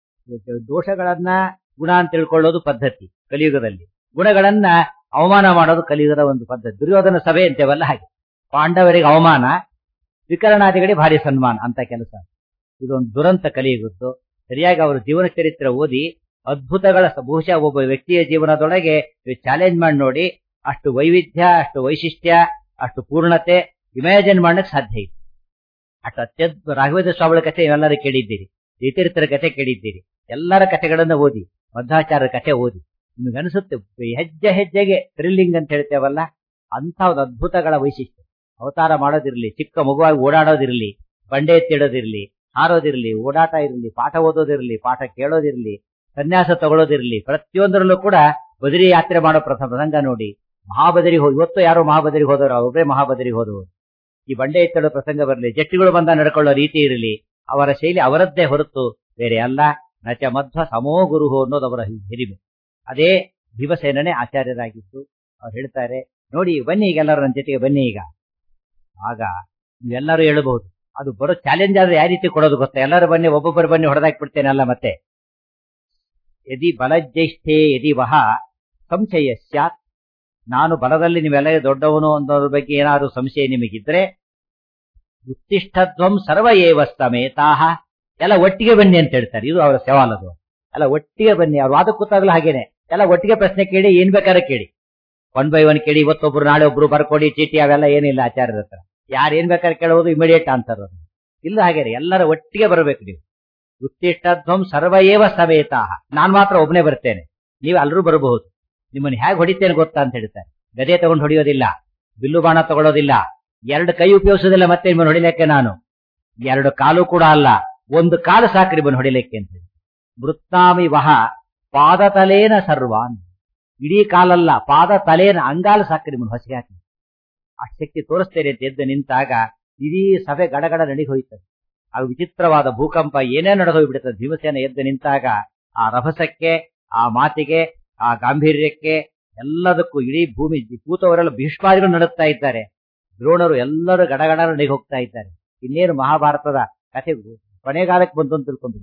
Speaker 1: ದೋಷಗಳನ್ನ ಗುಣ ಅಂತ ತಿಳ್ಕೊಳ್ಳೋದು ಪದ್ಧತಿ ಕಲಿಯುಗದಲ್ಲಿ ಗುಣಗಳನ್ನ ಅವಮಾನ ಮಾಡೋದು ಕಲಿಯುಗದ ಒಂದು ಪದ್ಧತಿ ದುರ್ಯೋಧನ ಸಭೆ ಅಂತೇವಲ್ಲ ಹಾಗೆ ಪಾಂಡವರಿಗೆ ಅವಮಾನ ವಿಕರಣಾದಿಗಳಿಗೆ ಭಾರಿ ಸನ್ಮಾನ ಅಂತ ಕೆಲಸ ಇದೊಂದು ದುರಂತ ಕಲಿಯುಗದ್ದು ಸರಿಯಾಗಿ ಅವರು ಜೀವನ ಚರಿತ್ರೆ ಓದಿ ಅದ್ಭುತಗಳ ಸ- ಬಹುಶಃ ಒಬ್ಬ ವ್ಯಕ್ತಿಯ ಜೀವನದೊಳಗೆ ಚಾಲೆಂಜ್ ಮಾಡಿ ನೋಡಿ ಅಷ್ಟು ವೈವಿಧ್ಯ ಅಷ್ಟು ವೈಶಿಷ್ಟ್ಯ ಅಷ್ಟು ಪೂರ್ಣತೆ ಇಮ್ಯಾಜಿನ್ ಮಾಡಕ್ ಸಾಧ್ಯ ಇದೆ ಅಷ್ಟು ಅತ್ಯದ್ಭುತ ರಾಘವೇಂದ್ರ ಸ್ವಾಮಿಗಳ ಕಥೆ ಎಲ್ಲರೂ ಕೇಳಿದ್ದೀರಿ ಇತರಿತರ ಕಥೆ ಕೇಳಿದ್ದೀರಿ ಎಲ್ಲರ ಕಥೆಗಳನ್ನ ಓದಿ ಮಧ್ವಾಚಾರ್ಯರ ಕಥೆ ಓದಿ ನಿಮಗೆ ಅನಿಸುತ್ತೆ ಹೆಜ್ಜೆ ಹೆಜ್ಜೆಗೆ ಥ್ರಿಲ್ಲಿಂಗ್ ಅಂತ ಹೇಳ್ತೇವಲ್ಲ ಅಂತ ಒಂದು ಅದ್ಭುತಗಳ ವೈಶಿಷ್ಟ್ಯ ಅವತಾರ ಮಾಡೋದಿರ್ಲಿ ಚಿಕ್ಕ ಮಗುವಾಗಿ ಓಡಾಡೋದಿರ್ಲಿ ಬಂಡೆ ಎತ್ತಿಡೋದಿರ್ಲಿ ಹಾರೋದಿರ್ಲಿ ಓಡಾಟ ಇರಲಿ ಪಾಠ ಓದೋದಿರ್ಲಿ ಪಾಠ ಕೇಳೋದಿರ್ಲಿ ಸನ್ಯಾಸ ತಗೊಳ್ಳೋದಿರ್ಲಿ ಪ್ರತಿಯೊಂದರಲ್ಲೂ ಕೂಡ ಬದರಿ ಯಾತ್ರೆ ಮಾಡೋ ಪ್ರಥ- ಪ್ರಸಂಗ ನೋಡಿ ಮಹಾಬದರಿ ಹೋಗಿ ಇವತ್ತು ಯಾರೋ ಮಹಾಬದರಿಗೆ ಹೋದವರು ಅವರೇ ಮಹಾಬದರಿಗೆ ಹೋದವರು ಈ ಬಂಡೆ ಎತ್ತಡೋ ಪ್ರಸಂಗ ಬರಲಿ ಜಟ್ಟಿಗಳು ಬಂದ ನಡ್ಕೊಳ್ಳೋ ರೀತಿ ಇರಲಿ ಅವರ ಶೈಲಿ ಅವರದ್ದೇ ಹೊರತು ಬೇರೆ ಅಲ್ಲ ನಚ ಮಧ್ವ ಸಮೋ ಗುರುಹು ಅನ್ನೋದು ಅವರ ಹಿರಿಮೆ ಅದೇ ಭೀಮಸೇನನೇ ಆಚಾರ್ಯರಾಗಿತ್ತು ಅವ್ರು ಹೇಳ್ತಾರೆ ನೋಡಿ ಬನ್ನಿ ಈಗ ಎಲ್ಲರೂ ನನ್ನ ಜೊತೆಗೆ ಬನ್ನಿ ಈಗ ಆಗ ನೀವೆಲ್ಲರೂ ಹೇಳಬಹುದು ಅದು ಬರೋ ಚಾಲೆಂಜ್ ಆದ್ರೆ ಯಾವ ರೀತಿ ಕೊಡೋದು ಗೊತ್ತಾ ಎಲ್ಲರೂ ಬನ್ನಿ ಒಬ್ಬೊಬ್ಬರು ಬನ್ನಿ ಹೊಡೆದಾಕಿ ಬಿಡ್ತೇನೆ ಅಲ್ಲ ಮತ್ತೆ ಯದಿ ಬಲಜ್ಯೇಷ್ಠೇ ಯದಿ ವಹ ಸಂಶಯ ಸ್ಯಾತ್ ನಾನು ಬಲದಲ್ಲಿ ನೀವೆಲ್ಲ ದೊಡ್ಡವನು ಅನ್ನೋದ್ರ ಬಗ್ಗೆ ಏನಾದ್ರು ಸಂಶಯ ನಿಮಗಿದ್ರೆ ಉತ್ತಿಷ್ಠಧ್ವಂ ಸರ್ವ ಏವ ಸಮೇತಾಹ ಎಲ್ಲ ಒಟ್ಟಿಗೆ ಬನ್ನಿ ಅಂತ ಹೇಳ್ತಾರೆ ಇದು ಅವರ ಸವಾಲದು ಎಲ್ಲ ಒಟ್ಟಿಗೆ ಬನ್ನಿ ಅವ್ರು ವಾದ ಕೂತಾಗ್ಲೂ ಹಾಗೇನೆ ಎಲ್ಲ ಒಟ್ಟಿಗೆ ಪ್ರಶ್ನೆ ಕೇಳಿ ಏನ್ ಬೇಕಾದ್ರೆ ಕೇಳಿ ಒನ್ ಬೈ ಒನ್ ಕೇಳಿ ಇವತ್ತೊಬ್ರು ನಾಳೆ ಒಬ್ರು ಬರ್ಕೊಡಿ ಚೀಟಿ ಅವೆಲ್ಲ ಏನಿಲ್ಲ ಆಚಾರ್ಯರ ಹತ್ರ ಯಾರು ಏನ್ ಬೇಕಾದ್ರೆ ಕೇಳೋದು ಇಮಿಡಿಯೇಟ್ ಆನ್ಸರ್ ಅದು ಇಲ್ಲ ಹಾಗೇನೆ ಎಲ್ಲರ ಒಟ್ಟಿಗೆ ಬರಬೇಕು ನೀವು ಉತ್ತಿಷ್ಠಧ್ವಂ ಸರ್ವ ಏವ ಸಮೇತಾಹ ನಾನ್ ಮಾತ್ರ ಒಬ್ಬನೇ ಬರ್ತೇನೆ ನೀವು ಎಲ್ಲರೂ ಬರಬಹುದು ನಿಮ್ಮನ್ನ ಹೇಗೆ ಹೊಡಿತೇನೆ ಗೊತ್ತಾ ಅಂತ ಹೇಳ್ತಾರೆ ಗದೆ ತಗೊಂಡು ಹೊಡೆಯೋದಿಲ್ಲ ಬಿಲ್ಲು ಬಾಣ ತಗೊಳ್ಳೋದಿಲ್ಲ ಎರಡು ಕೈ ಉಪಯೋಗಿಸೋದಿಲ್ಲ ಮತ್ತೆ ನಿಮ್ಮನ್ನು ಹೊಡಿಲಿಕ್ಕೆ ನಾನು ಎರಡು ಕಾಲು ಕೂಡ ಅಲ್ಲ ಒಂದು ಕಾಲು ಸಾಕು ನಿಮ್ಮನ್ನು ಹೊಡಿಲಿಕ್ಕೆ ಅಂತ ಹೇಳಿ. ಮೃತ್ನಾಮಿ ವಹ ಪಾದತಲೇನ ಸರ್ವಾನ್ ಇಡೀ ಕಾಲಲ್ಲ ಪಾದ ತಲೇನ ಅಂಗಾಲು ಸಾಕು ನಿಮ್ಮನ್ನು ಹೊಸಿಗೆ ಹಾಕಿ ಆ ಶಕ್ತಿ ತೋರಿಸ್ತೇನೆ ಅಂತ ಎದ್ದು ನಿಂತಾಗ ಇಡೀ ಸಭೆ ಗಡಗಡ ನಡಿಗೆ ಹೋಯ್ತದೆ ಆ ವಿಚಿತ್ರವಾದ ಭೂಕಂಪ ಏನೇ ನಡೆದೋಗ್ಬಿಡುತ್ತದೆ ಭೀಮಸೇನ ಎದ್ದು ನಿಂತಾಗ ಆ ರಭಸಕ್ಕೆ ಆ ಮಾತಿಗೆ ಆ ಗಾಂಭೀರ್ಯಕ್ಕೆ ಎಲ್ಲದಕ್ಕೂ ಇಡೀ ಭೂಮಿ ಕೂತವರೆಲ್ಲ ಭೀಷ್ಮಾದಿಗಳು ನಡುತ್ತಾ ಇದ್ದಾರೆ ದ್ರೋಣರು ಎಲ್ಲರೂ ಗಡಗಡ ನಡಿಗೆ ಹೋಗ್ತಾ ಇದ್ದಾರೆ ಇನ್ನೇನು ಮಹಾಭಾರತದ ಕಥೆ ಕೊನೆಗಾಲಕ್ಕೆ ಬಂತು ಅಂತ ತಿಳ್ಕೊಂಡ್ರು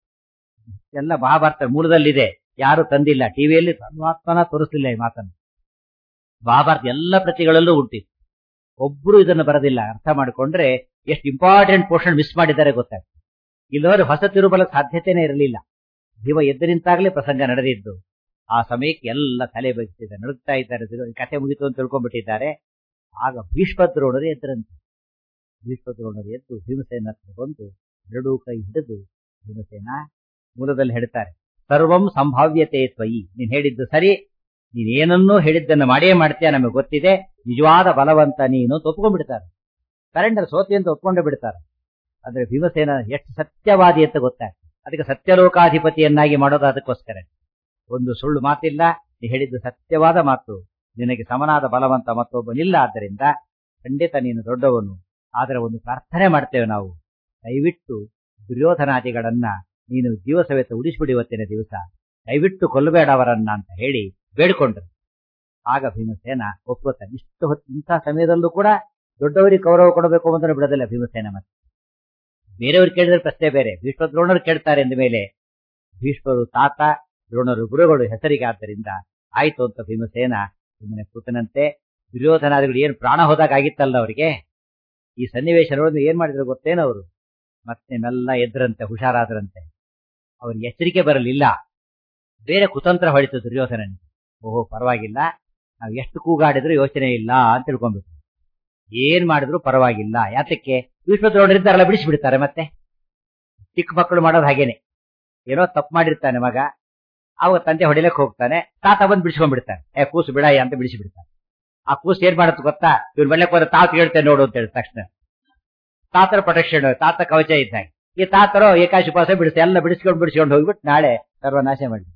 Speaker 1: ಎಲ್ಲ ಮಹಾಭಾರತ ಮೂಲದಲ್ಲಿದೆ ಯಾರು ತಂದಿಲ್ಲ ಟಿವಿಯಲ್ಲಿ ಪರಮಾತ್ಮನ ತೋರಿಸಲಿಲ್ಲ ಈ ಮಾತನ್ನು ಮಹಾಭಾರತ ಎಲ್ಲ ಪ್ರತಿಗಳಲ್ಲೂ ಉಂಟಿತ್ತು ಒಬ್ರು ಇದನ್ನು ಬರೋದಿಲ್ಲ ಅರ್ಥ ಮಾಡಿಕೊಂಡ್ರೆ ಎಷ್ಟು ಇಂಪಾರ್ಟೆಂಟ್ ಪೋರ್ಷನ್ ಮಿಸ್ ಮಾಡಿದ್ದಾರೆ ಗೊತ್ತಾಗ್ತದೆ ಇಲ್ಲವರೆ ಹೊಸ ತಿರುಬಲ ಸಾಧ್ಯತೆನೇ ಇರಲಿಲ್ಲ ಭೀಮ ಎದ್ದು ನಿಂತಾಗಲೇ ಪ್ರಸಂಗ ನಡೆದಿದ್ದು ಆ ಸಮಯಕ್ಕೆ ಎಲ್ಲ ತಲೆ ಬಗ್ತಿದ್ದಾರೆ ನಡುತ್ತಾ ಇದ್ದಾರೆ ತಿರು- ಕಥೆ ಮುಗಿತು ಅಂತ ತಿಳ್ಕೊಂಡ್ಬಿಟ್ಟಿದ್ದಾರೆ ಆಗ ಭೀಷ್ಮದ್ರೋಣರು ಎದ್ದರಂತೆ ಭೀಷ್ಮದ್ರೋಣರು ಎದ್ದು ಭೀಮಸೇನ ಹತ್ರ ಬಂದು ಎರಡೂ ಕೈ ಹಿಡಿದು ಭೀಮಸೇನ ಮೂಲದಲ್ಲಿ ಹೇಳ್ತಾರೆ ಸರ್ವಂ ಸಂಭಾವ್ಯತೆ ತ್ವಯಿ ನೀನ್ ಹೇಳಿದ್ದು ಸರಿ ನೀನ್ ಏನನ್ನೂ ಹೇಳಿದ್ದನ್ನ ಮಾಡೇ ಮಾಡ್ತೀಯ ನಮಗೆ ಗೊತ್ತಿದೆ ನಿಜವಾದ ಬಲವಂತ ನೀನು ಅಂತ ಒಪ್ಕೊಂಡ್ಬಿಡ್ತಾರೆ ಸರೆಂಡರ್ ಸೋತಿ ಅಂತ ಒಪ್ಕೊಂಡೇ ಬಿಡ್ತಾರೆ ಆದ್ರೆ ಭೀಮಸೇನ ಎಷ್ಟು ಸತ್ಯವಾದಿ ಅಂತ ಗೊತ್ತಾಗ್ತದೆ ಅದಕ್ಕೆ ಸತ್ಯಲೋಕಾಧಿಪತಿಯನ್ನಾಗಿ ಮಾಡೋದು ಅದಕ್ಕೋಸ್ಕರ ಒಂದು ಸುಳ್ಳು ಮಾತಿಲ್ಲ ನೀ ಹೇಳಿದ್ದು ಸತ್ಯವಾದ ಮಾತು ನಿನಗೆ ಸಮನಾದ ಬಲವಂತ ಮತ್ತೊಬ್ಬನಿಲ್ಲ ಆದ್ದರಿಂದ ಖಂಡಿತ ನೀನು ದೊಡ್ಡವನು ಆದರೆ ಒಂದು ಪ್ರಾರ್ಥನೆ ಮಾಡ್ತೇವೆ ನಾವು ದಯವಿಟ್ಟು ದುರ್ಯೋಧನಾದಿಗಳನ್ನ ನೀನು ಜೀವ ಸವೇತ ಉಳಿಸ್ಬಿಡಿ ಇವತ್ತಿನ ದಿವಸ ದಯವಿಟ್ಟು ಕೊಲ್ಲಬೇಡ ಅವರನ್ನ ಅಂತ ಹೇಳಿ ಬೇಡ್ಕೊಂಡ್ರು ಆಗ ಭೀಮಸೇನ ಒಪ್ಕೋತಾನೆ ಇಷ್ಟು ಹೊತ್ತು ಇಂಥ ಸಮಯದಲ್ಲೂ ಕೂಡ ದೊಡ್ಡವರಿಗೆ ಗೌರವ ಕೊಡಬೇಕು ಅಂತ ಬಿಡೋದಿಲ್ಲ ಭೀಮಸೇನ ಮತ್ತೆ ಬೇರೆಯವ್ರು ಕೇಳಿದ್ರೆ ಪ್ರಶ್ನೆ ಬೇರೆ ಭೀಷ್ಮ ದ್ರೋಣರು ಕೇಳ್ತಾರೆ ಅಂದ ಮೇಲೆ ಭೀಷ್ಮರು ತಾತ ದ್ರೋಣರು ಗುರುಗಳು ಹೆಸರಿಗೆ ಆದ್ದರಿಂದ ಆಯ್ತು ಅಂತ ಭೀಮಸೇನ ಸುಮ್ಮನೆ ಕೂತನಂತೆ ದುರ್ಯೋಧನಾದಿಗಳು ಏನು ಪ್ರಾಣ ಹೋದಾಗ ಆಗಿತ್ತಲ್ಲ ಅವರಿಗೆ ಈ ಸನ್ನಿವೇಶ ನೋಡಿದ್ರೆ ಏನ್ ಮಾಡಿದ್ರು ಗೊತ್ತೇನೋ ಅವರು ಮತ್ತೆ ಮೆಲ್ಲ ಎದ್ರಂತೆ ಹುಷಾರಾದ್ರಂತೆ ಅವ್ರಿಗೆ ಎಚ್ಚರಿಕೆ ಬರಲಿಲ್ಲ ಬೇರೆ ಕುತಂತ್ರ ಹೊಳಿತು ದುರ್ಯೋಧನನಿಗೆ ಓಹೋ ಪರವಾಗಿಲ್ಲ ನಾವು ಎಷ್ಟು ಕೂಗಾಡಿದ್ರು ಯೋಚನೆ ಇಲ್ಲ ಅಂತ ತಿಳ್ಕೊಂಡ್ಬಿಟ್ರು ಏನ್ ಮಾಡಿದ್ರು ಪರವಾಗಿಲ್ಲ ಯಾತಕ್ಕೆ ವಿಶ್ವದ್ರೋಣರಿದ್ದಾರಲ್ಲ ಬಿಡಿಸ್ಬಿಡ್ತಾರೆ ಮತ್ತೆ ಚಿಕ್ಕ ಮಕ್ಕಳು ಮಾಡೋದು ಹಾಗೇನೆ ಏನೋ ತಪ್ಪು ಮಾಡಿರ್ತಾನೆ ಮಗ ಅವಾಗ ತಂದೆ ಹೊಡಿಲಕ್ ಹೋಗ್ತಾನೆ ತಾತ ಬಂದು ಬಿಡಿಸ್ಕೊಂಡ್ಬಿಡ್ತಾನೆ ಏ ಕೂಸು ಬಿಡಾಯ ಅಂತ ಬಿಡಿಸಿಬಿಡ್ತಾನೆ ಆ ಕೂಸು ಏನ್ ಮಾಡುತ್ತೆ ಗೊತ್ತಾ ಇವ್ರು ಬೆಳಕ್ ಹೋದ್ರೆ ತಾತ ಹೇಳ್ತೇನೆ ನೋಡು ಅಂತ ಹೇಳಿ ತಕ್ಷಣ ತಾತರ ಪ್ರೊಟೆಕ್ಷನ್ ತಾತ ಕವಚ ಇದ್ದಾಗ ಈ ತಾತರೋ ಏಕಾಶಿ ಉಪವಾಸ ಬಿಡಿಸಿ ಎಲ್ಲ ಬಿಡಿಸ್ಕೊಂಡು ಬಿಡಿಸ್ಕೊಂಡು ಹೋಗ್ಬಿಟ್ಟು ನಾಳೆ ಸರ್ವನಾಶ ಮಾಡಿ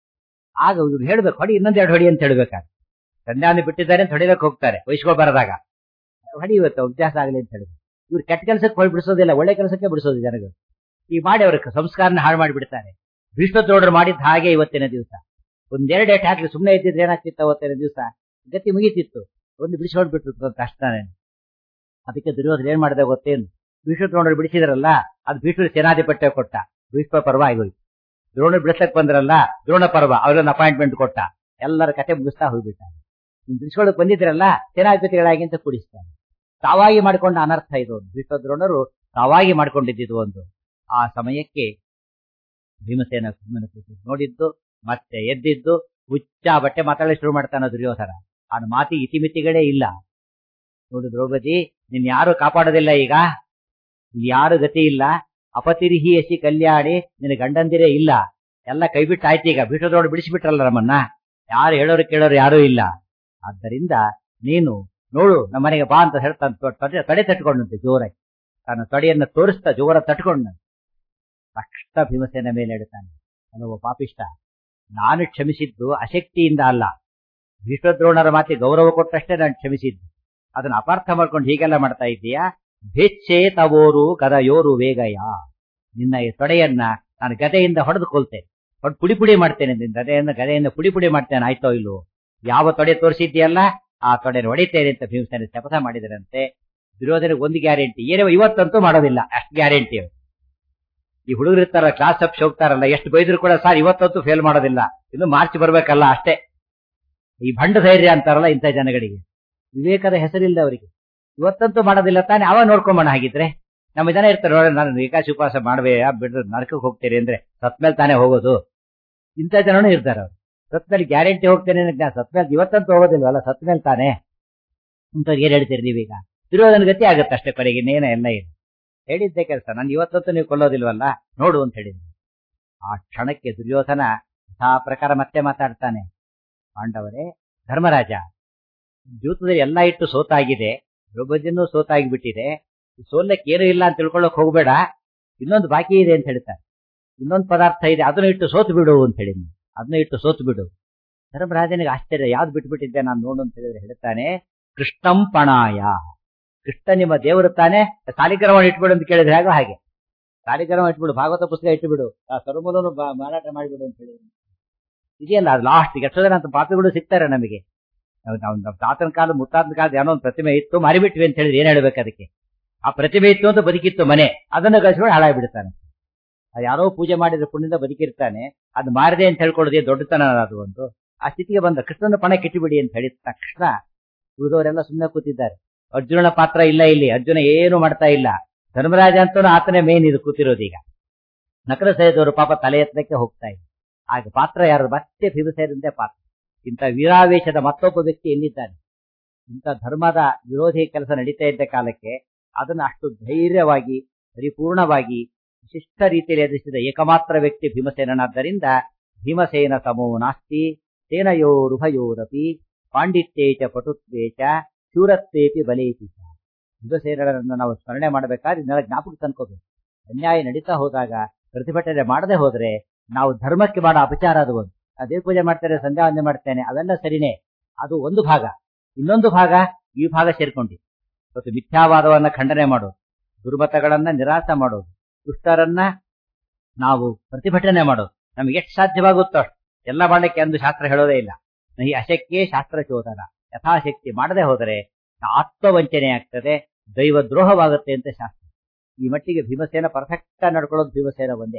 Speaker 1: ಆಗ ಇವ್ರು ಹೇಳ್ಬೇಕು ಹೊಡಿ ಇನ್ನೊಂದೆರಡು ಹೊಡಿ ಅಂತ ಹೇಳ್ಬೇಕಾಗ ಸಂಧ್ಯಾನ ಬಿಟ್ಟಿದ್ದಾರೆ ಅಂತ ಹೊಡಿಲಕ್ ಹೋಗ್ತಾರೆ ವಯಸ್ಕೊ ಬರದಾಗ ಹೊಡಿ ಇವತ್ತು ಅಭ್ಯಾಸ ಆಗಲಿ ಅಂತ ಹೇಳಿದ್ರು ಇವ್ರು ಕೆಟ್ಟ ಕೆಲಸಕ್ಕೆ ಹೋಗಿ ಬಿಡಿಸೋದಿಲ್ಲ ಒಳ್ಳೆ ಕೆಲಸಕ್ಕೆ ಬಿಡಿಸೋದು ಜನಗಳು ಈ ಮಾಡಿ ಅವ್ರ ಸಂಸ್ಕಾರನ ಹಾಳು ಮಾಡಿಬಿಡ್ತಾರೆ ಭೀಷ್ಮದ್ರೋಡರು ಮಾಡಿದ ಹಾಗೆ ಇವತ್ತಿನ ದಿವಸ ಒಂದೆರಡು ಏಟ್ ಹಾಕಿ ಸುಮ್ಮನೆ ಇದ್ದಿದ್ರೆ ಏನಾಗ್ತಿತ್ತು ಅವತ್ತಿನ ದಿವಸ ಗತಿ ಮುಗೀತಿತ್ತು ಒಂದು ಬಿಡಿಸ್ಕೊಂಡು ಬಿಟ್ರು ಕಷ್ಟನೇ ಅದಕ್ಕೆ ದುರ್ಯೋಧನ ಏನ್ ಮಾಡಿದೆ ಗೊತ್ತೇನು ಭೀಷ್ಮ ದ್ರೋಣರು ಬಿಡಿಸಿದ್ರಲ್ಲ ಅದು ಭೀಷ್ಮ ಸೇನಾಧಿಪತ್ಯ ಕೊಟ್ಟ ಭೀಷ್ಮ ಪರ್ವ ಆಗೋಯ್ತು ದ್ರೋಣರು ಬಿಡಿಸಕ್ ಬಂದ್ರಲ್ಲ ದ್ರೋಣ ಪರ್ವ ಅವ್ರನ್ನ ಅಪಾಯಿಂಟ್ಮೆಂಟ್ ಕೊಟ್ಟ ಎಲ್ಲರ ಕತೆ ಮುಗಿಸ್ತಾ ಹೋಗ್ಬಿಟ್ಟ ನೀವು ಬಿಡಿಸ್ಕೊಳಕ್ ಬಂದಿದ್ರಲ್ಲ ಸೇನಾಧಿಪತಿಗಳಾಗಿ ಅಂತ ಕೂಡಿಸ್ತಾನೆ ತಾವಾಗಿ ಮಾಡಿಕೊಂಡ ಅನರ್ಥ ಇದು ಭೀಷ್ಮ ದ್ರೋಣರು ತಾವಾಗಿ ಮಾಡ್ಕೊಂಡಿದ್ದು ಒಂದು ಆ ಸಮಯಕ್ಕೆ ಭೀಮಸೇನ ಸುಮ್ಮನೆ ಕೂತು ನೋಡಿದ್ದು ಮತ್ತೆ ಎದ್ದಿದ್ದು ಹುಚ್ಚ ಬಟ್ಟೆ ಮಾತಾಡಲಿ ಶುರು ಮಾಡ್ತಾನ ದುರ್ಯೋಧನ ಅವನ ಮಾತಿಗೆ ಇತಿಮಿತಿಗಳೇ ಇಲ್ಲ ನೋಡು ದ್ರೌಪದಿ ನಿನ್ ಯಾರು ಕಾಪಾಡೋದಿಲ್ಲ ಈಗ ಯಾರು ಗತಿ ಇಲ್ಲ ಅಪತಿರಿಹಿ ಎಸಿ ಕಲ್ಯಾಣಿ ನಿನ್ನ ಗಂಡಂದಿರೇ ಇಲ್ಲ ಎಲ್ಲ ಕೈ ಬಿಟ್ಟು ಆಯ್ತು ಈಗ ಬಿಟ್ಟದೋಡು ಬಿಡಿಸಿಬಿಟ್ರಲ್ಲ ನಮ್ಮನ್ನ ಯಾರು ಹೇಳೋರು ಕೇಳೋರು ಯಾರೂ ಇಲ್ಲ ಆದ್ದರಿಂದ ನೀನು ನೋಡು ನಮ್ಮ ಮನೆಗೆ ಬಾ ಅಂತ ಹೇಳ್ತಾನೆ ತೊಡೆ ತಡೆ ತಟ್ಕೊಂಡಂತೆ ಜೋರಾಗಿ ತನ್ನ ತೊಡೆಯನ್ನ ತೋರಿಸ್ತಾ ಜೋರ ತಟ್ಕೊಂಡ ತಕ್ಷಣ ಭೀಮಸೇನ ಮೇಲೆ ಇಡ್ತಾನೆ ಅಲ್ಲವ ಪಾಪಿಷ್ಟ ನಾನು ಕ್ಷಮಿಸಿದ್ದು ಅಶಕ್ತಿಯಿಂದ ಅಲ್ಲ ಭೀಷ್ಮದ್ರೋಣರ ಮಾತಿ ಗೌರವ ಕೊಟ್ಟಷ್ಟೇ ನಾನು ಕ್ಷಮಿಸಿದ್ದು ಅದನ್ನ ಅಪಾರ್ಥ ಮಾಡ್ಕೊಂಡು ಹೀಗೆಲ್ಲ ಮಾಡ್ತಾ ಇದ್ದೀಯಾ ಭೇಚ್ಛೇ ತವೋರು ಗದಯೋರು ವೇಗಯ ನಿನ್ನ ಈ ತೊಡೆಯನ್ನ ನಾನು ಗದೆಯಿಂದ ಹೊಡೆದು ಕೊಲ್ತೇನೆ ಹೊಡ್ ಪುಡಿ ಪುಡಿ ಮಾಡ್ತೇನೆ ನಿನ್ನ ಗದೆಯಿಂದ ಗದೆಯಿಂದ ಪುಡಿ ಪುಡಿ ಮಾಡ್ತೇನೆ ಆಯ್ತೋ ಇಲ್ವೋ ಯಾವ ತೊಡೆ ತೋರಿಸಿದ್ಯಲ್ಲ ಆ ತೊಡೆ ಹೊಡಿತೇನೆ ಅಂತ ಭೀಮಸೇನ ಶಪಥ ಮಾಡಿದರಂತೆ ದುರ್ಯೋಧನಿಗೆ ಒಂದು ಗ್ಯಾರಂಟಿ ಏನೋ ಇವತ್ತಂತೂ ಮಾಡೋದಿಲ್ಲ ಅಷ್ಟು ಗ್ಯಾರಂಟಿ ಈ ಹುಡುಗರು ಇರ್ತಾರ ಕ್ಲಾಸ್ ಅಪ್ಸ್ ಹೋಗ್ತಾರಲ್ಲ ಎಷ್ಟು ಬೈದ್ರು ಕೂಡ ಸರ್ ಇವತ್ತಂತೂ ಫೇಲ್ ಮಾಡೋದಿಲ್ಲ ಇನ್ನು ಮಾರ್ಚ್ ಬರ್ಬೇಕಲ್ಲ ಅಷ್ಟೇ ಈ ಭಂಡ ಧೈರ್ಯ ಅಂತಾರಲ್ಲ ಇಂಥ ಜನಗಳಿಗೆ ವಿವೇಕದ ಹೆಸರಿಲ್ಲ ಅವರಿಗೆ ಇವತ್ತಂತೂ ಮಾಡೋದಿಲ್ಲ ತಾನೇ ಅವಾಗ ನೋಡ್ಕೊಂಬೋಣ ಹಾಗಿದ್ರೆ ನಮ್ಮ ಜನ ಇರ್ತಾರೆ ನೋಡಿ ನಾನು ಏಕಾಶಿ ಉಪವಾಸ ಮಾಡ್ಬೇ ಬಿಡ್ರೆ ನರಕಕ್ಕೆ ಹೋಗ್ತೀರಿ ಅಂದ್ರೆ ಸತ್ಮೇಲೆ ತಾನೇ ಹೋಗೋದು ಇಂಥ ಜನನೂ ಇರ್ತಾರೆ ಅವ್ರು ಸತ್ಮೇಲೆ ಗ್ಯಾರಂಟಿ ಹೋಗ್ತೇನೆ ಅನ್ನೋ ಸತ್ಮೇಲೆ ಇವತ್ತಂತೂ ಹೋಗೋದಿಲ್ವಲ್ಲ ಸತ್ಮೇಲೆ ತಾನೇ ಇಂಥವ್ರಿಗೆ ಏನ್ ಹೇಳ್ತೀರಿ ನೀವೀಗ ದುರ್ಯೋಧನ ಗತಿ ಆಗುತ್ತೆ ಅಷ್ಟೇ ಕೊನೆಗೆ ಇನ್ನೇನ ಎಲ್ಲ ಏನು ಹೇಳಿದ್ದೆ ಕೆಲಸ ನಾನು ಇವತ್ತಂತೂ ನೀವು ಕೊಲ್ಲೋದಿಲ್ವಲ್ಲ ನೋಡು ಅಂತ ಹೇಳಿದ್ರು ಆ ಕ್ಷಣಕ್ಕೆ ದುರ್ಯೋಧನ ಆ ಪ್ರಕಾರ ಮತ್ತೆ ಮಾತಾಡ್ತಾನೆ ಪಾಂಡವರೇ ಧರ್ಮರಾಜ ಜೂತದಲ್ಲಿ ಎಲ್ಲ ಇಟ್ಟು ಸೋತಾಗಿದೆ ದ್ರೌಪದಿನೂ ಸೋತಾಗಿಬಿಟ್ಟಿದೆ ಸೋಲ್ಲಕ್ಕೆ ಏನೂ ಇಲ್ಲ ಅಂತ ತಿಳ್ಕೊಳ್ಳೋಕೆ ಹೋಗ್ಬೇಡ ಇನ್ನೊಂದು ಬಾಕಿ ಇದೆ ಅಂತ ಹೇಳ್ತಾರೆ ಇನ್ನೊಂದು ಪದಾರ್ಥ ಇದೆ ಅದನ್ನು ಇಟ್ಟು ಸೋತು ಬಿಡು ಅಂತ ಹೇಳಿ ಅದನ್ನ ಇಟ್ಟು ಸೋತು ಬಿಡು ಧರ್ಮರಾಜನಿಗೆ ಆಶ್ಚರ್ಯ ಯಾವ್ದು ಬಿಟ್ಬಿಟ್ಟಿದ್ದೆ ನಾನು ನೋಡು ಅಂತ ಹೇಳಿದ್ರೆ ಹೇಳ್ತಾನೆ ಕೃಷ್ಣಂ ಪಣಾಯ ಕೃಷ್ಣ ನಿಮ್ಮ ದೇವರು ತಾನೆ ಸಾಲಿಗ್ರಾಮವನ್ನು ಇಟ್ಬಿಡು ಅಂತ ಕೇಳಿದ್ರೆ ಹೇಗೋ ಹಾಗೆ ಸಾಲಿಗ್ರಾಮ ಇಟ್ಬಿಡು ಭಾಗವತ ಪುಸ್ತಕ ಇಟ್ಟುಬಿಡು ಆ ಸರ್ವಮೂಲನು ಮಾರಾಟ ಮಾಡಿಬಿಡು ಅಂತ ಹೇಳಿ ಇದೆಯಲ್ಲ ಅದು ಲಾಸ್ಟ್ ಎಷ್ಟೋ ಜನ ಅಂತ ಪಾಪಿಗಳು ಸಿಗ್ತಾರೆ ನಮಗೆ ನಾವು ನಮ್ಮ ತಾತನ ಕಾಲ ಮುತ್ತಾತನ ಕಾಲದ ಏನೋ ಒಂದು ಪ್ರತಿಮೆ ಇತ್ತು ಮಾರಿಬಿಟ್ವಿ ಅಂತ ಹೇಳಿದ್ರೆ ಏನ್ ಹೇಳ್ಬೇಕು ಅದಕ್ಕೆ ಆ ಪ್ರತಿಮೆ ಇತ್ತು ಅಂತ ಬದುಕಿತ್ತು ಮನೆ ಅದನ್ನು ಗಳಿಸ್ಕೊಂಡು ಹಾಳಾಗ್ಬಿಡ್ತಾನೆ ಅದು ಯಾರೋ ಪೂಜೆ ಮಾಡಿದ್ರೆ ಪುಣ್ಯದಿಂದ ಬದುಕಿರ್ತಾನೆ ಅದು ಮಾರಿದೆ ಅಂತ ಹೇಳ್ಕೊಳ್ಳೋದೇ ದೊಡ್ಡತನ ಅದು ಒಂದು ಆ ಸ್ಥಿತಿಗೆ ಬಂದ ಕೃಷ್ಣನ ಪಣ ಕೆಟ್ಟಿಬಿಡಿ ಅಂತ ಹೇಳಿದ ತಕ್ಷಣ ಉಳಿದವರೆಲ್ಲ ಸುಮ್ಮನೆ ಕೂತಿದ್ದಾರೆ ಅರ್ಜುನನ ಪಾತ್ರ ಇಲ್ಲ ಇಲ್ಲಿ ಅರ್ಜುನ ಏನು ಮಾಡ್ತಾ ಇಲ್ಲ ಧರ್ಮರಾಜ ಅಂತೂ ಆತನೇ ಮೇನ್ ಇದು ಕೂತಿರೋದು ಈಗ ನಕಲ ಸಹಿತವರು ಪಾಪ ತಲೆ ಎತ್ತಕ್ಕೆ ಹೋಗ್ತಾ ಇದೆ ಆಗ ಪಾತ್ರ ಯಾರು ಮತ್ತೆ ಭೀಮಸೇನಂದೇ ಪಾತ್ರ ಇಂಥ ವೀರಾವೇಶದ ಮತ್ತೊಬ್ಬ ವ್ಯಕ್ತಿ ಎಲ್ಲಿದ್ದಾನೆ ಇಂಥ ಧರ್ಮದ ವಿರೋಧಿ ಕೆಲಸ ನಡೀತಾ ಇದ್ದ ಕಾಲಕ್ಕೆ ಅದನ್ನು ಅಷ್ಟು ಧೈರ್ಯವಾಗಿ ಪರಿಪೂರ್ಣವಾಗಿ ವಿಶಿಷ್ಟ ರೀತಿಯಲ್ಲಿ ಎದುರಿಸಿದ ಏಕಮಾತ್ರ ವ್ಯಕ್ತಿ ಭೀಮಸೇನಾದ್ದರಿಂದ ಭೀಮಸೇನ ಸಮೋ ನಾಸ್ತಿ ಸೇನಯೋರುಭಯೋರಪಿ ಪಾಂಡಿತ್ಯೇ ಚ ಪಟುತ್ವೇ ಚ ಶೂರತ್ವೇಪಿ ಬಲೇಪಿ ಚ ಭೀಮಸೇನರನ್ನು ನಾವು ಸ್ಮರಣೆ ಮಾಡಬೇಕಾದ್ರೆ ಇದನ್ನೆಲ್ಲ ಜ್ಞಾಪಕ ತಂದ್ಕೋಬೇಕು ಅನ್ಯಾಯ ನಡೀತಾ ಹೋದಾಗ ಪ್ರತಿಭಟನೆ ಮಾಡದೆ ಹೋದ್ರೆ ನಾವು ಧರ್ಮಕ್ಕೆ ಮಾಡೋ ಅಪಚಾರ ಅದು ಒಂದು ಅದೇ ಪೂಜೆ ಮಾಡ್ತಾರೆ ಸಂಧ್ಯಾ ವಂದನೆ ಮಾಡ್ತೇನೆ ಅವೆಲ್ಲ ಸರಿನೇ ಅದು ಒಂದು ಭಾಗ ಇನ್ನೊಂದು ಭಾಗ ಈ ಭಾಗ ಸೇರ್ಕೊಂಡಿ ಇವತ್ತು ಮಿಥ್ಯಾವಾದವನ್ನ ಖಂಡನೆ ಮಾಡೋದು ದುರ್ಮತಗಳನ್ನ ನಿರಾಸ ಮಾಡೋದು ದುಷ್ಟರನ್ನ ನಾವು ಪ್ರತಿಭಟನೆ ಮಾಡೋದು ನಮ್ಗೆ ಎಷ್ಟು ಸಾಧ್ಯವಾಗುತ್ತೋ ಅಷ್ಟು ಎಲ್ಲ ಮಾಡಲಿಕ್ಕೆ ಅಂದು ಶಾಸ್ತ್ರ ಹೇಳೋದೇ ಇಲ್ಲ ಈ ಅಶಕ್ತಿಯೇ ಶಾಸ್ತ್ರ ಚೋದನ ಯಥಾಶಕ್ತಿ ಮಾಡದೆ ಹೋದರೆ ಆತ್ಮವಂಚನೆ ಆಗ್ತದೆ ದೈವ ದ್ರೋಹವಾಗುತ್ತೆ ಅಂತ ಶಾಸ್ತ್ರ ಈ ಮಟ್ಟಿಗೆ ಭೀಮಸೇನ ಪರ್ಫೆಕ್ಟ್ ನಡ್ಕೊಳ್ಳೋದು ಭೀಮಸೇನ ಒಂದೇ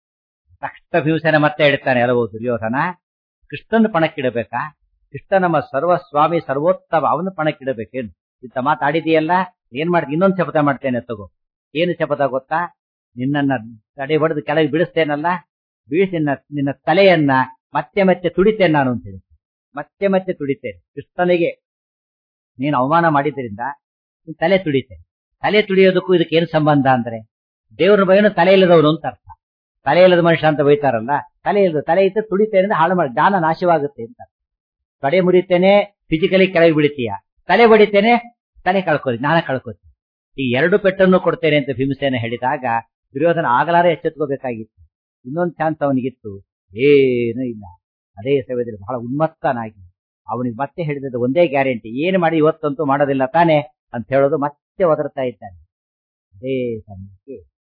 Speaker 1: ತಕ್ಷಣ ಭೀಮಸೇನ ಮತ್ತೆ ಇಡ್ತಾನೆ ಎಲ್ಲವೂ ದುರ್ಯೋಧನ ಕೃಷ್ಣನ ಪಣಕ್ಕಿಡಬೇಕಾ ಕೃಷ್ಣ ನಮ್ಮ ಸರ್ವಸ್ವಾಮಿ ಸರ್ವೋತ್ತಮ ಅವನ ಪಣಕ್ಕಿಡಬೇಕೇನು ಇಂತ ಮಾತಾಡಿದೆಯಲ್ಲ ಏನ್ ಮಾಡ್ತೀನಿ ಇನ್ನೊಂದು ಶಪಥ ಮಾಡ್ತೇನೆ ತಗೋ ಏನು ಶಪಥ ಗೊತ್ತಾ ನಿನ್ನನ್ನ ತಡೆ ಹೊಡೆದು ಕೆಳಗೆ ಬಿಡಿಸ್ತೇನಲ್ಲ ಬೀಳಿಸಿ ನಿನ್ನ ನಿನ್ನ ತಲೆಯನ್ನ ಮತ್ತೆ ಮತ್ತೆ ತುಡಿತೇನೆ ನಾನು ಅಂತ ಹೇಳಿ ಮತ್ತೆ ಮತ್ತೆ ತುಡಿತೇನೆ ಕೃಷ್ಣನಿಗೆ ನೀನು ಅವಮಾನ ಮಾಡಿದ್ರಿಂದ ನಿನ್ ತಲೆ ತುಡಿತೇನೆ ತಲೆ ತುಡಿಯೋದಕ್ಕೂ ಇದಕ್ಕೆ ಏನು ಸಂಬಂಧ ಅಂದ್ರೆ ದೇವ್ರ ಬೈನು ತಲೆ ಇಲ್ಲದವನು ಅಂತ ಅರ್ಥ ತಲೆ ಇಲ್ಲದ ಮನುಷ್ಯ ಅಂತ ಬೈತಾರಲ್ಲ ತಲೆ ಇಲ್ಲದ ತಲೆ ಇತ್ತು ತುಡಿತೇನೆ ಅಂದ್ರೆ ಹಾಳು ಮಾಡಿ ಜ್ಞಾನ ನಾಶವಾಗುತ್ತೆ ಅಂತ ತಡೆ ಮುರಿತೇನೆ ಫಿಸಿಕಲಿ ಕೆಳಗೆ ಬಿಡುತ್ತೀಯ ತಲೆ ಬಡಿತೇನೆ ತಲೆ ಕಳ್ಕೋತಿ ಜ್ಞಾನ ಕಳ್ಕೋತಿ ಈ ಎರಡು ಪೆಟ್ಟನ್ನು ಕೊಡ್ತೇನೆ ಅಂತ ಭೀಮಸೇನ ಹೇಳಿದಾಗ ದುರ್ಯೋಧನ ಆಗಲಾರೆ ಎಚ್ಚೆತ್ಕೋಬೇಕಾಗಿತ್ತು ಇನ್ನೊಂದು ಚಾನ್ಸ್ ಅವನಿಗಿತ್ತು ಏನೂ ಇಲ್ಲ ಅದೇ ಸಮಯದಲ್ಲಿ ಬಹಳ ಉನ್ಮತ್ತನಾಗಿ ಅವನಿಗೆ ಮತ್ತೆ ಹೇಳಿದ ಒಂದೇ ಗ್ಯಾರಂಟಿ ಏನು ಮಾಡಿ ಇವತ್ತಂತೂ ಮಾಡೋದಿಲ್ಲ ತಾನೆ ಅಂತ ಹೇಳೋದು ಮತ್ತೆ ಒದರ್ತಾ ಇದ್ದಾನೆ ಅದೇ ಸಮಯಕ್ಕೆ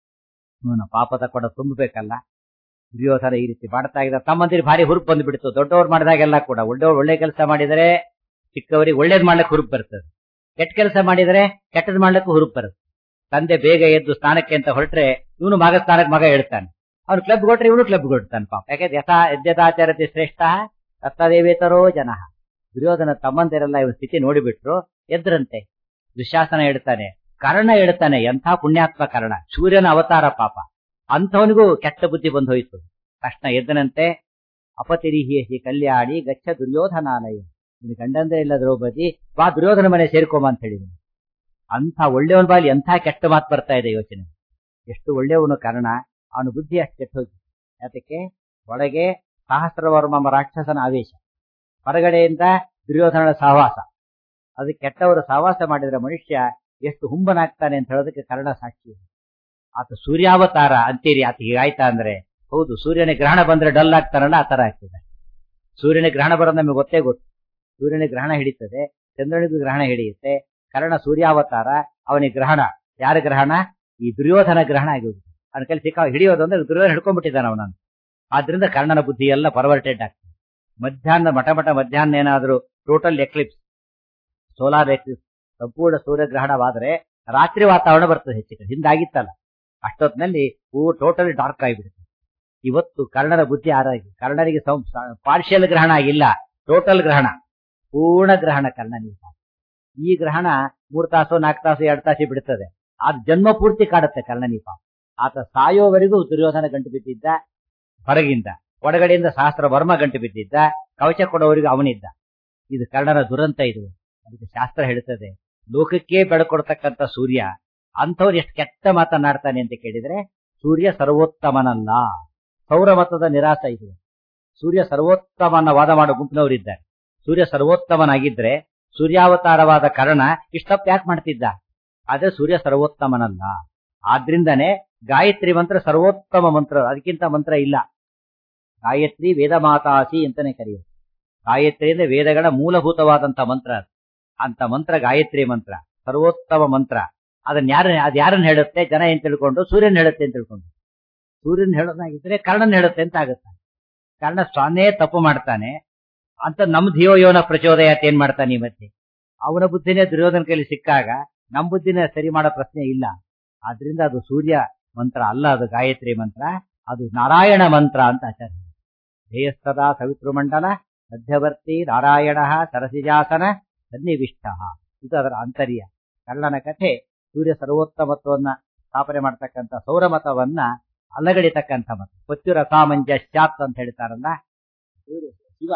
Speaker 1: ಇವನ ಪಾಪದ ಕೊಡ ತುಂಬಬೇಕಲ್ಲ ದುರ್ಯೋಧನ ಈ ರೀತಿ ಮಾಡ್ತಾ ಇದ್ದ ತಮ್ಮಂದಿರು ಭಾರಿ ಹುರುಪು ಬಂದ್ಬಿಡ್ತು ದೊಡ್ಡವ್ರು ಮಾಡಿದಾಗೆಲ್ಲ ಕೂಡ ಒಳ್ಳೆಯವ್ರು ಒಳ್ಳೆ ಕೆಲಸ ಮಾಡಿದರೆ ಚಿಕ್ಕವರಿಗೆ ಒಳ್ಳೇದ್ ಮಾಡ್ಲಿಕ್ಕೆ ಹುರುಪು ಬರ್ತದೆ ಕೆಟ್ಟ ಕೆಲಸ ಮಾಡಿದರೆ ಕೆಟ್ಟದ್ ಮಾಡ್ಲಿಕ್ಕೂ ಹುರುಪು ಬರುತ್ತೆ ತಂದೆ ಬೇಗ ಎದ್ದು ಸ್ನಾನಕ್ಕೆ ಅಂತ ಹೊರಟ್ರೆ ಇವನು ಮಗ ಸ್ನಾನಕ್ಕೆ ಮಗ ಹೇಳ್ತಾನೆ ಅವ್ನು ಕ್ಲಬ್ ಕೊಟ್ರೆ ಇವನು ಕ್ಲಬ್ ಕೊಡ್ತಾನೆ ಪಾಪ ಯಾಕೆ ಯಥಾ ಯದ್ಯತಾಚಾರತೆ ಶ್ರೇಷ್ಠ ತತ್ತದೇವೇತರೋ ಜನ ದುರ್ಯೋಧನ ತಮ್ಮಂದಿರೆಲ್ಲ ಇವನ್ ಸ್ಥಿತಿ ನೋಡಿಬಿಟ್ರು ಎದ್ರಂತೆ ದುಶಾಸನ ಹೇಳ್ತಾನೆ ಕರ್ಣ ಹೇಳ್ತಾನೆ ಎಂಥ ಪುಣ್ಯಾತ್ಮ ಕರ್ಣ ಸೂರ್ಯನ ಅವತಾರ ಪಾಪ ಅಂಥವನಿಗೂ ಕೆಟ್ಟ ಬುದ್ಧಿ ಬಂದು ಹೋಯ್ತು ತಕ್ಷಣ ಎದ್ದನಂತೆ ಅಪತಿರಿಹಿ ಹಿ ಕಲ್ಯಾಣಿ ಗಚ್ಚ ದುರ್ಯೋಧನಾಲಯ ನಿನ್ ಗಂಡಂದ್ರೆ ಇಲ್ಲ ದ್ರೌಪದಿ ಬಾ ದುರ್ಯೋಧನ ಮನೆ ಸೇರ್ಕೊಂಬ ಅಂತ ಹೇಳಿದ್ರು ಅಂಥ ಒಳ್ಳೆಯವನ ಬಾಲಿ ಎಂಥ ಕೆಟ್ಟ ಮಾತು ಬರ್ತಾ ಇದೆ ಯೋಚನೆ ಎಷ್ಟು ಒಳ್ಳೆಯವನು ಕಾರಣ ಅವನ ಬುದ್ಧಿ ಅಷ್ಟು ಕೆಟ್ಟ ಹೋಗಿ ಯಾತಕ್ಕೆ ಒಳಗೆ ಸಹಸ್ರವರ್ಮ ರಾಕ್ಷಸನ ಆವೇಶ ಹೊರಗಡೆಯಿಂದ ದುರ್ಯೋಧನನ ಸಹವಾಸ ಅದಕ್ಕೆ ಕೆಟ್ಟವರು ಸಹವಾಸ ಮಾಡಿದ್ರೆ ಮನುಷ್ಯ ಎಷ್ಟು ಹುಂಬನಾಗ್ತಾನೆ ಅಂತ ಹೇಳೋದಕ್ಕೆ ಕರ್ಣ ಸಾಕ್ಷಿ ಆತ ಸೂರ್ಯಾವತಾರ ಅಂತೀರಿ ಆತ ಹೀಗಾಯ್ತಾ ಅಂದ್ರೆ ಹೌದು ಸೂರ್ಯನ ಗ್ರಹಣ ಬಂದ್ರೆ ಡಲ್ ಆಗ್ತಾರಲ್ಲ ಆ ತರ ಆಗ್ತದೆ ಸೂರ್ಯನ ಗ್ರಹಣ ಬರೋದು ನಮಗೆ ಗೊತ್ತೇ ಗೊತ್ತು ಸೂರ್ಯನ ಗ್ರಹಣ ಹಿಡಿತದೆ ಚಂದ್ರನಿಗೂ ಗ್ರಹಣ ಹಿಡಿಯುತ್ತೆ ಕರ್ಣ ಸೂರ್ಯಾವತಾರ ಅವನಿಗೆ ಗ್ರಹಣ ಯಾರ ಗ್ರಹಣ ಈ ದುರ್ಯೋಧನ ಗ್ರಹಣ ಆಗೋದು ಅವನ ಕೈಲಿ ಸಿಕ್ಕ ಹಿಡಿಯೋದು ಅಂದ್ರೆ ದುರ್ಯೋಧನ ಹಿಡ್ಕೊಂಡ್ಬಿಟ್ಟಿದ್ದಾನೆ ಅವನನ್ನು ಆದ್ರಿಂದ ಕರ್ಣನ ಬುದ್ಧಿ ಎಲ್ಲ ಪರ್ವರ್ಟೆಡ್ ಆಗ್ತದೆ ಮಧ್ಯಾಹ್ನ ಮಠ ಮಠ ಮಧ್ಯಾಹ್ನ ಏನಾದರೂ ಟೋಟಲ್ ಎಕ್ಲಿಪ್ಸ್ ಸೋಲಾರ್ ಎಕ್ಲಿಪ್ಸ್ ಸಂಪೂರ್ಣ ಸೂರ್ಯಗ್ರಹಣವಾದ್ರೆ ರಾತ್ರಿ ವಾತಾವರಣ ಬರ್ತದೆ ಹೆಚ್ಚು ಕಡೆ ಹಿಂದಾಗಿತ್ತಲ್ಲ ಅಷ್ಟೊತ್ತಿನಲ್ಲಿ ಹೂ ಟೋಟಲಿ ಡಾರ್ಕ್ ಆಗಿಬಿಡುತ್ತೆ ಇವತ್ತು ಕರ್ಣನ ಬುದ್ಧಿ ಆರಾಗಿ ಕರ್ಣನಿಗೆ ಪಾರ್ಷಿಯಲ್ ಗ್ರಹಣ ಆಗಿಲ್ಲ ಟೋಟಲ್ ಗ್ರಹಣ ಪೂರ್ಣ ಗ್ರಹಣ ಕರ್ಣನಿಗೆ ಈ ಗ್ರಹಣ ಮೂರ್ ತಾಸು ನಾಲ್ಕು ತಾಸು ಎರಡು ತಾಸು ಬಿಡುತ್ತದೆ ಆದ ಜನ್ಮ ಪೂರ್ತಿ ಕಾಡುತ್ತೆ ಕರ್ಣನೀಪ ಆತ ಸಾಯೋವರೆಗೂ ದುರ್ಯೋಧನ ಗಂಟು ಬಿದ್ದಿದ್ದ ಹೊರಗಿಂದ ಒಳಗಡೆಯಿಂದ ಸಹಸ್ರ ವರ್ಮ ಗಂಟು ಬಿದ್ದಿದ್ದ ಕವಚ ಕೊಡೋವರಿಗೂ ಅವನಿದ್ದ ಇದು ಕರ್ಣನ ದುರಂತ ಇದು ಅದಕ್ಕೆ ಶಾಸ್ತ್ರ ಹೇಳುತ್ತದೆ ಲೋಕಕ್ಕೆ ಬೆಳಕೊಡ್ತಕ್ಕಂಥ ಸೂರ್ಯ ಅಂಥವ್ರು ಎಷ್ಟು ಕೆಟ್ಟ ಮಾತನಾಡ್ತಾನೆ ಅಂತ ಕೇಳಿದ್ರೆ ಸೂರ್ಯ ಸರ್ವೋತ್ತಮನಲ್ಲ ಸೌರಮತದ ನಿರಾಸ ಇದು ಸೂರ್ಯ ಸರ್ವೋತ್ತಮನ ವಾದ ಮಾಡೋ ಗುಂಪಿನವರಿದ್ದಾರೆ ಸೂರ್ಯ ಸರ್ವೋತ್ತಮನಾಗಿದ್ರೆ ಸೂರ್ಯಾವತಾರವಾದ ಕಾರಣ ಇಷ್ಟಪ್ಪ ಯಾಕೆ ಮಾಡ್ತಿದ್ದ ಆದ್ರೆ ಸೂರ್ಯ ಸರ್ವೋತ್ತಮನಲ್ಲ ಆದ್ರಿಂದನೇ ಗಾಯತ್ರಿ ಮಂತ್ರ ಸರ್ವೋತ್ತಮ ಮಂತ್ರ ಅದಕ್ಕಿಂತ ಮಂತ್ರ ಇಲ್ಲ ಗಾಯತ್ರಿ ವೇದ ಮಾತಾಸಿ ಅಂತಾನೆ ಕರೆಯೋದು ಗಾಯತ್ರಿ ಅಂದ್ರೆ ವೇದಗಳ ಮೂಲಭೂತವಾದಂತ ಮಂತ್ರ ಅದು ಅಂತ ಮಂತ್ರ ಗಾಯತ್ರಿ ಮಂತ್ರ ಸರ್ವೋತ್ತಮ ಮಂತ್ರ ಅದನ್ನ ಯಾರ ಅದ್ ಯಾರನ್ನ ಹೇಳುತ್ತೆ ಜನ ಏನ್ ತಿಳ್ಕೊಂಡು ಸೂರ್ಯನ್ ಹೇಳುತ್ತೆ ಅಂತ ತಿಳ್ಕೊಂಡು ಸೂರ್ಯನ್ ಹೇಳೋದಾಗಿದ್ರೆ ಕರ್ಣನ್ ಹೇಳುತ್ತೆ ಅಂತ ಆಗುತ್ತೆ ಕರ್ಣ ಸ್ವಾನೇ ತಪ್ಪು ಮಾಡ್ತಾನೆ ಅಂತ ನಮ್ ಧಿಯೋಯೋನ ಪ್ರಚೋದಯಾತ್ ಏನ್ ಮಾಡ್ತಾನೆ ಈ ಮತ್ತೆ ಅವನ ಬುದ್ಧಿನೇ ದುರ್ಯೋಧನ ಕೈಲಿ ಸಿಕ್ಕಾಗ ನಮ್ ಬುದ್ಧಿನೇ ಸರಿ ಮಾಡೋ ಪ್ರಶ್ನೆ ಇಲ್ಲ ಆದ್ರಿಂದ ಅದು ಸೂರ್ಯ ಮಂತ್ರ ಅಲ್ಲ ಅದು ಗಾಯತ್ರಿ ಮಂತ್ರ ಅದು ನಾರಾಯಣ ಮಂತ್ರ ಅಂತ ಆಚಾರ್ಯ ಧ್ಯೇಯಸ್ತದಾ ಸವಿತೃಮಂಡಲ ಮಧ್ಯವರ್ತಿ ನಾರಾಯಣ ಸರಸಿಜಾಸನ ಸನ್ನಿವಿಷ್ಟ ಇದು ಅದರ ಆಂತರ್ಯ ಕರ್ಣನ ಕಥೆ ಸೂರ್ಯ ಸರ್ವೋತ್ತಮತ್ವವನ್ನ ಸ್ಥಾಪನೆ ಮಾಡ್ತಕ್ಕಂಥ ಸೌರಮತವನ್ನ ಅಲಗಡಿತಕ್ಕಂಥ ಮತ ಪತ್ಯುರ ಸಾಮಂಜಸ್ಯಾತ್ ಅಂತ ಹೇಳ್ತಾರಲ್ಲ ಶಿವ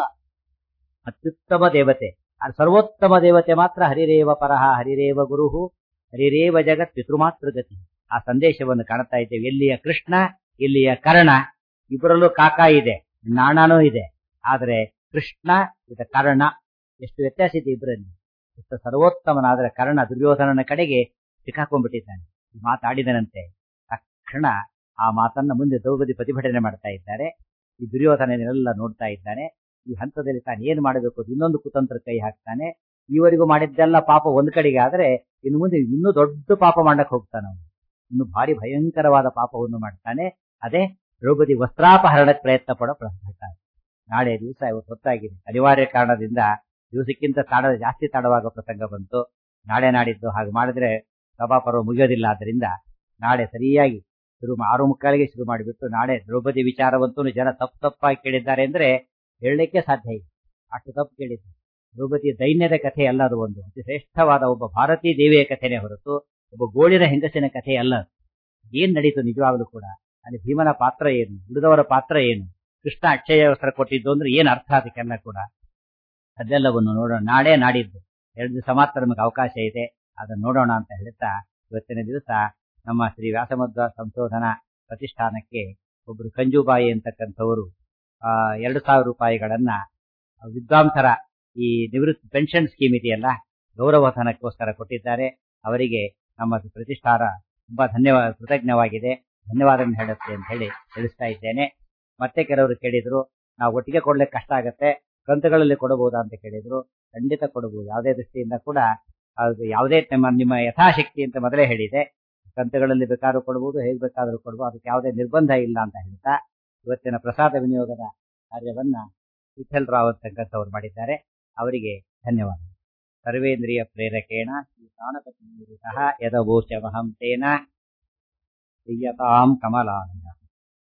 Speaker 1: ಅತ್ಯುತ್ತಮ ದೇವತೆ ಅದು ಸರ್ವೋತ್ತಮ ದೇವತೆ ಮಾತ್ರ ಹರಿರೇವ ಪರಹ ಹರಿರೇವ ಗುರುಹು ಹರಿರೇವ ಜಗತ್ ಪಿತೃಮಾತೃಗತಿ ಆ ಸಂದೇಶವನ್ನು ಕಾಣ್ತಾ ಇದ್ದೇವೆ ಎಲ್ಲಿಯ ಕೃಷ್ಣ ಇಲ್ಲಿಯ ಕರ್ಣ ಇಬ್ಬರಲ್ಲೂ ಕಾಕ ಇದೆ ನಾಣನೂ ಇದೆ ಆದ್ರೆ ಕೃಷ್ಣ ಇದು ಕರ್ಣ ಎಷ್ಟು ವ್ಯತ್ಯಾಸ ಇದೆ ಇಬ್ಬರಲ್ಲಿ ಎಷ್ಟು ಸರ್ವೋತ್ತಮನಾದ್ರೆ ಕರ್ಣ ದುರ್ಯೋಧನನ ಕಡೆಗೆ ಸಿಕ್ಕಾಕೊಂಡ್ಬಿಟ್ಟಿದ್ದಾನೆ ಮಾತಾಡಿದನಂತೆ ತಕ್ಷಣ ಆ ಮಾತನ್ನ ಮುಂದೆ ದ್ರೌಪದಿ ಪ್ರತಿಭಟನೆ ಮಾಡ್ತಾ ಇದ್ದಾರೆ ಈ ದುರ್ಯೋಧನನೆಲ್ಲ ನೋಡ್ತಾ ಇದ್ದಾನೆ ಈ ಹಂತದಲ್ಲಿ ತಾನು ಏನ್ ಮಾಡಬೇಕು ಅದು ಇನ್ನೊಂದು ಕುತಂತ್ರ ಕೈ ಹಾಕ್ತಾನೆ ಈವರೆಗೂ ಮಾಡಿದ್ದೆಲ್ಲ ಪಾಪ ಒಂದ್ ಕಡೆಗೆ ಆದ್ರೆ ಇನ್ನು ಮುಂದೆ ಇನ್ನೂ ದೊಡ್ಡ ಪಾಪ ಮಾಡಕ್ ಹೋಗ್ತಾನೆ ಅವನು ಇನ್ನು ಭಾರಿ ಭಯಂಕರವಾದ ಪಾಪವನ್ನು ಮಾಡ್ತಾನೆ ಅದೇ ದ್ರೌಪದಿ ವಸ್ತ್ರಾಪಹರಣಕ್ಕೆ ಪ್ರಯತ್ನ ಪಡೋ ಪ್ರಯತ್ನ ನಾಳೆ ದಿವಸ ಇವತ್ತು ಹೊತ್ತಾಗಿದೆ ಅನಿವಾರ್ಯ ಕಾರಣದಿಂದ ದಿವಸಕ್ಕಿಂತ ತಾಡ ಜಾಸ್ತಿ ತಾಡವಾಗ ಪ್ರಸಂಗ ಬಂತು ನಾಳೆ ನಾಡಿದ್ದು ಹಾಗೆ ಮಾಡಿದ್ರೆ ಸಭಾಪರ್ವ ಮುಗಿಯೋದಿಲ್ಲ ಆದ್ರಿಂದ ನಾಳೆ ಸರಿಯಾಗಿ ಶುರು ಆರು ಮುಕ್ಕಾಲಿಗೆ ಶುರು ಮಾಡಿಬಿಟ್ಟು ನಾಳೆ ದ್ರೌಪದಿ ವಿಚಾರವಂತೂ ಜನ ತಪ್ಪು ತಪ್ಪಾಗಿ ಕೇಳಿದ್ದಾರೆ ಅಂದ್ರೆ ಹೇಳಲಿಕ್ಕೆ ಸಾಧ್ಯ ಇಲ್ಲ ಅಷ್ಟು ತಪ್ಪು ಕೇಳಿದ್ರು ದ್ರೌಪದಿ ದೈನ್ಯದ ಕಥೆ ಅಲ್ಲ ಅದು ಒಂದು ಅತಿ ಶ್ರೇಷ್ಠವಾದ ಒಬ್ಬ ಭಾರತೀ ದೇವಿಯ ಕಥೆನೇ ಹೊರತು ಒಬ್ಬ ಗೋಳಿನ ಹೆಂಗಸಿನ ಕಥೆ ಅಲ್ಲ ಏನ್ ನಡೀತು ನಿಜವಾಗ್ಲೂ ಕೂಡ ಅಲ್ಲಿ ಭೀಮನ ಪಾತ್ರ ಏನು ಉಳಿದವರ ಪಾತ್ರ ಏನು ಕೃಷ್ಣ ಅಕ್ಷಯ ವಸ್ತ್ರ ಕೊಟ್ಟಿದ್ದು ಅಂದ್ರೆ ಏನ್ ಅರ್ಥ ಅದಕ್ಕೆಲ್ಲ ಕೂಡ ಅದೆಲ್ಲವನ್ನು ನೋಡೋಣ ನಾಳೆ ನಾಡಿದ್ದು ಎರಡು ದಿವಸ ಮಾತ್ರ ನಮಗೆ ಅವಕಾಶ ಇದೆ ಅದನ್ನು ನೋಡೋಣ ಅಂತ ಹೇಳ್ತಾ ಇವತ್ತಿನ ದಿವಸ ನಮ್ಮ ಶ್ರೀ ವ್ಯಾಸಮಧ್ವ ಸಂಶೋಧನಾ ಪ್ರತಿಷ್ಠಾನಕ್ಕೆ ಒಬ್ರು ಕಂಜುಬಾಯಿ ಅಂತಕ್ಕಂಥವರು ಆ ಎರಡು ಸಾವಿರ ರೂಪಾಯಿಗಳನ್ನ ವಿದ್ವಾಂಸರ ಈ ನಿವೃತ್ತಿ ಪೆನ್ಷನ್ ಸ್ಕೀಮ್ ಇದೆಯಲ್ಲ ಗೌರವಧನಕ್ಕೋಸ್ಕರ ಕೊಟ್ಟಿದ್ದಾರೆ ಅವರಿಗೆ ನಮ್ಮ ಪ್ರತಿಷ್ಠಾನ ತುಂಬಾ ಧನ್ಯವಾದ ಕೃತಜ್ಞವಾಗಿದೆ ಧನ್ಯವಾದ ಹೇಳುತ್ತೆ ಅಂತ ಹೇಳಿ ತಿಳಿಸ್ತಾ ಇದ್ದೇನೆ ಮತ್ತೆ ಕೆಲವರು ಕೇಳಿದ್ರು ನಾವು ಒಟ್ಟಿಗೆ ಕೊಡ್ಲಿಕ್ಕೆ ಕಷ್ಟ ಆಗತ್ತೆ ಕಂತುಗಳಲ್ಲಿ ಕೊಡಬಹುದಾ ಅಂತ ಕೇಳಿದ್ರು ಖಂಡಿತ ಕೊಡಬಹುದು ಯಾವುದೇ ದೃಷ್ಟಿಯಿಂದ ಕೂಡ ಅದು ಯಾವುದೇ ನಿಮ್ಮ ನಿಮ್ಮ ಯಥಾಶಕ್ತಿ ಅಂತ ಮೊದಲೇ ಹೇಳಿದೆ ಕಂತುಗಳಲ್ಲಿ ಬೇಕಾದ್ರೂ ಕೊಡಬಹುದು ಹೇಗ್ ಬೇಕಾದ್ರೂ ಕೊಡಬಹುದು ಅದಕ್ಕೆ ಯಾವುದೇ ನಿರ್ಬಂಧ ಇಲ್ಲ ಅಂತ ಹೇಳ್ತಾ ಇವತ್ತಿನ ಪ್ರಸಾದ ವಿನಿಯೋಗದ ಕಾರ್ಯವನ್ನ ವಿಠಲ್ ರಾವ್ ಅಂತಕ್ಕಂಥವ್ರು ಮಾಡಿದ್ದಾರೆ ಅವರಿಗೆ ಧನ್ಯವಾದ ಸರ್ವೇಂದ್ರಿಯ ಪ್ರೇರಕೇಣ ಶ್ರೀ ಪ್ರಾಣಪತಿ ಸಹ ಯದವೋಚಮಹಂ ತೇನ ಪ್ರಿಯತಾಂ ಕಮಲಾನಂದ